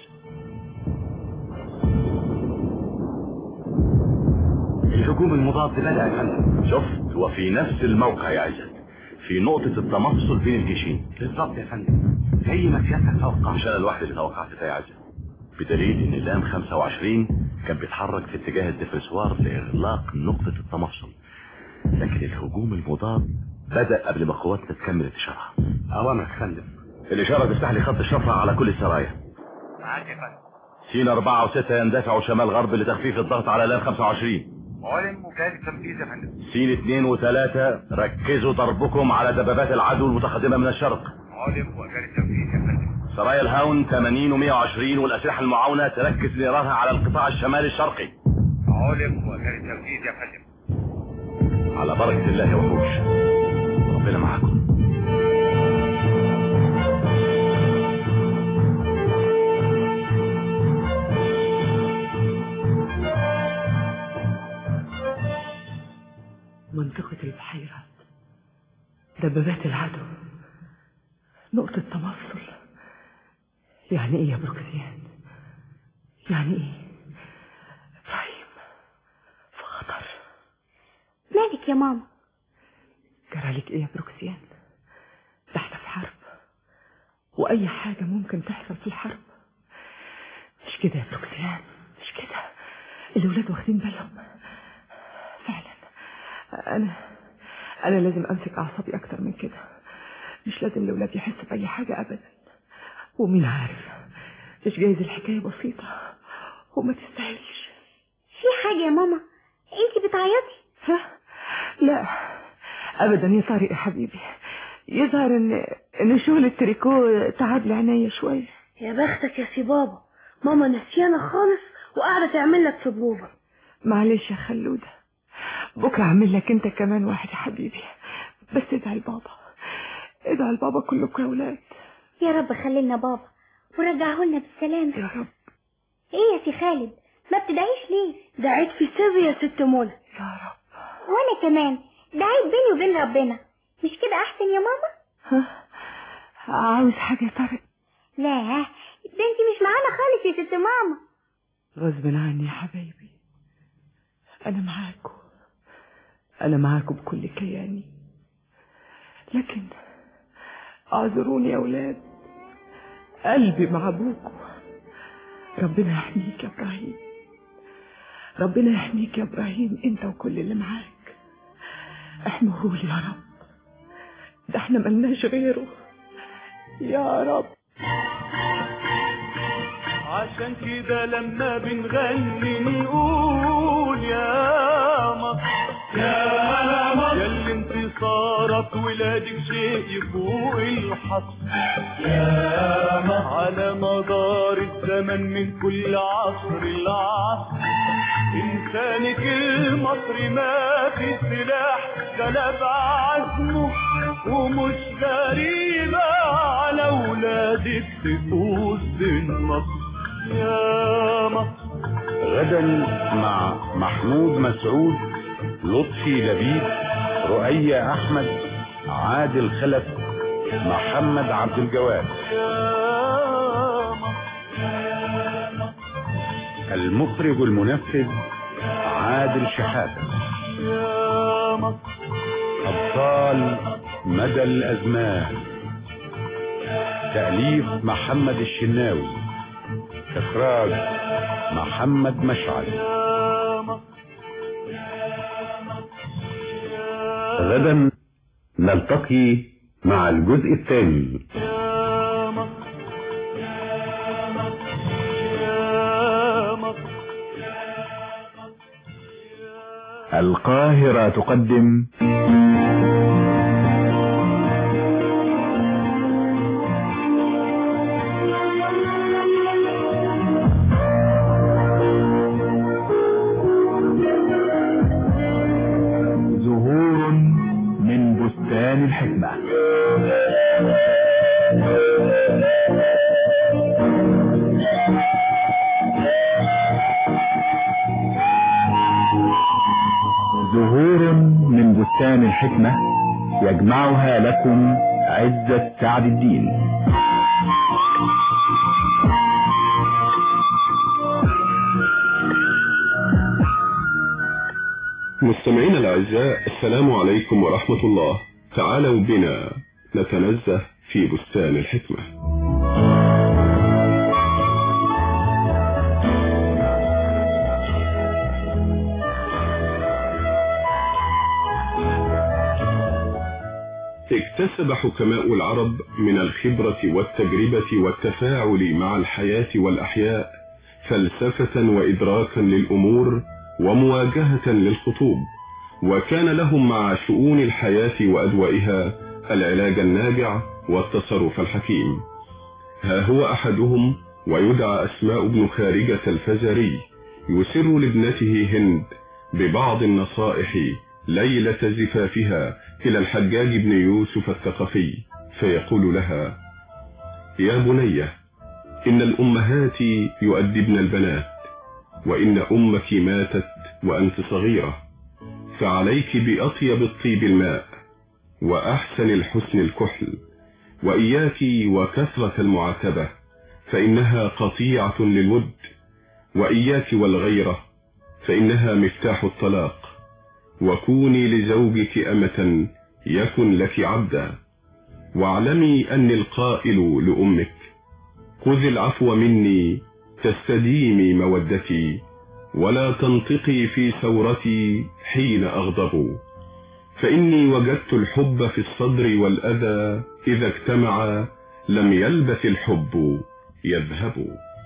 Speaker 11: الهجوم المضاد بدأ يا فندم
Speaker 5: شفت وفي نفس الموقع يا عزت في نقطة التمفصل بين الجيشين
Speaker 11: بالظبط يا فندم زي ما سيادتك توقعت
Speaker 5: مش انا لوحدي اللي توقعت ده يا عزت بدليل ان اللام 25 كان بيتحرك في اتجاه الدفرسوار لاغلاق نقطة التمفصل لكن الهجوم المضاد بدأ قبل ما قواتنا تكمل انتشارها
Speaker 11: اوامرك يا فندم
Speaker 5: الاشارة تفتح لي خط الشفرة على كل السرايا
Speaker 21: معاك يا فندم
Speaker 5: سين أربعة وستة يندفعوا شمال غرب لتخفيف الضغط على لام 25
Speaker 21: علم وكالة التنفيذ يا فندم
Speaker 5: سين اثنين وثلاثة ركزوا ضربكم على دبابات العدو المتقدمة من الشرق
Speaker 21: علم وكالة التنفيذ يا فندم
Speaker 5: سرايا الهاون 80 و120 والأسلحة المعاونة تركز نيرانها على القطاع الشمالي الشرقي
Speaker 21: علم وكالة التنفيذ يا فندم
Speaker 5: على بركة الله يا وحوش ربنا معاكم
Speaker 14: منطقة البحيرات دبابات العدو نقطة تمصل يعني ايه يا بروكسيان يعني ايه ابراهيم في خطر
Speaker 16: مالك يا ماما
Speaker 14: جرالك ايه يا بروكسيان ده احنا في حرب واي حاجة ممكن تحصل في الحرب مش كده يا بروكسيان مش كده الولاد واخدين بالهم فعلا انا انا لازم امسك اعصابي اكتر من كده مش لازم الاولاد يحسوا باي حاجة ابدا ومين عارف مش جايز الحكاية بسيطة وما تستاهلش
Speaker 16: في حاجة يا ماما انتي بتعيطي
Speaker 14: ها لا ابدا يا طارق يا حبيبي يظهر ان ان شغل التريكو تعب لي عينيا شويه
Speaker 15: يا بختك يا سي بابا ماما نسيانة خالص وقاعدة تعمل لك في بروفة
Speaker 14: معلش يا خلودة بكرة اعمل لك انت كمان واحد يا حبيبي بس ادعي لبابا ادعي لبابا كلكم يا ولاد
Speaker 16: يا رب خلي لنا بابا ورجعه لنا بالسلامة
Speaker 14: يا رب
Speaker 16: ايه يا سي خالد ما بتدعيش ليه
Speaker 15: دعيت في سر يا ست منى
Speaker 14: يا رب
Speaker 16: وانا كمان دعيت بيني وبين ربنا مش كده احسن يا ماما
Speaker 14: ها عاوز حاجة يا طارق
Speaker 16: لا ده انتي مش معانا خالص يا ست ماما
Speaker 14: غصب عني يا حبايبي انا معاكم انا معاكم بكل كياني لكن اعذروني يا اولاد قلبي مع ابوكم ربنا يحميك يا ابراهيم ربنا يحميك يا ابراهيم انت وكل اللي معاك احمهولي يا رب ده احنا ملناش غيره يا رب
Speaker 6: عشان كده لما بنغني نقول يا مصر يا مصر يا اللي انتصارك ولادك شيء يفوق الحصر يا مصر على مدار الزمن من كل عصر لعصر إنسانك المصري ما في سلاح غلب عزمه ومش غريبة على ولادك تفوز بالنصر يا مصر
Speaker 3: غدا مع محمود مسعود لطفي لبيب رؤية أحمد عادل خلف محمد عبد الجواد المخرج المنفذ عادل شحاتة
Speaker 6: يا مصر
Speaker 3: أبطال مدى الأزمان تأليف محمد الشناوي إخراج محمد مشعل غدا نلتقي مع الجزء الثاني
Speaker 6: يا مصر يا مصر
Speaker 1: القاهرة تقدم زهور من بستان الحكمة زهور من بستان الحكمة يجمعها لكم عزة سعد الدين
Speaker 8: مستمعينا الأعزاء السلام عليكم ورحمة الله تعالوا بنا نتنزه في بستان الحكمة اكتسب حكماء العرب من الخبرة والتجربة والتفاعل مع الحياة والأحياء فلسفة وإدراكا للأمور ومواجهة للخطوب وكان لهم مع شؤون الحياة وأدوائها العلاج الناجع والتصرف الحكيم ها هو أحدهم ويدعى أسماء بن خارجة الفزاري يسر لابنته هند ببعض النصائح ليلة زفافها إلى الحجاج بن يوسف الثقفي فيقول لها يا بنية إن الأمهات يؤدبن البنات وإن أمك ماتت وأنت صغيرة فعليك بأطيب الطيب الماء وأحسن الحسن الكحل وإياك وكثرة المعاتبة فإنها قطيعة للود وإياك والغيرة فإنها مفتاح الطلاق وكوني لزوجك أمة يكن لك عبدا واعلمي أني القائل لأمك خذ العفو مني تستديمي مودتي ولا تنطقي في ثورتي حين أغضب فإني وجدت الحب في الصدر والأذى إذا اجتمعا لم يلبث الحب يذهب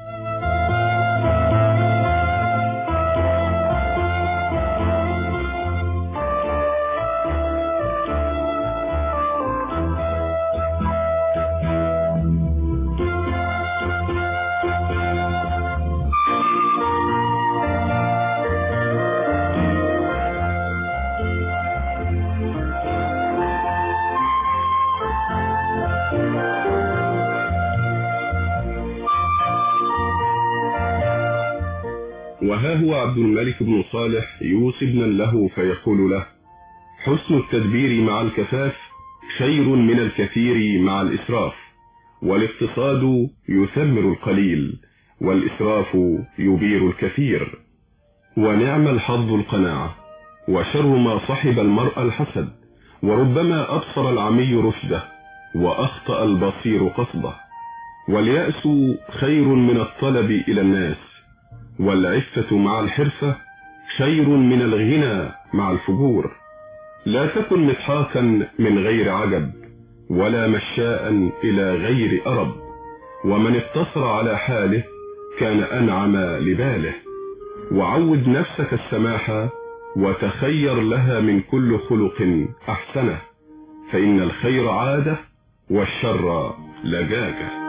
Speaker 8: وها هو عبد الملك بن صالح يوصي ابنا له فيقول له حسن التدبير مع الكفاف خير من الكثير مع الإسراف والاقتصاد يثمر القليل والإسراف يبير الكثير ونعم الحظ القناعة وشر ما صحب المرء الحسد وربما أبصر العمي رشده وأخطأ البصير قصده واليأس خير من الطلب إلى الناس والعفة مع الحرفة خير من الغنى مع الفجور لا تكن مضحاكا من غير عجب ولا مشاء إلى غير أرب ومن اقتصر على حاله كان أنعم لباله وعود نفسك السماحة وتخير لها من كل خلق أحسنه فإن الخير عادة والشر لجاجة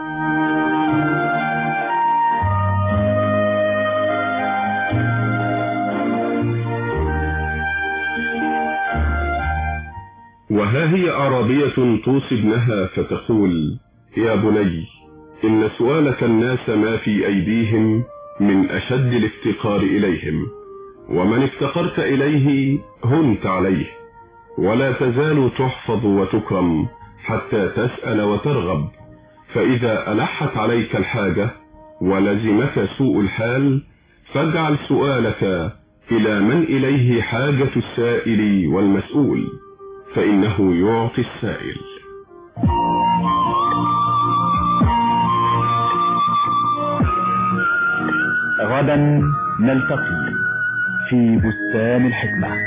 Speaker 8: وها هي أعرابية توصي ابنها فتقول يا بني إن سؤالك الناس ما في أيديهم من أشد الافتقار إليهم ومن افتقرت إليه هنت عليه ولا تزال تحفظ وتكرم حتى تسأل وترغب فإذا ألحت عليك الحاجة ولزمك سوء الحال فاجعل سؤالك إلى من إليه حاجة السائل والمسؤول فإنه يعطي السائل
Speaker 10: غدا نلتقي في بستان الحكمة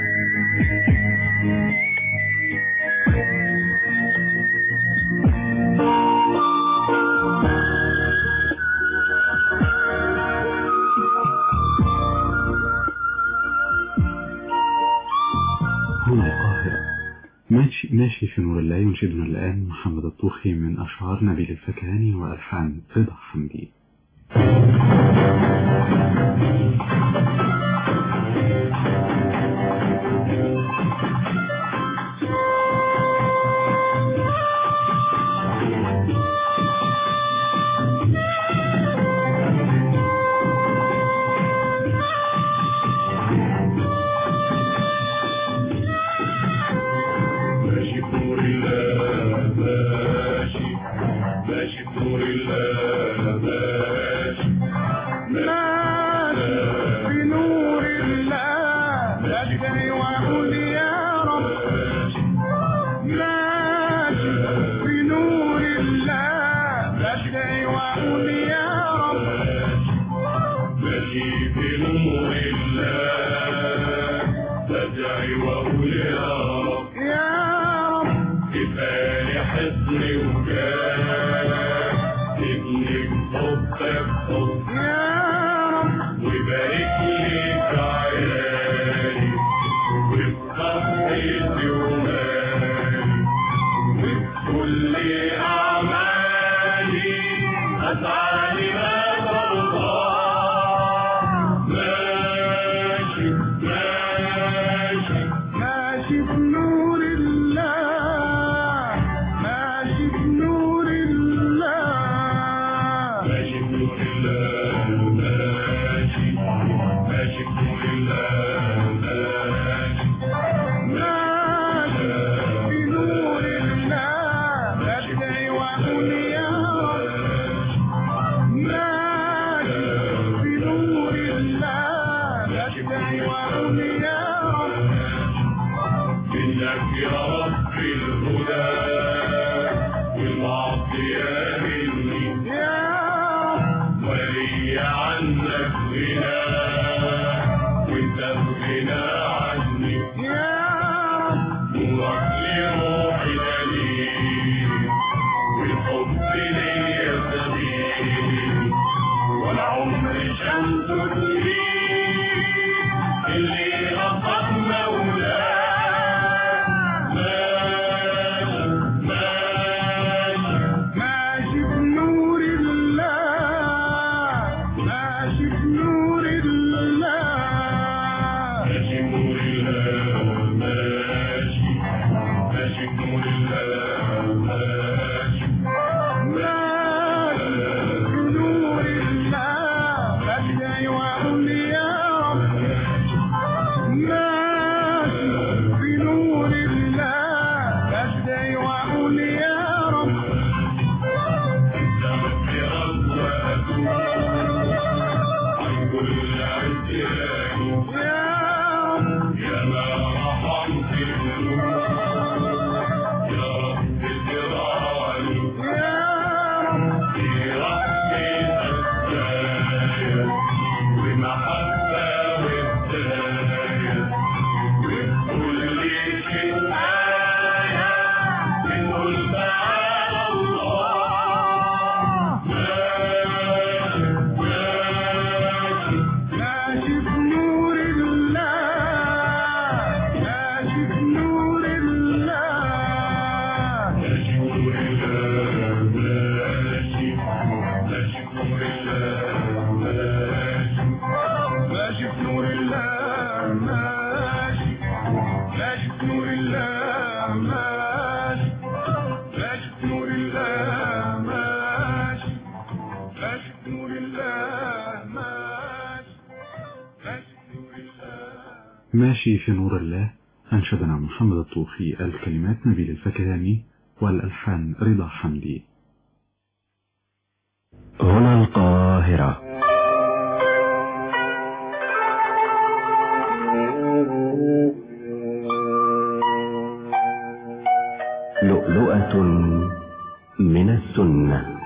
Speaker 19: هنا القاهرة ماشي ماشي في نور الله ينشدنا الآن محمد الطوخي من أشعار نبيل الفكهاني وألحان رضا حمدي
Speaker 6: ماشي بنور الله ماشي ماشي بنور الله ماشي ماشي بنور الله بشري واقول يا رب ماشي بنور الله بشري واقول يا رب ماشي بنور الله بدعي واقول يا رب يا رب كفايه رب وبارك لي في عيالي وفي صحتي ومالي وفي كل أعمالي أسعى لما ترضى ماشي ماشي ماشي بنور الله ماشي بنور الله ماشي بنور الله ماشي ماشي بنور الله ماشي ماشي بنور الله بدعي واقول يا رب ماشي بنور الله بدعي واقول يا رب إنك يا رب الهدى والمعصية مني يا رب ولي عنك غنى وانت بغنى عني يا رب نورك لروحي دليل والحب ليا سبيل ولا عمري شمس تغيب اللي رفض مولاه ماشي بنور الله ماشي بنور الله ماشي بنور الله ماشي ماشي بنور الله ماشي ماشي بنور الله بدعي واقول يا رب ماشي بنور الله بدعي واقول يا رب ماشي بنور الله ماشي بنور الله ماشي بنور الله ماشي ماشي بنور الله ماشي ماشي بنور الله ماشي ماشي بنور الله ماشي ماشي بنور الله ماشي ماشي بنور الله ماشي
Speaker 19: ماشي في نور الله أنشدنا محمد الطوخي الكلمات نبيل الفكهاني والألحان رضا حمدي
Speaker 2: هنا القاهرة لؤلؤة من السنة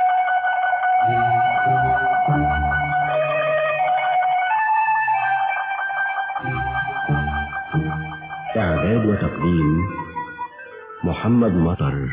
Speaker 2: إعداد وتقديم محمد مطر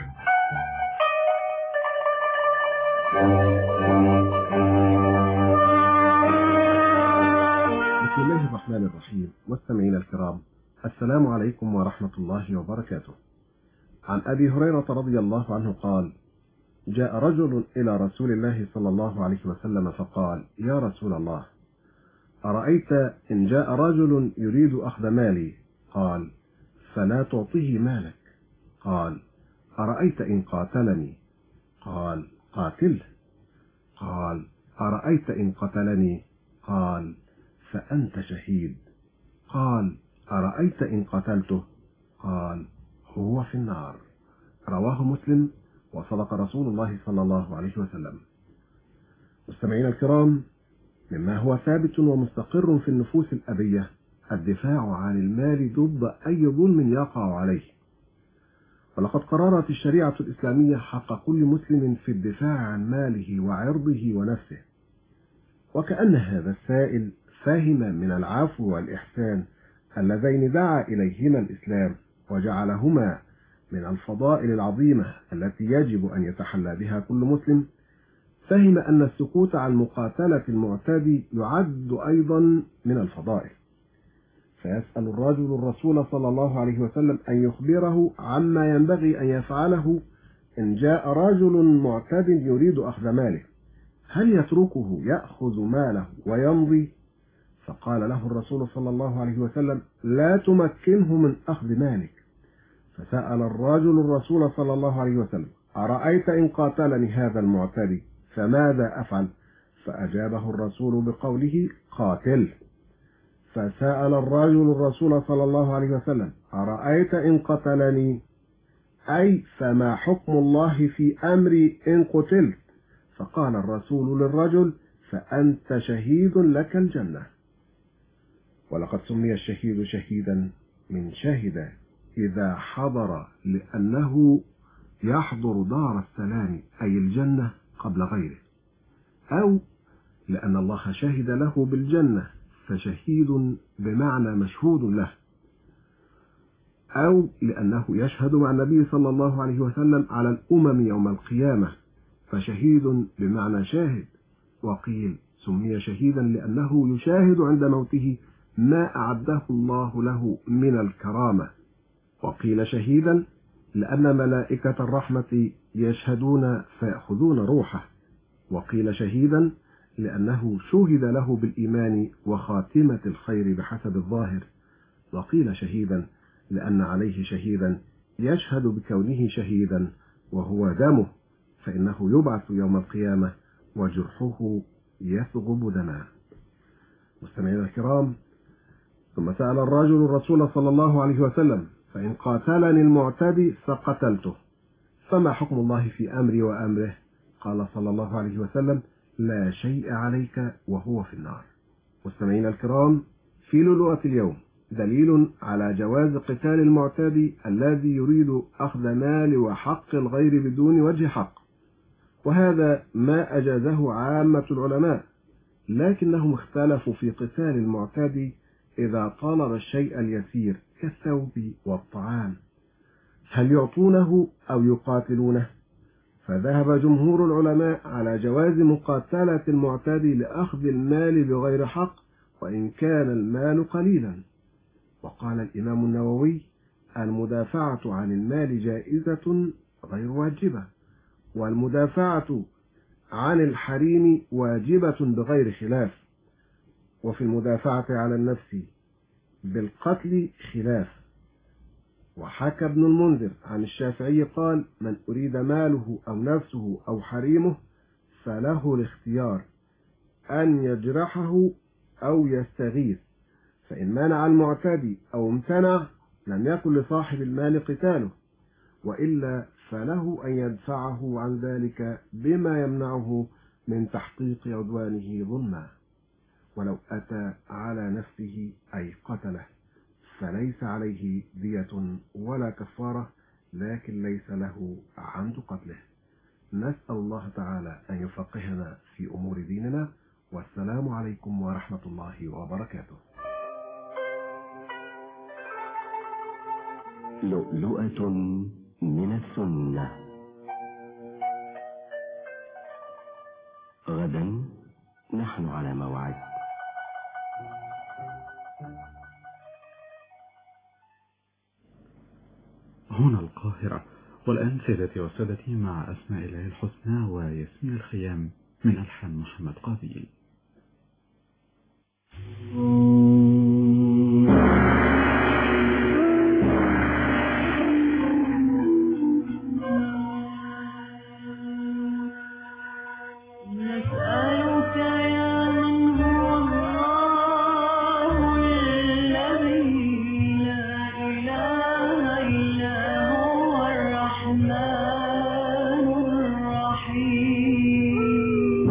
Speaker 17: بسم الله الرحمن الرحيم مستمعينا الكرام السلام عليكم ورحمة الله وبركاته عن أبي هريرة رضي الله عنه قال جاء رجل إلى رسول الله صلى الله عليه وسلم فقال يا رسول الله أرأيت إن جاء رجل يريد أخذ مالي قال فلا تعطيه مالك قال أرأيت إن قاتلني قال قاتله قال أرأيت إن قتلني قال فأنت شهيد قال أرأيت إن قتلته قال هو في النار رواه مسلم وصدق رسول الله صلى الله عليه وسلم مستمعينا الكرام مما هو ثابت ومستقر في النفوس الأبية الدفاع عن المال ضد أي ظلم يقع عليه ولقد قررت الشريعة الإسلامية حق كل مسلم في الدفاع عن ماله وعرضه ونفسه وكأن هذا السائل فاهم من العفو والإحسان اللذين دعا إليهما الإسلام وجعلهما من الفضائل العظيمة التي يجب أن يتحلى بها كل مسلم فهم أن السكوت عن مقاتلة المعتدي يعد أيضا من الفضائل فيسأل الرجل الرسول صلى الله عليه وسلم أن يخبره عما ينبغي أن يفعله إن جاء رجل معتد يريد أخذ ماله هل يتركه يأخذ ماله ويمضي فقال له الرسول صلى الله عليه وسلم لا تمكنه من أخذ مالك فسأل الرجل الرسول صلى الله عليه وسلم أرأيت إن قاتلني هذا المعتدي فماذا أفعل فأجابه الرسول بقوله قاتل فسأل الرجل الرسول صلى الله عليه وسلم أرأيت إن قتلني أي فما حكم الله في أمري إن قتلت فقال الرسول للرجل فأنت شهيد لك الجنة ولقد سمي الشهيد شهيدا من شهد إذا حضر لأنه يحضر دار السلام أي الجنة قبل غيره أو لأن الله شهد له بالجنة فشهيد بمعنى مشهود له أو لأنه يشهد مع النبي صلى الله عليه وسلم على الأمم يوم القيامة فشهيد بمعنى شاهد وقيل سمي شهيدا لأنه يشاهد عند موته ما أعده الله له من الكرامة وقيل شهيدا لأن ملائكة الرحمة يشهدون فيأخذون روحه وقيل شهيدا لأنه شهد له بالإيمان وخاتمة الخير بحسب الظاهر وقيل شهيدا لأن عليه شهيدا يشهد بكونه شهيدا وهو دمه فإنه يبعث يوم القيامة وجرحه يثغب دما مستمعينا الكرام ثم سأل الرجل الرسول صلى الله عليه وسلم فإن قاتلني المعتدي فقتلته فما حكم الله في أمري وأمره قال صلى الله عليه وسلم لا شيء عليك وهو في النار مستمعينا الكرام في لؤلؤة اليوم دليل على جواز قتال المعتدي الذي يريد أخذ مال وحق الغير بدون وجه حق وهذا ما أجازه عامة العلماء لكنهم اختلفوا في قتال المعتدي إذا طلب الشيء اليسير كالثوب والطعام هل يعطونه أو يقاتلونه فذهب جمهور العلماء على جواز مقاتلة المعتدي لأخذ المال بغير حق وإن كان المال قليلا وقال الإمام النووي المدافعة عن المال جائزة غير واجبة والمدافعة عن الحريم واجبة بغير خلاف وفي المدافعة على النفس بالقتل خلاف وحكى ابن المنذر عن الشافعي قال من أريد ماله أو نفسه أو حريمه فله الاختيار أن يجرحه أو يستغيث فإن منع المعتدي أو امتنع لم يكن لصاحب المال قتاله وإلا فله أن يدفعه عن ذلك بما يمنعه من تحقيق عدوانه ظلما ولو أتى على نفسه أي قتله فليس عليه دية ولا كفارة لكن ليس له عمد قتله نسأل الله تعالى أن يفقهنا في أمور ديننا والسلام عليكم ورحمة الله وبركاته
Speaker 2: لؤلؤة من السنة غدا نحن على موعد
Speaker 19: هنا القاهرة والآن سيدتي وسادتي مع أسماء الله الحسنى وياسمين الخيام من ألحان محمد قابيل
Speaker 6: نسألك يا من هو الله الذي لا إله إلا هو الرحمن الرحيم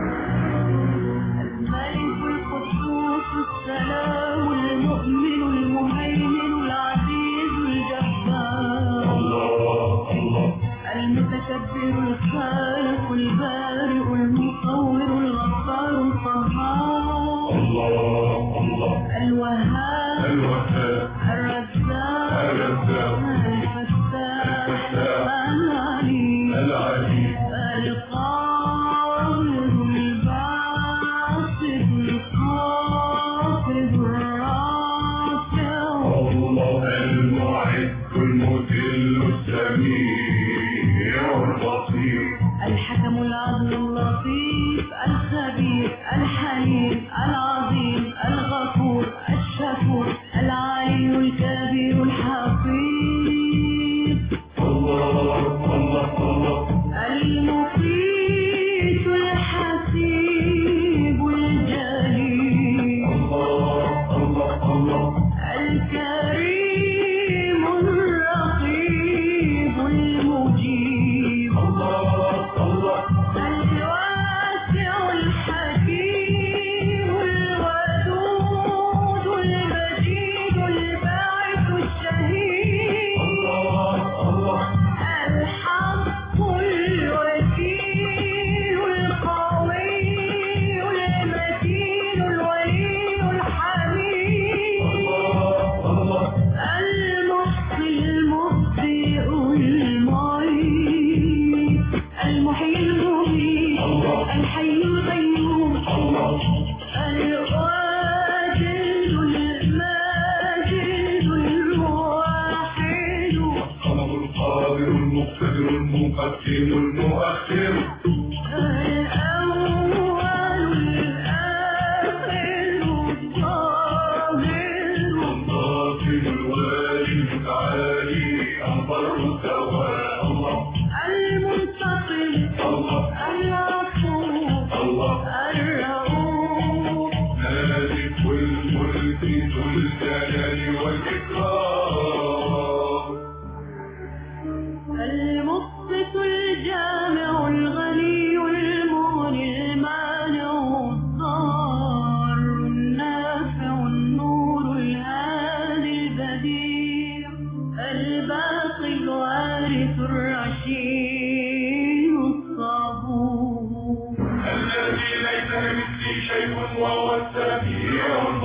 Speaker 6: الملك القدوس السلام المؤمن المهيمن العزيز الجبار المتكبر الخالق البارئ المصور الغفار القهار الوهاب الرزاق الفتاح العليم القاهر الحكم العدل اللطيف الخبير الحليم العظيم الغفور الشكور العلي الكبير الحفيظ المقيت الحسيب الجليل الكريم الرقيب المجيب الواسع الحكيم الودود المجيد الباعث الشهيد الحق الوكيل القوي المتين الولي الحميد المحصي المبدئ المعيد المحيي المميت الحي القيوم الواجد الماجد الواحد
Speaker 20: القادر المقتدر المقدم المؤخر
Speaker 6: الأول الآخر الظاهر
Speaker 20: الباطن الوالي العالي البر سواء الله
Speaker 6: المنتقم العفو الرؤوف
Speaker 20: مالك الملك ذو الجلال والإكرام
Speaker 6: المثبت الجامع الغني المغني المانع الضار النافع النور الهادي البديع الباقي الوارث الرشيد الصبور
Speaker 20: الذي ليس كمثله شيء وهو السميع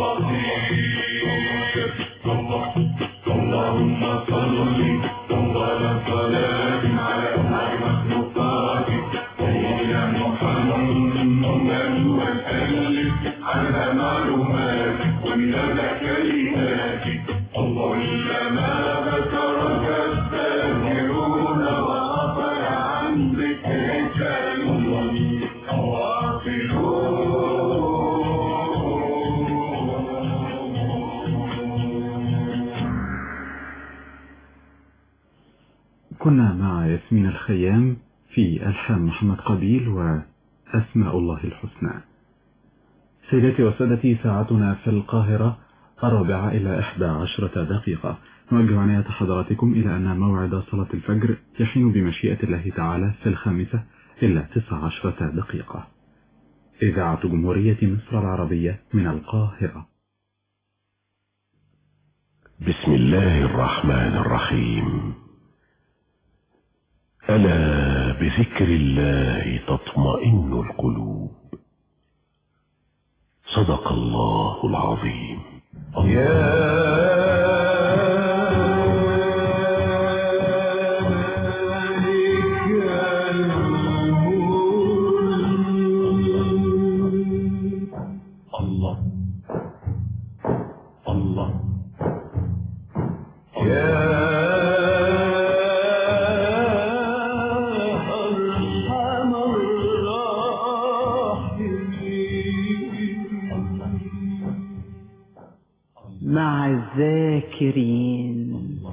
Speaker 20: البصير الله اللهم صل أفضل صلاة على أمر مخلوقاتك سيدنا محمد وسلم على معلوماتك ومن كلماتك اللهم ما ذكرك الذاكرون وغفر عن ذكرك
Speaker 19: كنا مع ياسمين الخيام في ألحان محمد قبيل وأسماء الله الحسنى سيداتي وسادتي ساعتنا في القاهرة الرابعة إلى إحدى عشرة دقيقة نوجه عناية حضراتكم إلى أن موعد صلاة الفجر يحين بمشيئة الله تعالى في الخامسة إلا تسع عشرة دقيقة إذاعة جمهورية مصر العربية من القاهرة
Speaker 22: بسم الله الرحمن الرحيم ألا بذكر الله تطمئن القلوب صدق الله العظيم
Speaker 20: الله الله أرحم
Speaker 14: مع الذاكرين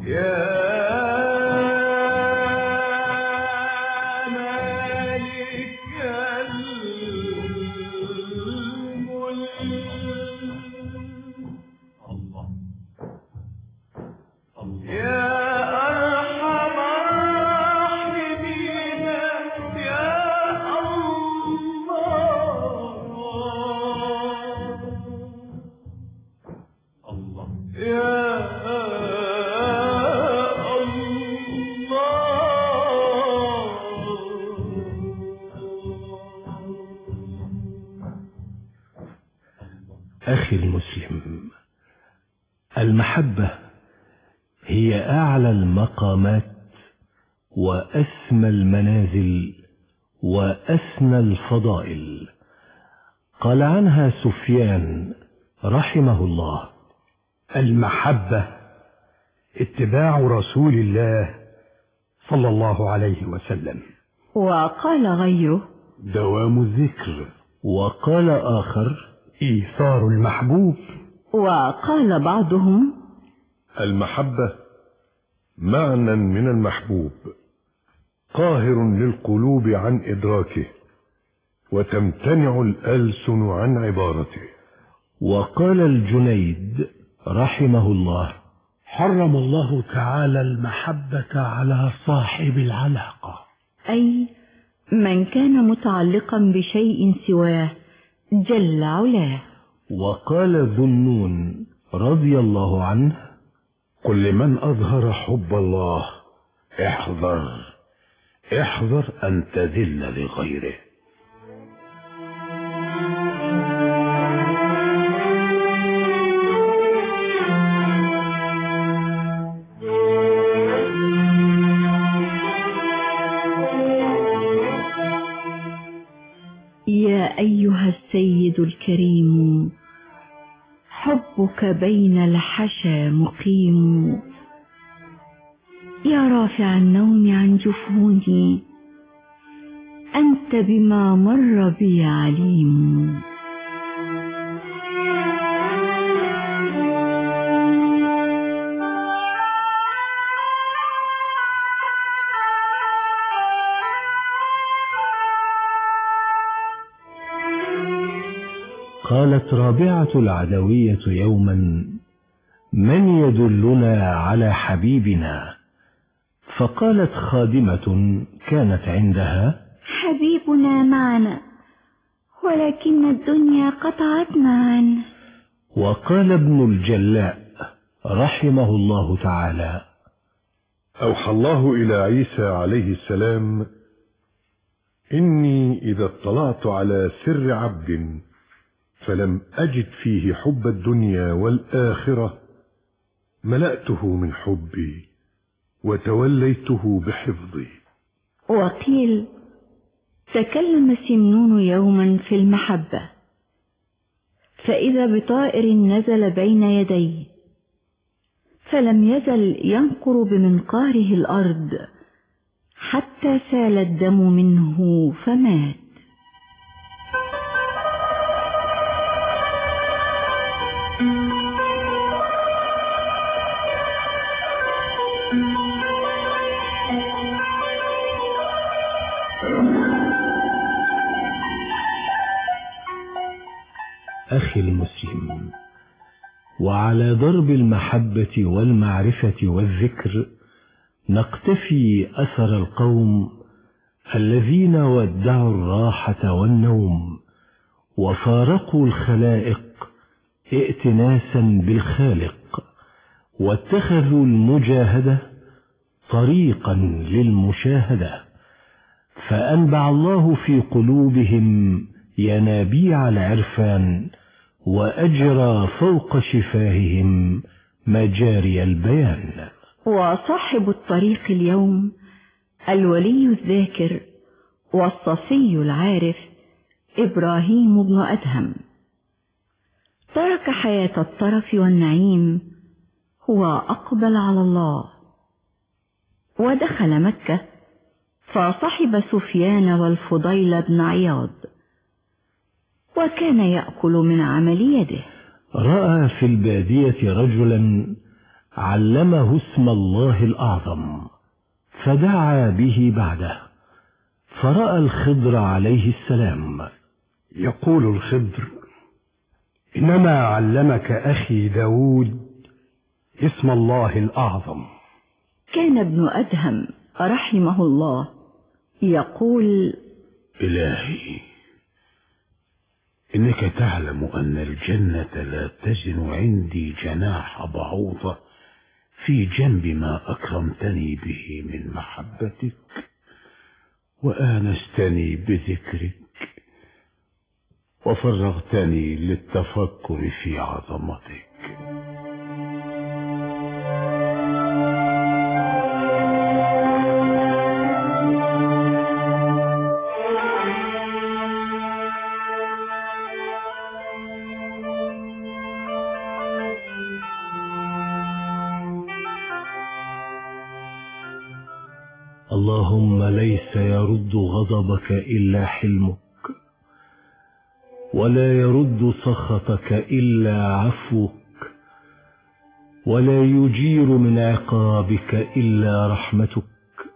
Speaker 22: أخي المسلم المحبة هي أعلى المقامات وأسمى المنازل وأسنى الفضائل قال عنها سفيان رحمه الله
Speaker 23: المحبة اتباع رسول الله صلى الله عليه وسلم
Speaker 4: وقال غيره
Speaker 22: دوام الذكر وقال آخر إيثار المحبوب
Speaker 4: وقال بعضهم
Speaker 7: المحبة معنى من المحبوب قاهر للقلوب عن إدراكه وتمتنع الألسن عن عبارته
Speaker 22: وقال الجنيد رحمه الله
Speaker 23: حرم الله تعالى المحبة على صاحب العلاقة
Speaker 4: أي من كان متعلقا بشيء سواه جل علاه
Speaker 22: وقال ذنون رضي الله عنه
Speaker 23: قل لمن أظهر حب الله احذر احذر أن تذل لغيره
Speaker 4: يا أيها السيد الكريم حبك بين الحشا مقيم يا رافع النوم عن جفوني أنت بما مر بي عليم
Speaker 22: قالت رابعة العدوية يوما من يدلنا على حبيبنا فقالت خادمة كانت عندها
Speaker 16: حبيبنا معنا ولكن الدنيا قطعتنا عنه
Speaker 22: وقال ابن الجلاء رحمه الله تعالى
Speaker 7: أوحى الله إلى عيسى عليه السلام إني إذا اطلعت على سر عبد فلم أجد فيه حب الدنيا والآخرة ملأته من حبي وتوليته بحفظي
Speaker 4: وقيل تكلم سمنون يوما في المحبة فإذا بطائر نزل بين يديه فلم يزل ينقر بمنقاره الأرض حتى سال الدم منه فمات
Speaker 22: أخي المسلم وعلى ضرب المحبة والمعرفة والذكر نقتفي أثر القوم الذين ودعوا الراحة والنوم وفارقوا الخلائق ائتناسا بالخالق واتخذوا المجاهدة طريقا للمشاهدة فأنبع الله في قلوبهم ينابيع العرفان وأجرى فوق شفاههم مجاري البيان
Speaker 4: وصاحب الطريق اليوم الولي الذاكر والصفي العارف إبراهيم بن أدهم ترك حياة الطرف والنعيم هو أقبل على الله ودخل مكة فصحب سفيان والفضيل بن عياض وكان يأكل من عمل يده
Speaker 22: رأى في البادية رجلا علمه اسم الله الأعظم فدعا به بعده فرأى الخضر عليه السلام
Speaker 23: يقول الخضر إنما علمك أخي داود اسم الله الأعظم
Speaker 4: كان ابن أدهم رحمه الله يقول
Speaker 23: إلهي إنك تعلم أن الجنة لا تزن عندي جناح بعوضة في جنب ما أكرمتني به من محبتك وآنستني بذكرك وفرغتني للتفكر في عظمتك
Speaker 22: اللهم ليس يرد غضبك إلا حلمك ولا يرد سخطك إلا عفوك ولا يجير من عقابك إلا رحمتك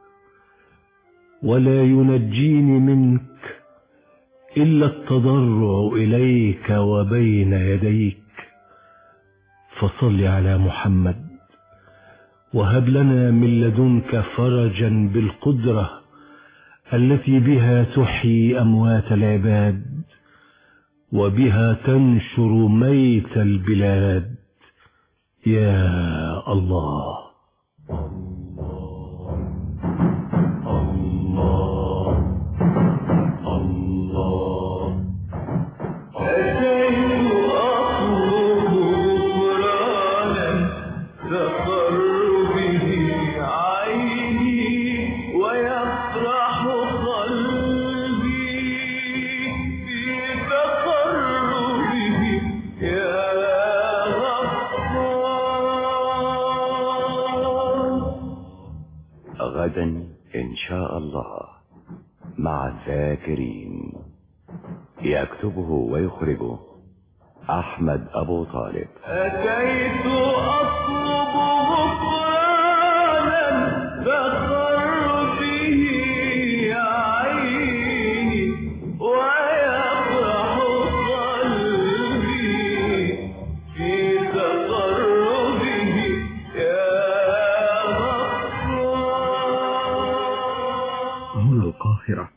Speaker 22: ولا ينجيني منك إلا التضرع إليك وبين يديك فصل على محمد وهب لنا من لدنك فرجا بالقدرة التي بها تحيي أموات العباد وبها تنشر ميت البلاد يا الله
Speaker 2: غدا إن شاء الله مع الذاكرين يكتبه ويخرجه أحمد أبو طالب
Speaker 6: أتيت أطلب غفرانا فخر به عيني ويفرح قلبي في تقربه يا
Speaker 19: هنا القاهرة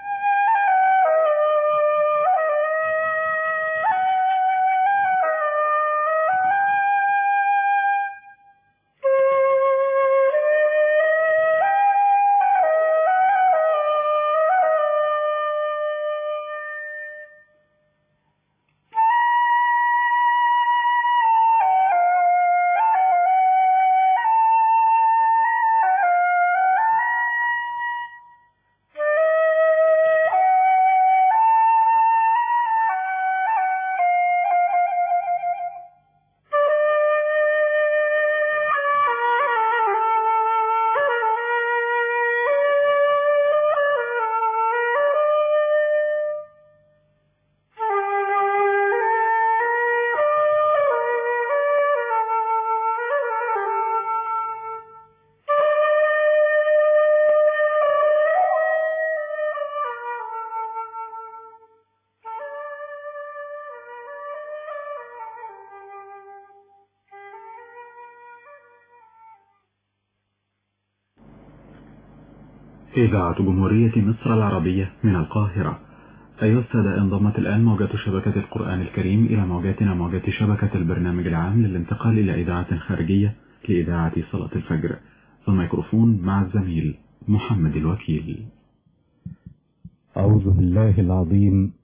Speaker 19: إذاعة جمهورية مصر العربية من القاهرة أيها السادة انضمت الآن موجات شبكة القرآن الكريم إلى موجاتنا موجات شبكة البرنامج العام للانتقال إلى إذاعة خارجية لإذاعة صلاة الفجر الميكروفون مع الزميل محمد الوكيل
Speaker 9: أعوذ بالله العظيم